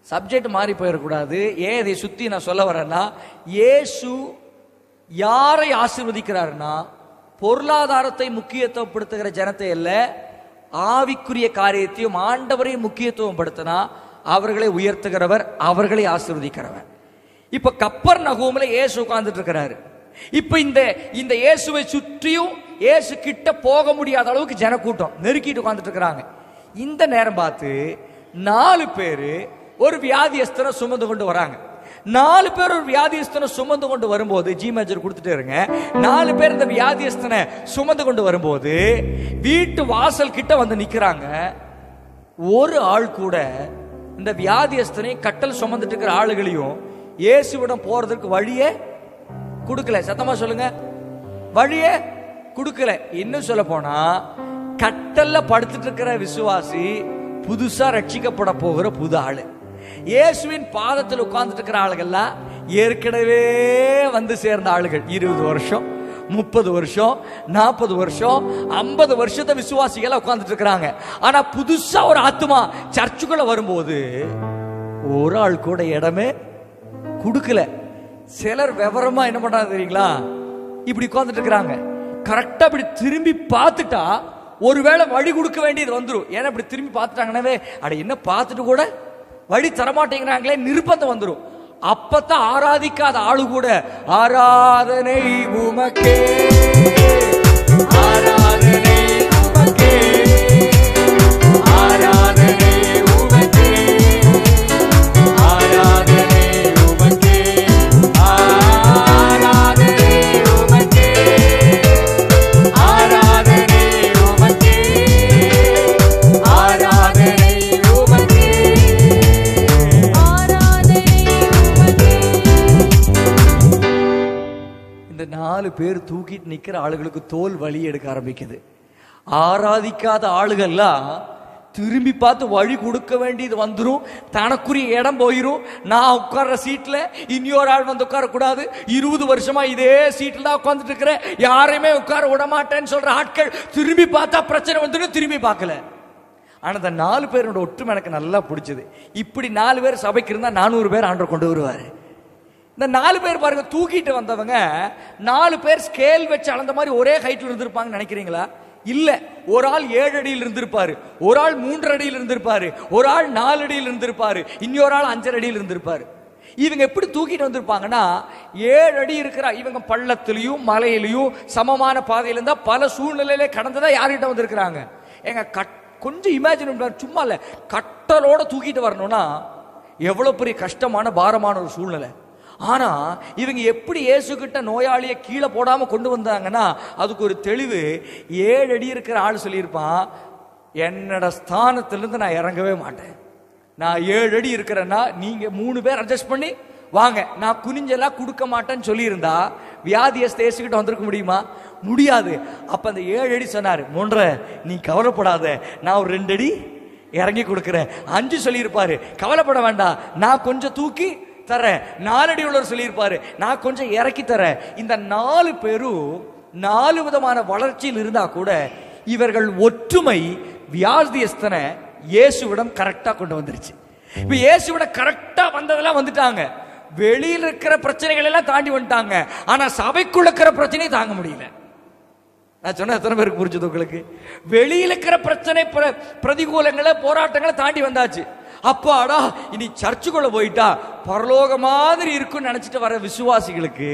சப்ஜெக்ட் மாறி போயிடக்கூடாது ஏன் இதை சுத்தி நான் சொல்ல வரேன்னா இயேசு யாரை ஆசீர்வதிக்கிறாருன்னா பொருளாதாரத்தை முக்கியத்துவப்படுத்துகிற ஜனத்தை அல்ல ஆவிக்குரிய காரியத்தையும் ஆண்டவரையும் முக்கியத்துவம் படுத்தினா அவர்களை உயர்த்துகிறவர் அவர்களை ஆசீர்வதிக்கிறவர் இப்ப கப்பர் நகூமில் இயேசு உட்கார்ந்துட்டு இருக்கிறாரு இப்ப இந்த இந்த இயேசுவை சுற்றியும் இயேசு கிட்ட போக முடியாத அளவுக்கு ஜனக்கூட்டம் நெருக்கிட்டு உட்கார்ந்துட்டு இருக்கிறாங்க இந்த நேரம் பார்த்து நாலு பேரு ஒரு வியாதியஸ்தனை சுமந்து கொண்டு வராங்க நாலு பேர் ஒரு வியாதியஸ்தனை சுமந்து கொண்டு வரும்போது ஜி மேஜர் கொடுத்துட்டே இருங்க நாலு பேர் இந்த வியாதியஸ்தனை சுமந்து கொண்டு வரும்போது வீட்டு வாசல் கிட்ட வந்து நிக்கிறாங்க ஒரு ஆள் கூட இந்த வியாதியஸ்தனை கட்டல் சுமந்துட்டு இருக்கிற ஆளுகளையும் இயேசுவிடம் போறதுக்கு வழியே கொடுக்கல சத்தமா சொல்லுங்க வழியே கொடுக்கல இன்னும் சொல்ல போனா கட்டல்ல படுத்துட்டு இருக்கிற விசுவாசி புதுசா ரட்சிக்கப்பட போகிற புது ஆளு இயேசுவின் பாதத்தில் உட்கார்ந்துட்டு இருக்கிற ஆளுகள்லாம் ஏற்கனவே வந்து சேர்ந்த ஆளுகள் இருபது வருஷம் முப்பது வருஷம் நாற்பது வருஷம் ஐம்பது வருஷத்தை விசுவாசிகளா உட்கார்ந்துட்டு இருக்கிறாங்க ஆனா புதுசா ஒரு ஆத்மா சர்ச்சுக்குள்ள வரும்போது ஒரு ஆள் கூட இடமே கொடுக்கல சிலர் விவரமா என்ன பண்றாங்க தெரியுங்களா இப்படி உட்கார்ந்துட்டு இருக்கிறாங்க கரெக்டா இப்படி திரும்பி பார்த்துட்டா ஒருவேளை வழி கொடுக்க வேண்டியது வந்துரும் ஏன்னா இப்படி திரும்பி பார்த்துட்டாங்கன்னாவே அட என்ன பார்த்துட்டு கூட வழி தரமாட்டேங்கிறாங்களே நிர்பந்தம் வந்துரும் அப்பத்தான் ஆராதிக்காத ஆளு கூட ஆராதனை உமக்கே ஆராதனை உமக்கே ஆராதனை உமக்கே ஆராதனை உமக்கே ஆராதனை உமக்கே ஆராதனை உமக்கே ஆராதனை உமக்கே இந்த நாலு பேர் தூக்கிட்டு நிக்கிற ஆளுகளுக்கு தோல் வலி எடுக்க ஆரம்பிக்குது ஆராதிக்காத ஆளுகள்லாம் திரும்பி பார்த்து வழி கொடுக்க வேண்டியது வந்துரும் தனக்குரிய இடம் போயிரும் நான் உட்கார்ற சீட்ல இன்னொரு ஆள் வந்து உட்கார கூடாது இருபது வருஷமா இதே சீட்ல தான் உட்கார்ந்துட்டு இருக்கிறேன் யாரையுமே உட்கார விட மாட்டேன்னு சொல்ற ஆட்கள் திரும்பி பார்த்தா பிரச்சனை வந்துடும் திரும்பி பார்க்கல ஆனா அந்த நாலு பேரோட ஒற்றுமை எனக்கு நல்லா பிடிச்சது இப்படி நாலு பேர் சபைக்கு இருந்தா நானூறு பேர் ஆண்டவர் கொண்டு வருவாரு இந்த நாலு பேர் பாருங்க தூக்கிட்டு வந்தவங்க நாலு பேர் ஸ்கேல் வச்சு அளந்த மாதிரி ஒரே ஹைட்ல இருந்திருப்பாங்கன்னு நினைக்கிறீங்களா இல்ல ஒரு ஆள் ஏழு அடியில் இருந்திருப்பாரு ஒரு ஆள் மூன்று அடியில் இருந்திருப்பாரு ஒரு ஆள் நாலு அடியில் இருந்திருப்பாரு இன்னொரு ஆள் அஞ்சரை அடியில் இருந்திருப்பாரு இவங்க எப்படி தூக்கிட்டு வந்திருப்பாங்கன்னா ஏழு அடி இருக்கிற இவங்க பள்ளத்திலையும் மலையிலையும் சமமான பாதையில இருந்தா பல சூழ்நிலையில கடந்துதான் யார்கிட்ட வந்திருக்கிறாங்க எங்க கட் கொஞ்சம் இமேஜின் சும்மா இல்ல கட்டலோட தூக்கிட்டு வரணும்னா எவ்வளவு பெரிய கஷ்டமான பாரமான ஒரு சூழ்நிலை ஆனா இவங்க எப்படி இயேசு கிட்ட நோயாளியை கீழே போடாம கொண்டு வந்தாங்கன்னா அதுக்கு ஒரு தெளிவு ஏழு அடி இருக்கிற ஆள் சொல்லியிருப்பான் என்னோட ஸ்தானத்திலிருந்து நான் இறங்கவே மாட்டேன் நான் ஏழு அடி இருக்கிறேன்னா நீங்க மூணு பேர் அட்ஜஸ்ட் பண்ணி வாங்க நான் குனிஞ்செல்லாம் கொடுக்க மாட்டேன்னு சொல்லியிருந்தா வியாதியஸ்த இயேசுகிட்ட வந்திருக்க முடியுமா முடியாது அப்ப அந்த ஏழு அடி சொன்னாரு மூன்றரை நீ கவலைப்படாத நான் ஒரு ரெண்டு அடி இறங்கி கொடுக்கிறேன் அஞ்சு சொல்லியிருப்பாரு கவலைப்பட வேண்டாம் நான் கொஞ்சம் தூக்கி தரேன் நாலடி உள்ளவர் சொல்லியிருப்பாரு நான் கொஞ்சம் இறக்கி தரேன் இந்த நாலு பேரும் நாலு விதமான வளர்ச்சியில் இருந்தா கூட இவர்கள் ஒற்றுமை வியாதியஸ்தனை இயேசுவிடம் கரெக்டா கொண்டு வந்துருச்சு இப்ப இயேசுவிட கரெக்டா வந்ததெல்லாம் வந்துட்டாங்க வெளியில் இருக்கிற பிரச்சனைகள் எல்லாம் தாண்டி வந்துட்டாங்க ஆனா சபைக்குள்ள இருக்கிற பிரச்சனையை தாங்க முடியல நான் சொன்ன எத்தனை பேருக்கு புரிஞ்சது உங்களுக்கு வெளியில இருக்கிற பிரச்சனை பிர- பிரதிகூலங்களை போராட்டங்களை தாண்டி வந்தாச்சு அப்பாடா இனி சர்ச்சுக்குள்ள போயிட்டா பரலோக மாதிரி இருக்கும்னு நினைச்சிட்டு வர விசுவாசிகளுக்கு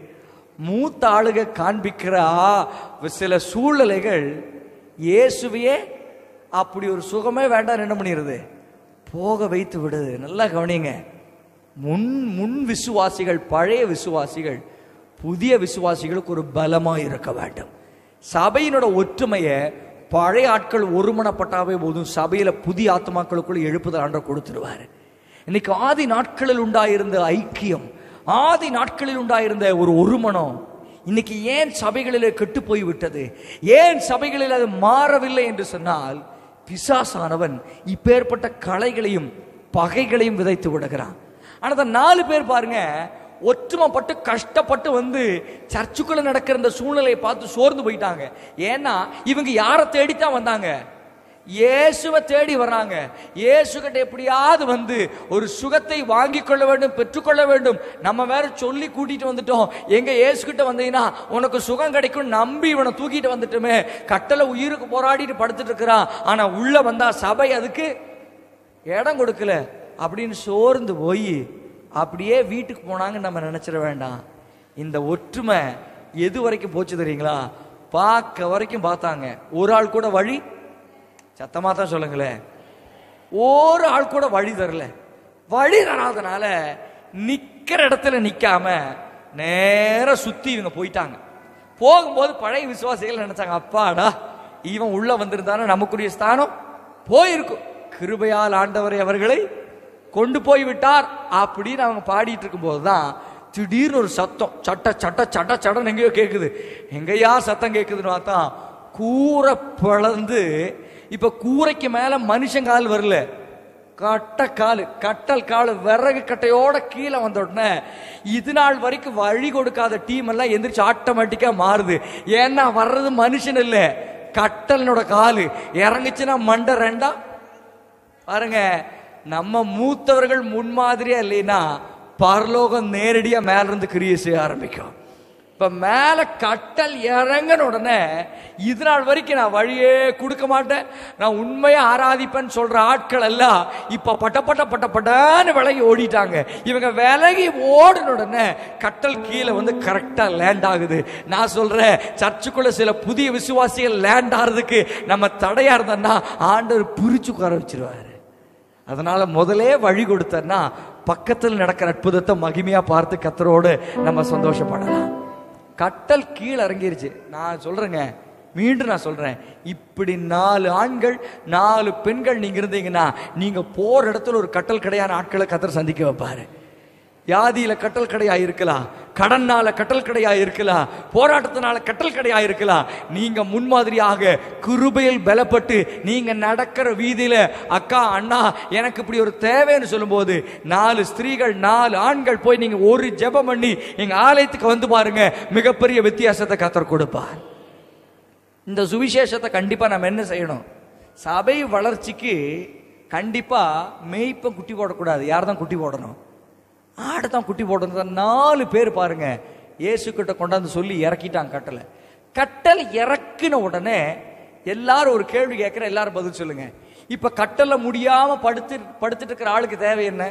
மூத்த ஆளுக காண்பிக்கிற ஆ- சில சூழ்நிலைகள் இயேசுவையே அப்படி ஒரு சுகமே வேண்டாம் என்ன பண்ணிடுது போக வைத்து விடுது நல்லா கவனிங்க முன் முன் விசுவாசிகள் பழைய விசுவாசிகள் புதிய விசுவாசிகளுக்கு ஒரு பலமா இருக்க வேண்டும் சபையினோட ஒற்றுமையை பழைய ஆட்கள் ஒருமனப்பட்டாவே போதும் சபையில புதிய ஆத்மாக்களுக்குள்ள எழுப்புதல் ஆண்டவர் கொடுத்துருவாரு இன்னைக்கு ஆதி நாட்களில் உண்டாயிருந்த ஐக்கியம் ஆதி நாட்களில் உண்டாயிருந்த ஒரு ஒருமனம் இன்னைக்கு ஏன் சபைகளிலே கெட்டு போய் விட்டது ஏன் சபைகளில் அது மாறவில்லை என்று சொன்னால் பிசாசானவன் இப்பேற்பட்ட கலைகளையும் பகைகளையும் விதைத்து விடுகிறான் ஆனா அந்த நாலு பேர் பாருங்க ஒற்றுமைப்பட்டு கஷ்டப்பட்டு வந்து சர்ச்சுக்குள்ள நடக்கிற இந்த சூழ்நிலையை பார்த்து சோர்ந்து போயிட்டாங்க ஏன்னா இவங்க யாரை தேடித்தான் வந்தாங்க இயேசுவை தேடி வர்றாங்க இயேசு கிட்ட எப்படியாவது வந்து ஒரு சுகத்தை வாங்கி கொள்ள வேண்டும் பெற்றுக்கொள்ள வேண்டும் நம்ம வேற சொல்லி கூட்டிட்டு வந்துட்டோம் எங்க இயேசு கிட்ட வந்தீங்கன்னா உனக்கு சுகம் கிடைக்கும் நம்பி இவனை தூக்கிட்டு வந்துட்டோமே கட்டளை உயிருக்கு போராடிட்டு படுத்துட்டு இருக்கிறான் ஆனா உள்ள வந்தா சபை அதுக்கு இடம் கொடுக்கல அப்படின்னு சோர்ந்து போய் அப்படியே வீட்டுக்கு போனாங்கன்னு நம்ம நினைச்சிட வேண்டாம் இந்த ஒற்றுமை எது வரைக்கும் போச்சு தெரியுங்களா பார்க்க வரைக்கும் பார்த்தாங்க ஒரு ஆள் கூட வழி சத்தமா தான் சொல்லுங்களேன் ஒரு ஆள் கூட வழி தரல வழி தராதனால நிக்கிற இடத்துல நிக்காம நேரா சுத்தி இவங்க போயிட்டாங்க போகும்போது பழைய விசுவாசிகள் நினைச்சாங்க அப்பாடா இவன் உள்ள வந்திருந்தானே நமக்குரிய ஸ்தானம் போயிருக்கும் கிருபையால் ஆண்டவரை அவர்களை கொண்டு போய் விட்டார் அப்படின்னு அவங்க பாடிட்டு இருக்கும்போது தான் திடீர்னு ஒரு சத்தம் சட்ட சட்ட சட்ட சட்டம் எங்கேயோ கேட்குது எங்கேயா சத்தம் கேட்குதுன்னு பார்த்தா கூரை பிளந்து இப்ப கூரைக்கு மேல மனுஷன் கால் வரல கட்ட காலு கட்டல் காலு விறகு கட்டையோட கீழே வந்த உடனே இது நாள் வரைக்கும் வழி கொடுக்காத டீம் எல்லாம் எந்திரிச்சு ஆட்டோமேட்டிக்கா மாறுது ஏன்னா வர்றது மனுஷன் இல்ல கட்டலனோட காலு இறங்குச்சுன்னா மண்டை ரெண்டா பாருங்க நம்ம மூத்தவர்கள் முன்மாதிரியா இல்லைன்னா பரலோகம் நேரடியா மேல இருந்து கிரியை செய்ய ஆரம்பிக்கும் இப்ப மேல கட்டல் இறங்கின உடனே இது நாள் வரைக்கும் நான் வழியே கொடுக்க மாட்டேன் நான் உண்மையா ஆராதிப்பேன்னு சொல்ற ஆட்கள் எல்லாம் இப்ப பட்ட பட்ட பட்ட பட்டான்னு விலகி ஓடிட்டாங்க இவங்க விலகி ஓடின உடனே கட்டல் கீழே வந்து கரெக்டா லேண்ட் ஆகுது நான் சொல்றேன் சர்ச்சுக்குள்ள சில புதிய விசுவாசிகள் லேண்ட் ஆறதுக்கு நம்ம தடையா இருந்தோம்னா ஆண்டவர் பிரிச்சு உட்கார வச்சிருவாரு அதனால முதலே வழி கொடுத்தன்னா பக்கத்தில் நடக்கிற அற்புதத்தை மகிமையா பார்த்து கத்தரோடு நம்ம சந்தோஷப்படலாம் கட்டல் கீழே இறங்கிருச்சு நான் சொல்றேங்க மீண்டும் நான் சொல்றேன் இப்படி நாலு ஆண்கள் நாலு பெண்கள் நீங்க இருந்தீங்கன்னா நீங்க போற இடத்துல ஒரு கட்டல் கடையான ஆட்களை கத்தர் சந்திக்க வைப்பாரு வியாதியில கட்டல் கடையா இருக்கலாம் கடன்னால கட்டல் கடையா இருக்கலாம் போராட்டத்தினால கட்டல் கடையா இருக்கலாம் நீங்க முன்மாதிரியாக கிருபையில் பலப்பட்டு நீங்க நடக்கிற வீதியில அக்கா அண்ணா எனக்கு இப்படி ஒரு தேவைன்னு சொல்லும்போது நாலு ஸ்திரீகள் நாலு ஆண்கள் போய் நீங்க ஒரு ஜெபம் பண்ணி எங்க ஆலயத்துக்கு வந்து பாருங்க மிகப்பெரிய வித்தியாசத்தை கத்தர் கொடுப்பார் இந்த சுவிசேஷத்தை கண்டிப்பா நம்ம என்ன செய்யணும் சபை வளர்ச்சிக்கு கண்டிப்பா மேய்ப்பன் குட்டி போடக்கூடாது யார் தான் குட்டி போடணும் ஆடு தான் குட்டி போடணும் நாலு பேர் பாருங்க இயேசு கிட்ட கொண்டாந்து சொல்லி இறக்கிட்டாங்க கட்டளை கட்டல் இறக்குன உடனே எல்லாரும் ஒரு கேள்வி கேட்கிற எல்லாரும் பதில் சொல்லுங்க இப்ப கட்டளை முடியாம படுத்து படுத்துட்டு இருக்கிற ஆளுக்கு தேவை என்ன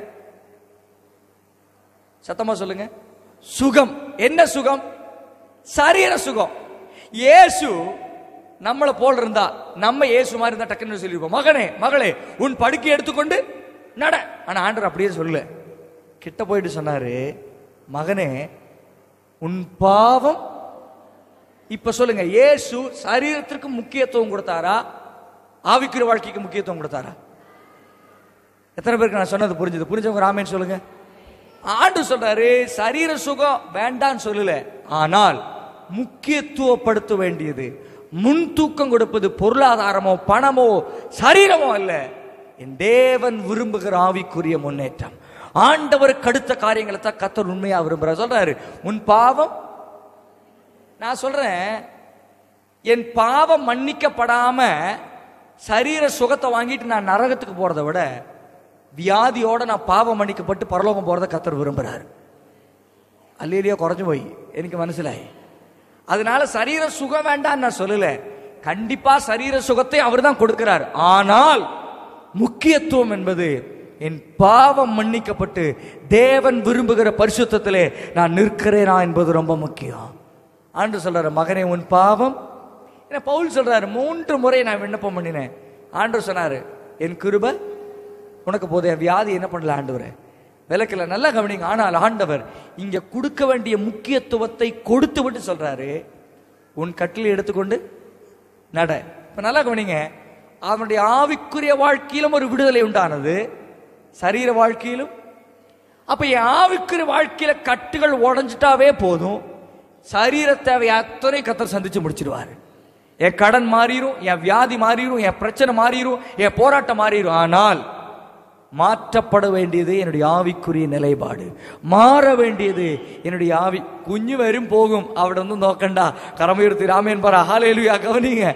சத்தமா சொல்லுங்க சுகம் என்ன சுகம் சரீர சுகம் இயேசு நம்மளை போல் இருந்தா நம்ம இயேசு மாதிரி இருந்தா டக்குன்னு சொல்லிருப்போம் மகனே மகளே உன் படுக்கை எடுத்துக்கொண்டு நட ஆனா ஆண்டவர் அப்படியே சொல்லல கிட்ட போயிட்டு சொன்னாரு மகனே உன் பாவம் இப்ப சொல்லுங்க இயேசு சரீரத்திற்கு முக்கியத்துவம் கொடுத்தாரா ஆவிக்குரிய வாழ்க்கைக்கு முக்கியத்துவம் கொடுத்தாரா எத்தனை பேருக்கு நான் சொன்னது புரிஞ்சது புரிஞ்சவங்க ராமேன் சொல்லுங்க ஆண்டு சொல்றாரு சரீர சுகம் வேண்டான்னு சொல்லல ஆனால் முக்கியத்துவப்படுத்த வேண்டியது முன் தூக்கம் கொடுப்பது பொருளாதாரமோ பணமோ சரீரமோ அல்ல என் தேவன் விரும்புகிற ஆவிக்குரிய முன்னேற்றம் ஆண்டவருக்கு அடுத்த காரியங்களை தான் கத்தர் உண்மையா விரும்புறார் சொல்றாரு உன் பாவம் நான் சொல்றேன் என் பாவம் மன்னிக்கப்படாம சரீர சுகத்தை வாங்கிட்டு நான் நரகத்துக்கு போறதை விட வியாதியோட நான் பாவம் மன்னிக்கப்பட்டு பரலோகம் போறதை கத்தர் விரும்புறாரு அல்லையிலேயோ குறைஞ்சு போய் எனக்கு மனசிலாய் அதனால சரீர சுகம் வேண்டாம் நான் சொல்லல கண்டிப்பா சரீர சுகத்தை அவர் தான் கொடுக்கிறார் ஆனால் முக்கியத்துவம் என்பது என் பாவம் மன்னிக்கப்பட்டு தேவன் விரும்புகிற பரிசுத்தத்திலே நான் நிற்கிறேனா என்பது ரொம்ப முக்கியம் ஆண்டு சொல்றாரு மகனே உன் பாவம் என்ன பவுல் சொல்றாரு மூன்று முறை நான் விண்ணப்பம் பண்ணினேன் ஆண்டு சொன்னாரு என் கிருபை உனக்கு போதைய வியாதி என்ன பண்ணல ஆண்டவரே விளக்கல நல்லா கவனிங்க ஆனால் ஆண்டவர் இங்க கொடுக்க வேண்டிய முக்கியத்துவத்தை கொடுத்து விட்டு சொல்றாரு உன் கட்டில் எடுத்துக்கொண்டு நட இப்ப நல்லா கவனிங்க அவனுடைய ஆவிக்குரிய வாழ்க்கையிலும் ஒரு விடுதலை உண்டானது சரீர வாழ்க்கையிலும் அப்ப என் ஆவிக்குரிய வாழ்க்கையில கட்டுகள் உடஞ்சிட்டாவே போதும் சரீர தேவை அத்தனை கத்தர் சந்திச்சு முடிச்சிருவாரு என் கடன் மாறிடும் என் வியாதி மாறிடும் என் பிரச்சனை மாறிடும் என் போராட்டம் மாறிடும் ஆனால் மாற்றப்பட வேண்டியது என்னுடைய ஆவிக்குரிய நிலைப்பாடு மாற வேண்டியது என்னுடைய ஆவி குஞ்சு வரும் போகும் അവിടെ ഒന്നും നോക്കണ്ട കറമയുർത്തി രാമേൻ പറ ഹാലേലുയാ കവനിங்க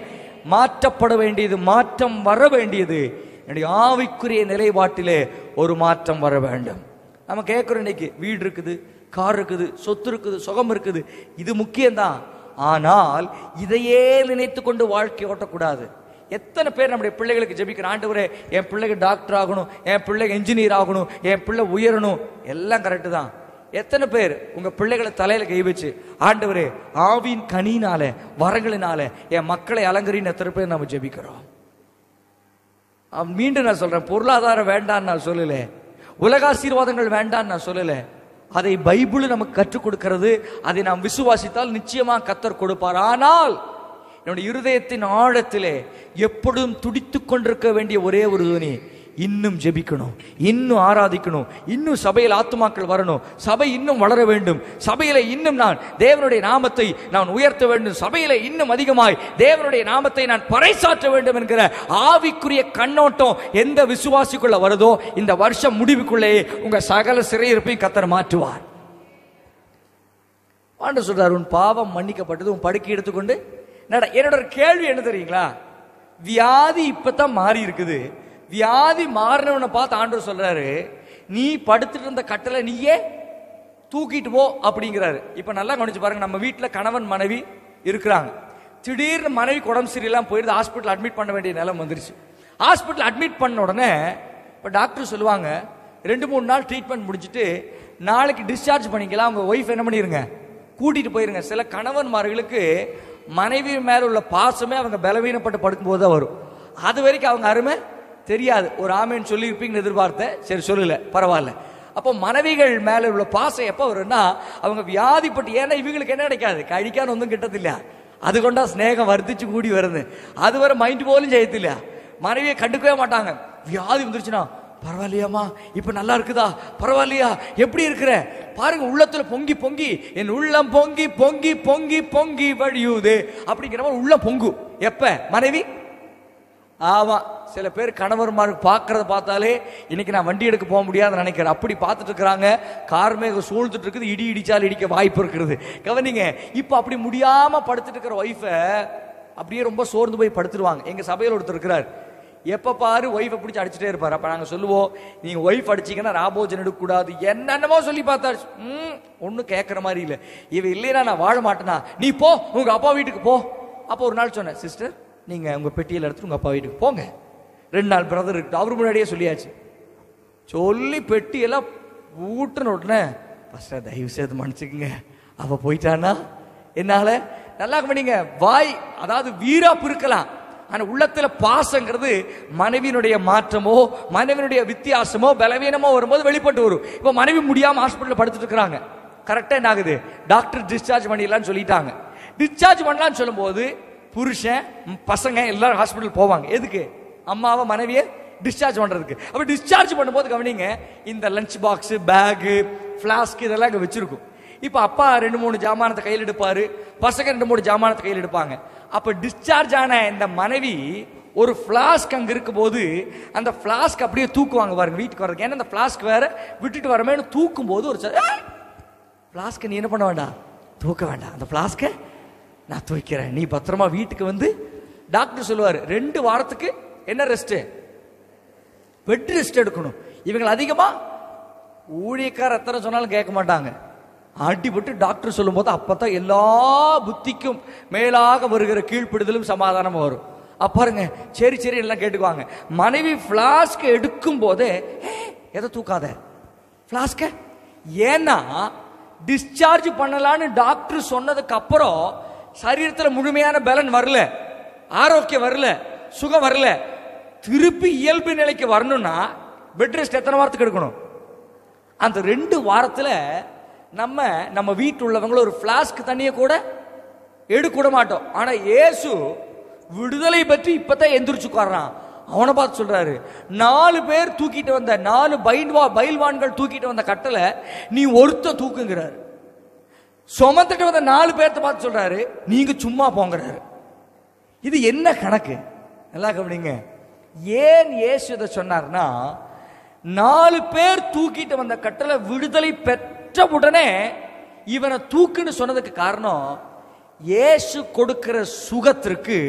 மாற்றப்பட வேண்டியது மாற்றம் வர வேண்டியது என்னுடைய ஆவிக்குரிய நிலைப்பாட்டிலே ஒரு மாற்றம் வர வேண்டும் நம்ம கேட்குறோம் இன்னைக்கு வீடு இருக்குது கார் இருக்குது சொத்து இருக்குது சுகம் இருக்குது இது முக்கியம்தான் ஆனால் இதையே நினைத்து கொண்டு வாழ்க்கை ஓட்டக்கூடாது எத்தனை பேர் நம்முடைய பிள்ளைகளுக்கு ஜெபிக்கிற ஆண்டவரே என் பிள்ளைக்கு டாக்டர் ஆகணும் என் பிள்ளைக்கு இன்ஜினியர் ஆகணும் என் பிள்ளை உயரணும் எல்லாம் கரெக்டு தான் எத்தனை பேர் உங்க பிள்ளைகளை தலையில கை வச்சு ஆண்டவரே ஆவின் கனினால வரங்களினால என் மக்களை அலங்கரின்னு எத்தனை பேர் நம்ம ஜெபிக்கிறோம் அவன் மீண்டும் நான் சொல்றேன் பொருளாதாரம் வேண்டான்னு நான் சொல்லல உலக ஆசீர்வாதங்கள் வேண்டான்னு நான் சொல்லல அதை பைபிள் நமக்கு கற்றுக் கொடுக்கிறது அதை நாம் விசுவாசித்தால் நிச்சயமா கத்தர் கொடுப்பார் ஆனால் என்னுடைய இருதயத்தின் ஆழத்திலே எப்பொழுதும் துடித்துக் கொண்டிருக்க வேண்டிய ஒரே ஒரு துணி இன்னும் ஜெபிக்கணும் இன்னும் ஆராதிக்கணும் இன்னும் சபையில் ஆத்துமாக்கள் வரணும் சபை இன்னும் வளர வேண்டும் சபையில இன்னும் நான் தேவனுடைய நாமத்தை நான் உயர்த்த வேண்டும் சபையில இன்னும் அதிகமாய் தேவனுடைய நாமத்தை நான் பறைசாற்ற வேண்டும் என்கிற ஆவிக்குரிய கண்ணோட்டம் எந்த விசுவாசிக்குள்ள வருதோ இந்த வருஷம் முடிவுக்குள்ளே உங்க சகல சிறையிருப்பையும் கத்தர் மாற்றுவார் ஆண்டு சொல்றார் உன் பாவம் மன்னிக்கப்பட்டது உன் படுக்கை எடுத்துக்கொண்டு நட என்னோட ஒரு கேள்வி என்ன தெரியுங்களா வியாதி இப்பதான் மாறி இருக்குது வியாதி மாறினவனை பார்த்து ஆண்டவர் சொல்றாரு நீ படுத்துட்டு இருந்த கட்டளை நீயே தூக்கிட்டு போ அப்படிங்கிறாரு இப்ப நல்லா கவனிச்சு பாருங்க நம்ம வீட்டுல கணவன் மனைவி இருக்கிறாங்க திடீர்னு மனைவி உடம்பு சரியில்லாம போயிருந்து ஹாஸ்பிட்டல் அட்மிட் பண்ண வேண்டிய நிலம் வந்துருச்சு ஹாஸ்பிட்டல் அட்மிட் பண்ண உடனே இப்போ டாக்டர் சொல்லுவாங்க ரெண்டு மூணு நாள் ட்ரீட்மெண்ட் முடிஞ்சிட்டு நாளைக்கு டிஸ்சார்ஜ் பண்ணிக்கலாம் அவங்க ஒய்ஃப் என்ன பண்ணிருங்க கூட்டிட்டு போயிருங்க சில கணவன்மார்களுக்கு மனைவி மேல உள்ள பாசமே அவங்க பலவீனப்பட்டு படுக்கும்போது தான் வரும் அது வரைக்கும் அவங்க அருமை தெரியாது ஒரு ஆமேன்னு சொல்லியிருப்பீங்கன்னு எதிர்பார்த்தேன் சரி சொல்லல பரவாயில்ல அப்போ மனைவிகள் மேல உள்ள பாசம் எப்போ வரும்னா அவங்க வியாதிப்பட்டு ஏன்னா இவங்களுக்கு என்ன கிடைக்காது കഴിക്കാൻ ஒன்றும் கிட்டதில்ல அது கொண்டா ஸ்நேகம் வர்த்திச்சு கூடி வருது அது வரை மைண்ட் போலும் செய்யத்தில்ல மனைவியை கண்டுக்கவே மாட்டாங்க வியாதி வந்துருச்சுன்னா பரவாயில்லையாம்மா இப்ப நல்லா இருக்குதா பரவாயில்லையா எப்படி இருக்கிற பாருங்க உள்ளத்துல பொங்கி பொங்கி என் உள்ளம் பொங்கி பொங்கி பொங்கி பொங்கி வழியுது அப்படிங்கிற மாதிரி உள்ள பொங்கு எப்ப மனைவி ஆமா சில பேர் கணவர்மாருக்கு பார்க்கறத பார்த்தாலே இன்னைக்கு நான் வண்டி எடுக்க போக முடியாதுன்னு நினைக்கிறேன் அப்படி பார்த்துட்டு இருக்கிறாங்க கார் மேக சூழ்ந்துட்டு இருக்குது இடி இடிச்சால் இடிக்க வாய்ப்பு இருக்கிறது கவனிங்க இப்போ அப்படி முடியாம படுத்துட்டு இருக்கிற ஒய்ஃபை அப்படியே ரொம்ப சோர்ந்து போய் படுத்துருவாங்க எங்க சபையில் ஒருத்தர் இருக்கிறார் எப்ப பாரு ஒய்ஃபை பிடிச்சி அடிச்சுட்டே இருப்பார் அப்ப நாங்க சொல்லுவோம் நீங்க ஒய்ஃப் அடிச்சீங்கன்னா ராபோஜன் எடுக்கக்கூடாது என்னென்னமோ சொல்லி பார்த்தாரு ம் ஒன்றும் கேட்குற மாதிரி இல்லை இவ இல்லைன்னா நான் வாழ மாட்டேனா நீ போ உங்க அப்பா வீட்டுக்கு போ அப்போ ஒரு நாள் சொன்னேன் சிஸ்டர் நீங்க உங்க பெட்டியில் எடுத்து உங்க அப்பா வீட்டுக்கு போங்க ரெண்டு நாள் பிரதர் இருக்கு அவரு முன்னாடியே சொல்லியாச்சு சொல்லி பெட்டியெல்லாம் ஊட்டுன உடனே ஃபஸ்ட்டாக தயவு செய்து மன்னிச்சுக்குங்க அவ போயிட்டானா என்னால நல்லா கவனிங்க வாய் அதாவது வீராப்பு இருக்கலாம் ஆனா உள்ளத்துல பாசங்கிறது மனைவியினுடைய மாற்றமோ மனைவியினுடைய வித்தியாசமோ பலவீனமோ வரும்போது வெளிப்பட்டு வரும் இப்போ மனைவி முடியாம ஹாஸ்பிட்டல் படுத்துட்டு இருக்கிறாங்க கரெக்டா என்ன ஆகுது டாக்டர் டிஸ்சார்ஜ் பண்ணிடலாம்னு சொல்லிட்டாங்க டிஸ்சார்ஜ் பண்ணலாம்னு சொல்லும்போது புருஷன் ம், பசங்க எல்லாரும் ஹாஸ்பிட்டல் போவாங்க எதுக்கு அம்மாவை மனைவியை டிஸ்சார்ஜ் பண்றதுக்கு அப்ப டிஸ்சார்ஜ் பண்ணும்போது கவனிங்க இந்த லஞ்ச் பாக்ஸ் பேகு ஃபிளாஸ்க் இதெல்லாம் இங்க வச்சிருக்கும் இப்ப அப்பா ரெண்டு மூணு ஜாமானத்தை கையில் எடுப்பாரு பசங்க ரெண்டு மூணு ஜாமானத்தை கையில் எடுப்பாங்க அப்ப டிஸ்சார்ஜ் ஆன இந்த மனைவி ஒரு ஃப்ளாஸ்க் அங்க இருக்கும்போது அந்த ஃப்ளாஸ்க் அப்படியே தூக்குவாங்க பாருங்க வீட்டுக்கு வரதுக்கு ஏன்னா அந்த ஃப்ளாஸ்க் வேற விட்டுட்டு வரமேனு தூக்கும் போது ஒரு ஃப்ளாஸ்க்கை நீ என்ன பண்ண வேண்டாம் தூக்க வேண்டாம் அந்த ஃப்ளாஸ்க்கை நான் தூக்கிறேன் நீ பத்திரமா வீட்டுக்கு வந்து டாக்டர் சொல்லுவார் ரெண்டு வாரத்துக்கு என்ன ரெஸ்ட் பெட் ரெஸ்ட் எடுக்கணும் இவங்க அதிகமா ஊழியக்கார எத்தனை சொன்னாலும் கேட்க மாட்டாங்க அடிபட்டு டாக்டர் சொல்லும்போது அப்பதான் எல்லா புத்திக்கும் மேலாக வருகிற கீழ்ப்பிடுதலும் சமாதானமும் வரும் அப்ப பாருங்க சரி சரி எல்லாம் கேட்டுக்குவாங்க மனைவி பிளாஸ்க் எடுக்கும் போதே "ஏய், எதை தூக்காத பிளாஸ்க ஏன்னா டிஸ்சார்ஜ் பண்ணலான்னு டாக்டர் சொன்னதுக்கு அப்புறம் சரீரத்துல முழுமையான பலன் வரல ஆரோக்கியம் வரல சுகம் வரல திருப்பி இயல்பு நிலைக்கு வரணும்னா பெட் ரெஸ்ட் எத்தனை வாரத்துக்கு எடுக்கணும் அந்த ரெண்டு வாரத்துல நம்ம நம்ம வீட்டு உள்ளவங்கள ஒரு பிளாஸ்க் தண்ணியை கூட எடுக்க கூட மாட்டோம் ஆனா இயேசு விடுதலை பற்றி இப்பதான் எந்திரிச்சு உட்கார்றான் அவனை பார்த்து சொல்றாரு நாலு பேர் தூக்கிட்டு வந்த நாலு பைல்வா பைல்வான்கள் தூக்கிட்டு வந்த கட்டளை நீ ஒருத்த தூக்குங்கிறாரு சுமந்துட்டு வந்த நாலு பேர்த்த பார்த்து சொல்றாரு நீங்க சும்மா போங்கிறாரு இது என்ன கணக்கு நல்லா கவனிங்க ஏன் இயேசு இதை சொன்னார்னா நாலு பேர் தூக்கிட்டு வந்த கட்டளை விடுதலை பெற்ற உடனே இவனை தூக்குன்னு சொன்னதுக்கு காரணம் இயேசு கொடுக்கிற சுகத்திற்கு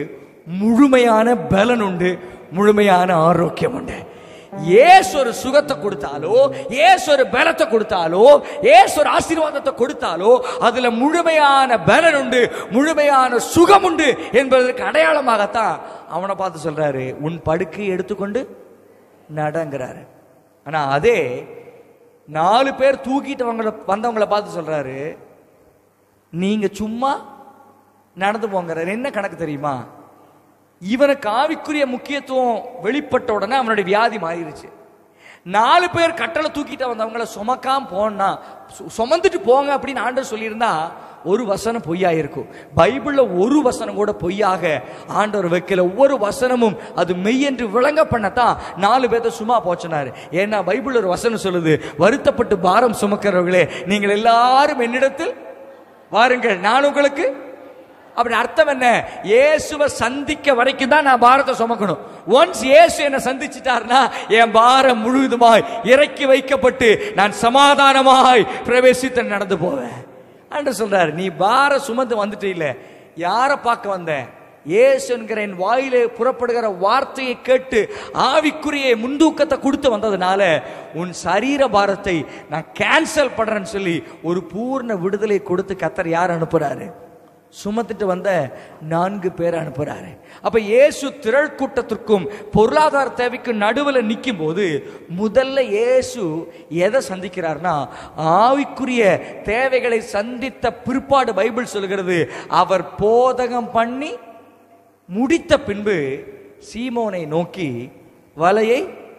முழுமையான பலன் உண்டு முழுமையான ஆரோக்கியம் உண்டு ஏசு ஒரு சுகத்தை கொடுத்தாலோ ஏசு ஒரு பலத்தை கொடுத்தாலோ ஏசு ஒரு ஆசீர்வாதத்தை கொடுத்தாலோ அதுல முழுமையான பலன் உண்டு முழுமையான சுகம் உண்டு என்பதற்கு அடையாளமாகத்தான் அவனை பார்த்து சொல்றாரு உன் படுக்கையை எடுத்துக்கொண்டு நடங்கிறாரு ஆனா அதே நாலு பேர் தூக்கிட்டு வங்கள வந்தவங்கள பார்த்து சொல்றாரு நீங்க சும்மா நடந்து போங்கிறாரு என்ன கணக்கு தெரியுமா இவனுக்கு ஆவிக்குரிய முக்கியத்துவம் வெளிப்பட்ட உடனே அவனுடைய வியாதி மாறிடுச்சு நாலு பேர் கட்டளை தூக்கிட்டு வந்தவங்கள சுமக்காம போனா சு- சுமந்துட்டு போங்க அப்படின்னு ஆண்டவர் சொல்லியிருந்தா ஒரு வசனம் பொய்யா இருக்கும் பைபிள்ல ஒரு வசனம் கூட பொய்யாக ஆண்டவர் வைக்கல ஒவ்வொரு வசனமும் அது மெய் என்று விளங்க பண்ணத்தான் நாலு பேர்த்த சும்மா போச்சுனாரு ஏன்னா பைபிள் ஒரு வசனம் சொல்லுது வருத்தப்பட்டு பாரம் சுமக்கிறவர்களே நீங்கள் எல்லாரும் என்னிடத்தில் வாருங்கள் நான் உங்களுக்கு அப்படி அர்த்தம் என்ன இயேசுவை சந்திக்க வரைக்கும் தான் நான் பாரத்தை சுமக்கணும் ஒன்ஸ் இயேசு என்ன சந்திச்சிட்டாருன்னா என் பாரம் முழுவதுமாய் இறக்கி வைக்கப்பட்டு நான் சமாதானமாய் பிரவேசித்து நடந்து போவேன் அன்று சொல்றாரு நீ பார சுமந்து வந்துட்டு இல்ல யாரை பார்க்க வந்த இயேசு என்கிற என் வாயிலே புறப்படுகிற வார்த்தையை கேட்டு ஆவிக்குரிய முன்தூக்கத்தை கொடுத்து வந்ததுனால உன் சரீர பாரத்தை நான் கேன்சல் பண்றேன்னு சொல்லி ஒரு பூர்ண விடுதலை கொடுத்து கத்தர் யார் அனுப்புறாரு சுமத்துட்டு வந்த நான்கு பேர் அனுப்புறாரு அப்ப இயேசு திரள் கூட்டத்திற்கும் பொருளாதார தேவைக்கும் நடுவில் நிற்கும் போது முதல்ல இயேசு எதை சந்திக்கிறார்னா ஆவிக்குரிய தேவைகளை சந்தித்த பிற்பாடு பைபிள் சொல்கிறது அவர் போதகம் பண்ணி முடித்த பின்பு சீமோனை நோக்கி வலையை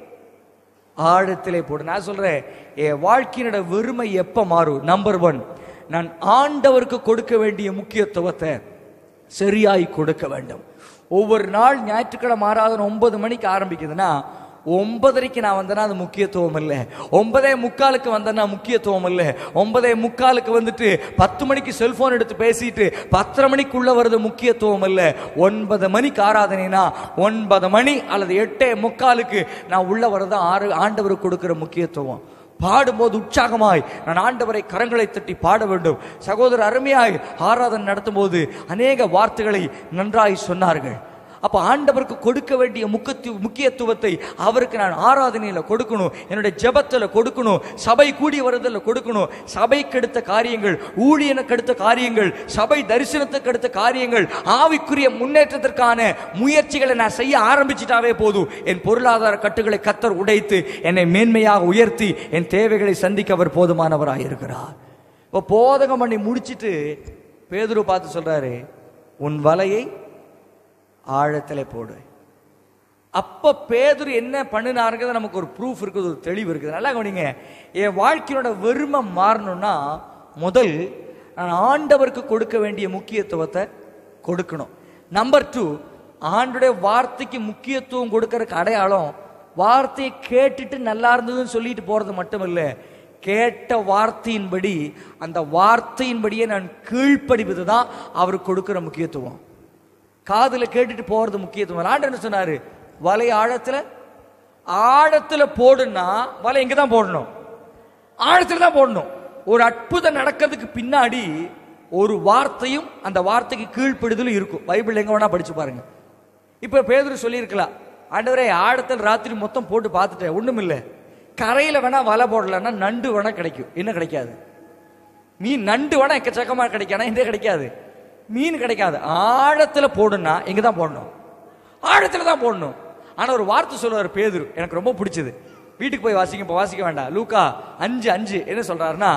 ஆழத்திலே போடு நான் சொல்றேன் என் வாழ்க்கையினோட வெறுமை எப்ப மாறும் நம்பர் ஒன் நான் ஆண்டவருக்கு கொடுக்க வேண்டிய முக்கியத்துவத்தை சரியாய் கொடுக்க வேண்டும் ஒவ்வொரு நாள் ஞாயிற்றுக்கிழமை ஆராதனை ஒன்பது மணிக்கு ஆரம்பிக்குதுன்னா ஒன்பதரைக்கு நான் வந்தேன்னா அது முக்கியத்துவம் இல்லை ஒன்பதே முக்காலுக்கு வந்தேன்னா முக்கியத்துவம் இல்லை ஒன்பதே முக்காலுக்கு வந்துட்டு பத்து மணிக்கு செல்போன் எடுத்து பேசிட்டு பத்தரை மணிக்குள்ள வருது முக்கியத்துவம் இல்லை ஒன்பது மணிக்கு ஆராதனைனா ஒன்பது மணி அல்லது எட்டே முக்காலுக்கு நான் உள்ள வரது ஆறு ஆண்டவருக்கு கொடுக்கிற முக்கியத்துவம் பாடும்போது உற்சாகமாய் நான் ஆண்டவரை கரங்களை தட்டி பாட வேண்டும் சகோதரர் அருமையாய் ஆராதனை நடத்தும் போது அநேக வார்த்தைகளை நன்றாய் சொன்னார்கள் அப்ப ஆண்டவருக்கு கொடுக்க வேண்டிய முக்கியத்து முக்கியத்துவத்தை அவருக்கு நான் ஆராதனையில கொடுக்கணும் என்னுடைய ஜெபத்துல கொடுக்கணும் சபை கூடி வருதல கொடுக்கணும் சபைக்கு எடுத்த காரியங்கள் ஊழியனுக்கு எடுத்த காரியங்கள் சபை தரிசனத்துக்கு எடுத்த காரியங்கள் ஆவிக்குரிய முன்னேற்றத்திற்கான முயற்சிகளை நான் செய்ய ஆரம்பிச்சிட்டாவே போதும் என் பொருளாதார கட்டுகளை கத்தர் உடைத்து என்னை மேன்மையாக உயர்த்தி என் தேவைகளை சந்திக்க அவர் போதுமானவராக இருக்கிறார் இப்போ போதகம் பண்ணி முடிச்சிட்டு பேதுரு பார்த்து சொல்றாரு உன் வலையை ஆழத்திலே போடு அப்ப பேதுரு என்ன பண்ணினாருங்கிறது நமக்கு ஒரு ப்ரூஃப் இருக்குது ஒரு தெளிவு இருக்குது நல்லா கவனிங்க என் வாழ்க்கையோட வெறுமை மாறணும்னா முதல் நான் ஆண்டவருக்கு கொடுக்க வேண்டிய முக்கியத்துவத்தை கொடுக்கணும் நம்பர் டூ ஆண்டுடைய வார்த்தைக்கு முக்கியத்துவம் கொடுக்கறதுக்கு அடையாளம் வார்த்தையை கேட்டுட்டு நல்லா இருந்ததுன்னு சொல்லிட்டு போறது மட்டும் இல்லை கேட்ட வார்த்தையின்படி அந்த வார்த்தையின்படியே நான் கீழ்ப்படிவது தான் அவருக்கு கொடுக்கிற முக்கியத்துவம் காதுல கேட்டுட்டு போறது முக்கியத்துவம் ஆண்டு என்ன சொன்னாரு வலை ஆழத்துல ஆழத்துல போடுன்னா வலை இங்க தான் போடணும் ஆழத்துல தான் போடணும் ஒரு அற்புதம் நடக்கிறதுக்கு பின்னாடி ஒரு வார்த்தையும் அந்த வார்த்தைக்கு கீழ்ப்படுதலும் இருக்கும் பைபிள் எங்க வேணா படிச்சு பாருங்க இப்ப பேதுரு சொல்லியிருக்கலாம் ஆண்டவரே ஆழத்தில் ராத்திரி மொத்தம் போட்டு பார்த்துட்டேன் ஒண்ணும் இல்ல கரையில வேணா வலை போடலன்னா நண்டு வேணா கிடைக்கும் என்ன கிடைக்காது மீன் நண்டு வேணா எக்கச்சக்கமா கிடைக்கும் ஆனா இந்த கிடைக்காது மீன் கிடைக்காது ஆழத்துல போடுனா இங்க தான் போடணும் ஆழத்துல தான் போடணும் ஆனா ஒரு வார்த்தை சொல்லுவார் பேதுரு எனக்கு ரொம்ப பிடிச்சது வீட்டுக்கு போய் வாசிக்க இப்போ வாசிக்க வேண்டாம் லூக்கா அஞ்சு அஞ்சு என்ன சொல்றாருன்னா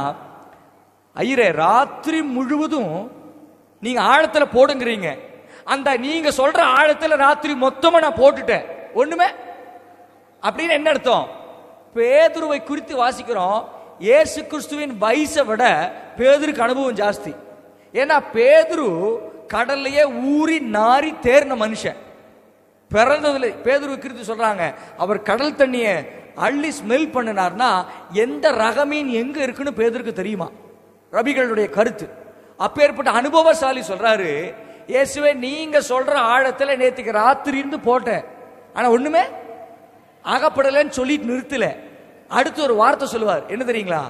ஐயரே ராத்திரி முழுவதும் நீங்க ஆழத்துல போடுங்கிறீங்க அந்த நீங்க சொல்ற ஆழத்துல ராத்திரி மொத்தமா நான் போட்டுட்டேன் ஒண்ணுமே அப்படின்னு என்ன அர்த்தம் பேதுருவை குறித்து வாசிக்கிறோம் இயேசு கிறிஸ்துவின் வயசை விட பேதுருக்கு அனுபவம் ஜாஸ்தி ஏன்னா பேதுரு கடல்லையே ஊறி நாரி தேர்ன மனுஷன் பிறந்ததுல பேதுரு குறித்து சொல்றாங்க அவர் கடல் தண்ணியை அள்ளி ஸ்மெல் பண்ணினார்னா எந்த ரகமீன் எங்க இருக்குன்னு பேதருக்கு தெரியுமா ரபிகளுடைய கருத்து அப்பேற்பட்ட அனுபவசாலி சொல்றாரு இயேசுவே நீங்க சொல்ற ஆழத்துல நேத்துக்கு ராத்திரி இருந்து போட்டேன் ஆனா ஒண்ணுமே அகப்படலைன்னு சொல்லிட்டு நிறுத்தல அடுத்து ஒரு வார்த்தை சொல்லுவார் என்ன தெரியுங்களா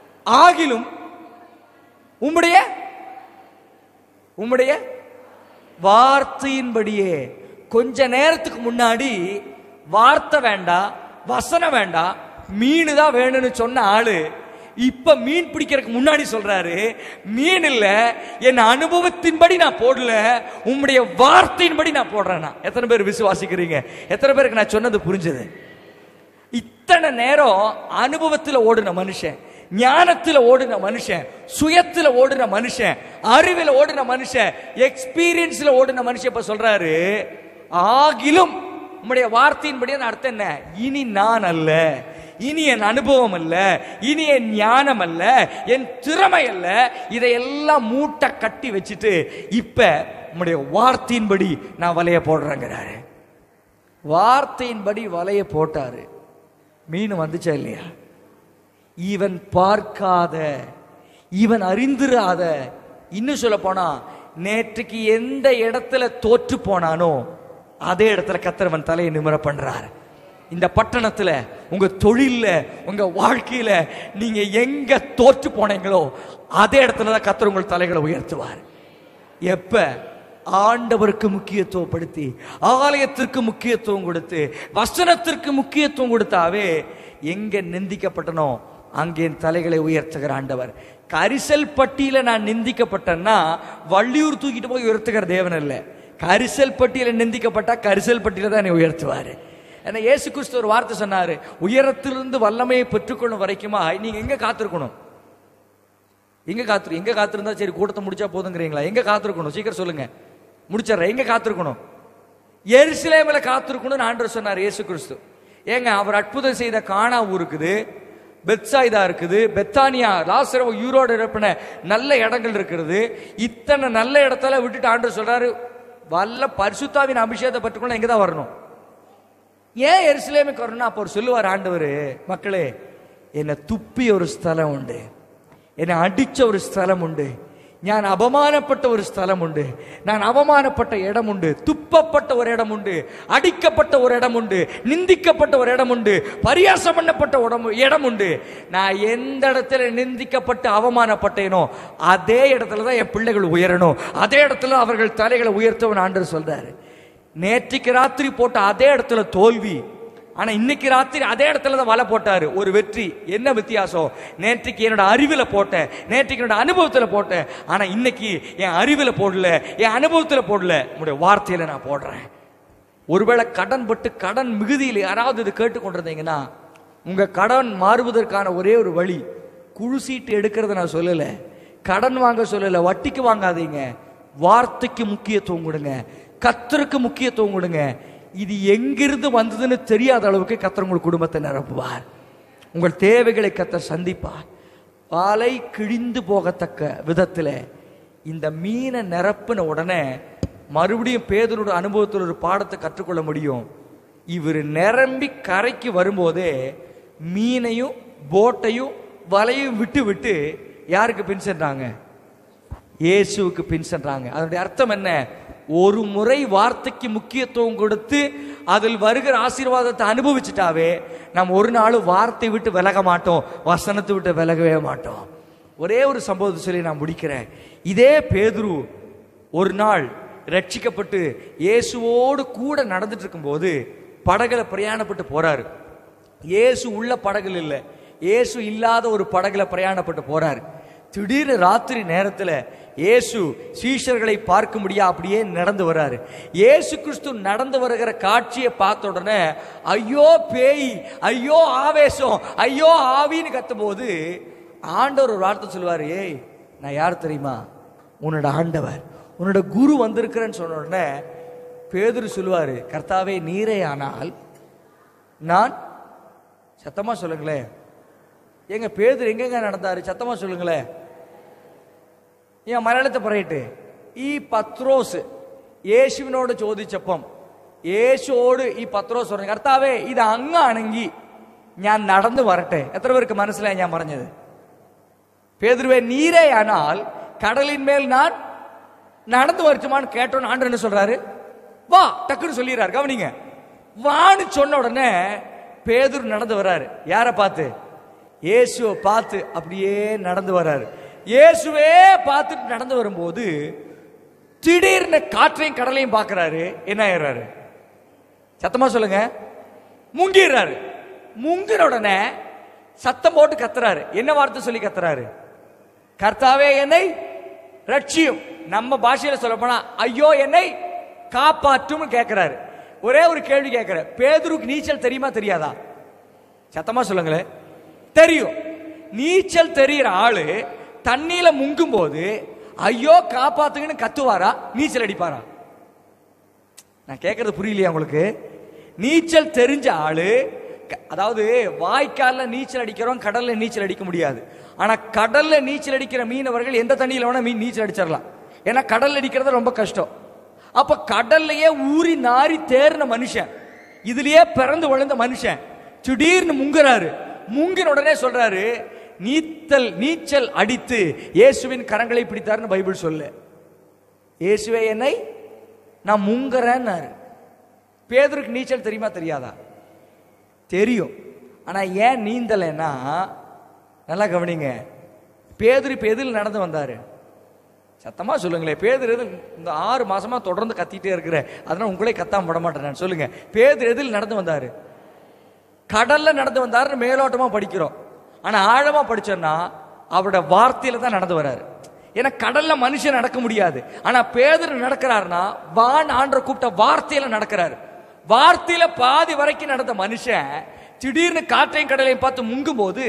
ஆகிலும் உம்முடைய உம்முடைய வார்த்தையின்படியே கொஞ்ச நேரத்துக்கு முன்னாடி வார்த்தை வேண்டாம் வசனம் வேண்டாம் மீன் தான் வேணும்னு சொன்ன ஆளு இப்ப மீன் பிடிக்கிறதுக்கு முன்னாடி சொல்றாரு மீன் இல்ல என் அனுபவத்தின்படி நான் போடல உம்முடைய வார்த்தையின்படி நான் போடுறேன் நான். எத்தனை பேர் விசுவாசிக்கிறீங்க எத்தனை பேருக்கு நான் சொன்னது புரிஞ்சது இத்தனை நேரம் அனுபவத்துல ஓடுன மனுஷன் ஞானத்துல ஓடுன மனுஷன் சுயத்துல ஓடுன மனுஷன் அறிவில் ஓடுன மனுஷன் எக்ஸ்பீரியன்ஸ்ல ஓடுன மனுஷன் இப்ப சொல்றாரு ஆகிலும் உம்முடைய வார்த்தையின்படி அந்த அர்த்தம் என்ன இனி நான் அல்ல இனி என் அனுபவம் அல்ல இனி என் ஞானம் அல்ல என் திறமை அல்ல இதையெல்லாம் மூட்டை கட்டி வச்சுட்டு இப்ப உம்முடைய வார்த்தையின்படி நான் வலைய போடுறேங்கிறாரு வார்த்தையின்படி வலைய போட்டாரு மீன் வந்துச்சா இல்லையா இவன் பார்க்காத இவன் அறிந்திராத இன்னும் சொல்ல போனா நேற்றுக்கு எந்த இடத்துல தோற்று போனானோ அதே இடத்துல கத்தரவன் தலையை நிமிர பண்றார் இந்த பட்டணத்துல உங்க தொழில்ல உங்க வாழ்க்கையில நீங்க எங்க தோற்று போனீங்களோ அதே இடத்துல தான் கத்தர் உங்கள் தலைகளை உயர்த்துவார் எப்ப ஆண்டவருக்கு முக்கியத்துவப்படுத்தி ஆலயத்திற்கு முக்கியத்துவம் கொடுத்து வசனத்திற்கு முக்கியத்துவம் கொடுத்தாவே எங்க நிந்திக்கப்பட்டனோ அங்கே என் தலைகளை உயர்த்துகிற ஆண்டவர் கரிசல் பட்டியல நான் நிந்திக்கப்பட்டேன்னா வள்ளியூர் தூக்கிட்டு போய் உயர்த்துகிற தேவன் இல்ல கரிசல் பட்டியல நிந்திக்கப்பட்டா கரிசல் பட்டியல தான் என்னை உயர்த்துவாரு ஏன்னா இயேசு கிறிஸ்து ஒரு வார்த்தை சொன்னாரு உயரத்திலிருந்து வல்லமையை பெற்றுக்கொள்ளும் வரைக்குமா நீங்க எங்க காத்திருக்கணும் எங்க காத்திரு எங்க காத்திருந்தா சரி கூட்டத்தை முடிச்சா போதுங்கிறீங்களா எங்க காத்திருக்கணும் சீக்கிரம் சொல்லுங்க முடிச்சிடுறேன் எங்க காத்திருக்கணும் எருசலேமில காத்திருக்கணும்னு ஆண்டவர் சொன்னார் இயேசு கிறிஸ்து ஏங்க அவர் அற்புதம் செய்த கானா இருக்குது பெத்சாய்தா இருக்குது பெத்தானியா லாசரவ யூரோடு இருப்பின நல்ல இடங்கள் இருக்கிறது இத்தனை நல்ல இடத்துல விட்டுட்டு ஆண்டவர் சொல்றாரு வல்ல பரிசுத்தாவின் அபிஷேகத்தை பற்றுக்கொள்ள எங்க தான் வரணும் ஏன் எருசலேமுக்கு வரணும் அப்போ அவர் சொல்லுவார் ஆண்டவர் மக்களே என்னை துப்பிய ஒரு ஸ்தலம் உண்டு என்னை அடிச்ச ஒரு ஸ்தலம் உண்டு ഞാൻ അപമാനപ്പെട്ട ഒരു സ്ഥലമുണ്ട് ഞാൻ അവമാനപ്പെട്ട ഇടമുണ്ട് തുപ്പപ്പെട്ട ഒരിടമുണ്ട് അടിക്കപ്പെട്ട ഒരിടമുണ്ട് നിന്ദിക്കപ്പെട്ട ഒരിടമുണ്ട് പരിഹാസം பண்ணப்பட்ட உடம்பு இடமுண்டு நான் எந்த இடத்துல நிந்திக்கப்பட்டு அவமானப்பட்டேனோ அதே இடத்துல தான் என் பிள்ளைகள் உயரணும் அதே இடத்துல அவர்கள் தலைகளை உயர்த்தவன் ஆண்டு சொல்றாரு நேற்றுக்கு ராத்திரி போட்ட அதே இடத்துல தோல்வி ஆனா இன்னைக்கு ராத்திரி அதே இடத்துல தான் வலை போட்டாரு ஒரு வெற்றி என்ன வித்தியாசம் நேற்றுக்கு என்னோட அறிவில் போட்டேன் நேற்றுக்கு என்னோட அனுபவத்துல போட்டேன் ஆனா இன்னைக்கு என் அறிவில் போடல என் அனுபவத்துல போடல உங்களுடைய வார்த்தையில நான் போடுறேன் ஒருவேளை கடன் பட்டு கடன் மிகுதியில் யாராவது இது கேட்டுக்கொண்டிருந்தீங்கன்னா உங்க கடன் மாறுவதற்கான ஒரே ஒரு வழி குழு சீட்டு எடுக்கிறத நான் சொல்லல கடன் வாங்க சொல்லல வட்டிக்கு வாங்காதீங்க வார்த்தைக்கு முக்கியத்துவம் கொடுங்க கத்தருக்கு முக்கியத்துவம் கொடுங்க இது எங்கிருந்து வந்ததுன்னு தெரியாத அளவுக்கு கத்தர் உங்கள் குடும்பத்தை நிரப்புவார் உங்கள் தேவைகளை கத்தர் சந்திப்பார் பாலை கிழிந்து போகத்தக்க விதத்தில் இந்த மீனை நிரப்பின உடனே மறுபடியும் பேதனோட அனுபவத்தில் ஒரு பாடத்தை கற்றுக்கொள்ள முடியும் இவர் நிரம்பி கரைக்கு வரும்போதே மீனையும் போட்டையும் வலையும் விட்டு விட்டு யாருக்கு பின் சென்றாங்க இயேசுவுக்கு பின் சென்றாங்க அதனுடைய அர்த்தம் என்ன ஒரு முறை வார்த்தைக்கு முக்கியத்துவம் கொடுத்து அதில் வருகிற ஆசீர்வாதத்தை அனுபவிச்சுட்டாவே நம்ம ஒரு நாள் வார்த்தை விட்டு விலக மாட்டோம் வசனத்தை விட்டு விலகவே மாட்டோம் ஒரே ஒரு சம்பவத்தை சொல்லி நான் முடிக்கிறேன் இதே பேதுரு ஒரு நாள் ரட்சிக்கப்பட்டு இயேசுவோடு கூட நடந்துட்டு இருக்கும்போது படகுல பிரயாணப்பட்டு போறாரு இயேசு உள்ள படகுல இல்லை இயேசு இல்லாத ஒரு படகுல பிரயாணப்பட்டு போறாரு திடீர்னு ராத்திரி நேரத்துல இயேசு சீஷர்களை பார்க்க முடியா அப்படியே நடந்து வர்றாரு இயேசு கிறிஸ்து நடந்து வருகிற காட்சியை பார்த்த உடனே ஐயோ பேய் ஐயோ ஆவேசம் ஐயோ ஆவின்னு கத்தும்போது ஆண்டவர் ஒரு வார்த்தை சொல்லுவாரு ஏய் நான் யார் தெரியுமா உன்னோட ஆண்டவர் உன்னோட குரு வந்திருக்கிறேன்னு சொன்ன உடனே பேதுரு சொல்லுவாரு கர்த்தாவே நீரே ஆனால் நான் சத்தமா சொல்லுங்களேன் எங்க பேதுரு எங்கெங்க நடந்தாரு சத்தமா சொல்லுங்களேன் ഞാൻ മലയാളത്തെ പറയട്ടെ ഈ പത്രോസ് യേശുവിനോട് ചോദിച്ചപ്പം യേശുവോട് ഈ പത്രോസ് പറഞ്ഞു കർത്താവേ ഇത് അങ്ങാണെങ്കിൽ ഞാൻ നടന്നു വരട്ടെ എത്ര പേർക്ക് മനസ്സിലായി ഞാൻ പറഞ്ഞത് பேதுருவே நீரேயானால் கடலின் மேல் நான் நடந்து வருச்சுமான்னு கேட்டோன்னு ஆண்டு என்ன சொல்றாரு வா டக்குன்னு சொல்லிடுறாரு கவனிங்க வான்னு சொன்ன உடனே பேதுரு நடந்து வர்றாரு யாரை பார்த்து இயேசுவை பார்த்து அப்படியே நடந்து வர்றாரு இயேசுவே பார்த்துட்டு நடந்து வரும்போது திடீர்னு காற்றையும் கடலையும் பார்க்கறாரு என்ன ஆயிடுறாரு சத்தமா சொல்லுங்க முங்கிடுறாரு முங்கின உடனே சத்தம் போட்டு கத்துறாரு என்ன வார்த்தை சொல்லி கத்துறாரு கர்த்தாவே என்னை ரட்சியும் நம்ம பாஷையில சொல்ல போனா ஐயோ என்னை காப்பாற்றும் கேட்கிறாரு ஒரே ஒரு கேள்வி கேட்கிற பேதுருக்கு நீச்சல் தெரியுமா தெரியாதா சத்தமா சொல்லுங்களேன் தெரியும் நீச்சல் தெரியிற ஆளு தண்ணியில முங்கும் போது ஐயோ காப்பாத்துங்கன்னு கத்துவாரா நீச்சல் அடிப்பாரா நான் கேட்கறது புரியலையா உங்களுக்கு நீச்சல் தெரிஞ்ச ஆளு க- அதாவது வாய்க்கால்ல நீச்சல் அடிக்கிறோம் கடல்ல நீச்சல் அடிக்க முடியாது ஆனா கடல்ல நீச்சல் அடிக்கிற மீனவர்கள் எந்த தண்ணியில வேணா மீன் நீச்சல் அடிச்சிடலாம் ஏன்னா கடல்ல அடிக்கிறது ரொம்ப கஷ்டம் அப்ப கடல்லையே ஊறி நாரி தேர்ன மனுஷன் இதுலயே பிறந்து வளர்ந்த மனுஷன் திடீர்னு முங்குறாரு முங்கின உடனே சொல்றாரு நீத்தல் நீச்சல் அடித்து இயேசுவின் கரங்களை பிடித்தாருன்னு பைபிள் சொல்லு இயேசுவே என்னை நான் முங்குறேன்னாரு பேதருக்கு நீச்சல் தெரியுமா தெரியாதா தெரியும் ஆனா ஏன் நீந்தலைன்னா நல்லா கவனிங்க பேதுரு இப்ப எதில் நடந்து வந்தாரு சத்தமா சொல்லுங்களேன் பேதர் எதில் இந்த ஆறு மாசமா தொடர்ந்து கத்திட்டே இருக்கிற அதனால உங்களே கத்தாம விட மாட்டேன் நான் சொல்லுங்க பேதர் எதில் நடந்து வந்தாரு கடல்ல நடந்து வந்தாருன்னு மேலோட்டமா படிக்கிறோம் ஆனா ஆழமா படிச்சோம்னா அவரோட வார்த்தையில தான் நடந்து வராரு ஏன்னா கடல்ல மனுஷன் நடக்க முடியாது ஆனா பேதர் நடக்கிறாருன்னா வான் ஆண்ட கூப்பிட்ட வார்த்தையில நடக்கிறாரு வார்த்தையில பாதி வரைக்கும் நடந்த மனுஷன் திடீர்னு காற்றையும் கடலையும் பார்த்து முங்கும் போது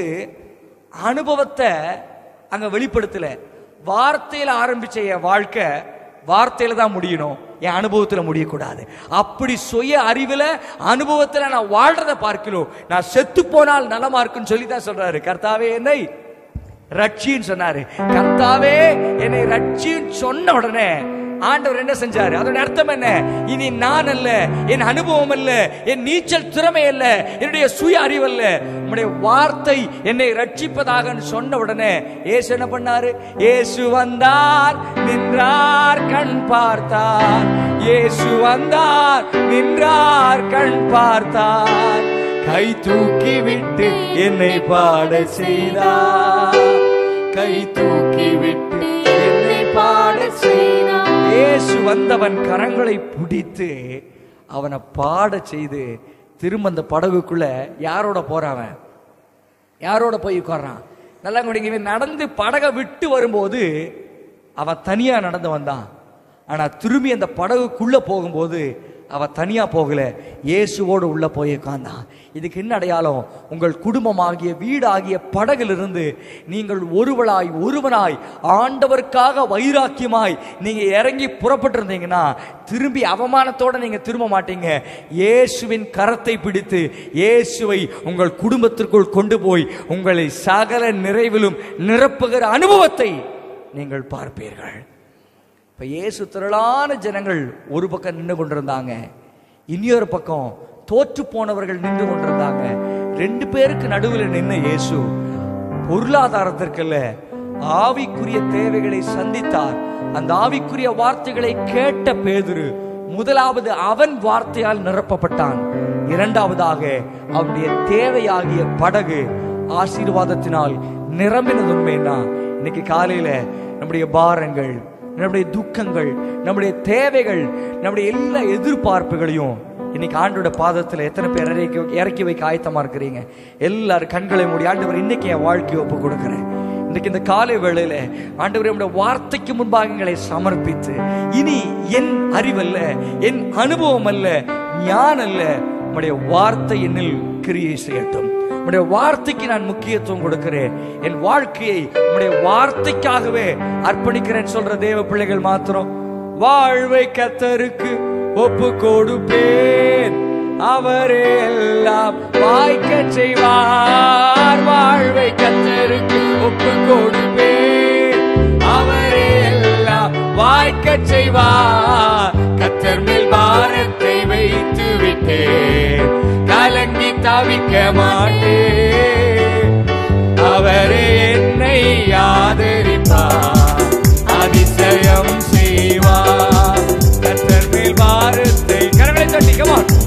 அனுபவத்தை அங்க வெளிப்படுத்தல வார்த்தையில ஆரம்பிச்ச என் வாழ்க்கை வார்த்தையில தான் முடியணும் என் அனுபவத்துல முடியக்கூடாது அப்படி சுய அறிவுல அனுபவத்துல நான் வாழ்றத பார்க்கணும் நான் செத்து போனால் நலமா இருக்குன்னு சொல்லி தான் சொல்றாரு கர்த்தாவே என்னை ரட்சின்னு சொன்னாரு கர்த்தாவே என்னை ரட்சின்னு சொன்ன உடனே ஆண்டவர் என்ன செஞ்சாரு அதோட அர்த்தம் என்ன இனி நான் அல்ல என் அனுபவம் அல்ல என் நீச்சல் திறமை அல்ல என்னுடைய சுய அறிவு அல்ல உம்முடைய வார்த்தை என்னை ரட்சிப்பதாக சொன்ன உடனே இயேசு என்ன பண்ணாரு இயேசு வந்தார் நின்றார் கண் பார்த்தார் இயேசு வந்தார் நின்றார் கண் பார்த்தார் கை தூக்கி விட்டு என்னை பாட செய்தார் கை தூக்கி விட்டு என்னை பாட செய்தார் இயேசு வந்தவன் கரங்களை பிடித்து அவனை பாட செய்து திரும்ப அந்த படகுக்குள்ள யாரோட போறான் அவன் யாரோட போய் உட்கார்றான் நல்லா கவனிங்க, இவன் நடந்து படகை விட்டு வரும்போது அவன் தனியா நடந்து வந்தான் ஆனா திரும்பி அந்த படகுக்குள்ள போகும்போது அவ தனியா போகல இயேசுவோடு உள்ள போய் உட்கார்ந்தான் இதுக்கு என்ன அடையாளம் உங்கள் குடும்பமாகிய வீடாகிய படகிலிருந்து நீங்கள் ஒருவளாய் ஒருவனாய் ஆண்டவருக்காக வைராக்கியமாய் நீங்க இறங்கி புறப்பட்டிருந்தீங்கன்னா திரும்பி அவமானத்தோட நீங்க திரும்ப மாட்டீங்க இயேசுவின் கரத்தை பிடித்து இயேசுவை உங்கள் குடும்பத்திற்குள் கொண்டு போய் உங்களை சகல நிறைவிலும் நிரப்புகிற அனுபவத்தை நீங்கள் பார்ப்பீர்கள் இப்ப இயேசு திரளான ஜனங்கள் ஒரு பக்கம் நின்று கொண்டிருந்தாங்க இன்னொரு பக்கம் தோற்று போனவர்கள் நின்று கொண்டிருந்தாங்க ரெண்டு பேருக்கு நடுவில் நின்ன இயேசு பொருளாதாரத்திற்கல்ல ஆவிக்குரிய தேவைகளை சந்தித்தார் அந்த ஆவிக்குரிய வார்த்தைகளை கேட்ட பேதுரு முதலாவது அவன் வார்த்தையால் நிரப்பப்பட்டான் இரண்டாவதாக அவனுடைய தேவையாகிய படகு ஆசீர்வாதத்தினால் நிரம்பினது உண்மைன்னா இன்னைக்கு காலையில நம்முடைய பாரங்கள் நம்முடைய துக்கங்கள் நம்முடைய தேவைகள் நம்முடைய எல்லா எதிர்பார்ப்புகளையும் இன்னைக்கு ஆண்டோட பாதத்துல எத்தனை பேர் இறக்கி இறக்கி வைக்க ஆயத்தமா இருக்கிறீங்க எல்லாரும் கண்களை மூடி ஆண்டவர் இன்னைக்கு என் வாழ்க்கையை ஒப்பு கொடுக்கிறேன் இன்னைக்கு இந்த காலை வேளையில ஆண்டவர் நம்முடைய வார்த்தைக்கு முன்பாக எங்களை சமர்ப்பித்து இனி என் அறிவல்ல என் அனுபவம் அல்ல ஞான் அல்ல உம்முடைய வார்த்தை என்னில் கிரியை செய்யட்டும் உம்முடைய வார்த்தைக்கு நான் முக்கியத்துவம் கொடுக்கிறேன் என் வாழ்க்கையை உம்முடைய வார்த்தைக்காகவே அர்ப்பணிக்கிறேன் சொல்ற தேவ பிள்ளைகள் மாத்திரம் வாழ்வை கத்தருக்கு ஒப்பு கொடுப்பேன் அவரே எல்லாம் வாய்க்க செய்வார் வாழ்வை கத்தருக்கு ஒப்பு கொடுப்பேன் அவரே எல்லாம் வாய்க்க செய்வார் கத்தர் மேல் பாரத்தை வைத்து விட்டேன் கலங்கி தவிக்க மாட்டேன் அவரே என்னை ஆதரிப்பார் அதிசயம் செய்வார் கத்தர் மேல் பாரத்தை கரங்களை தட்டி கமான்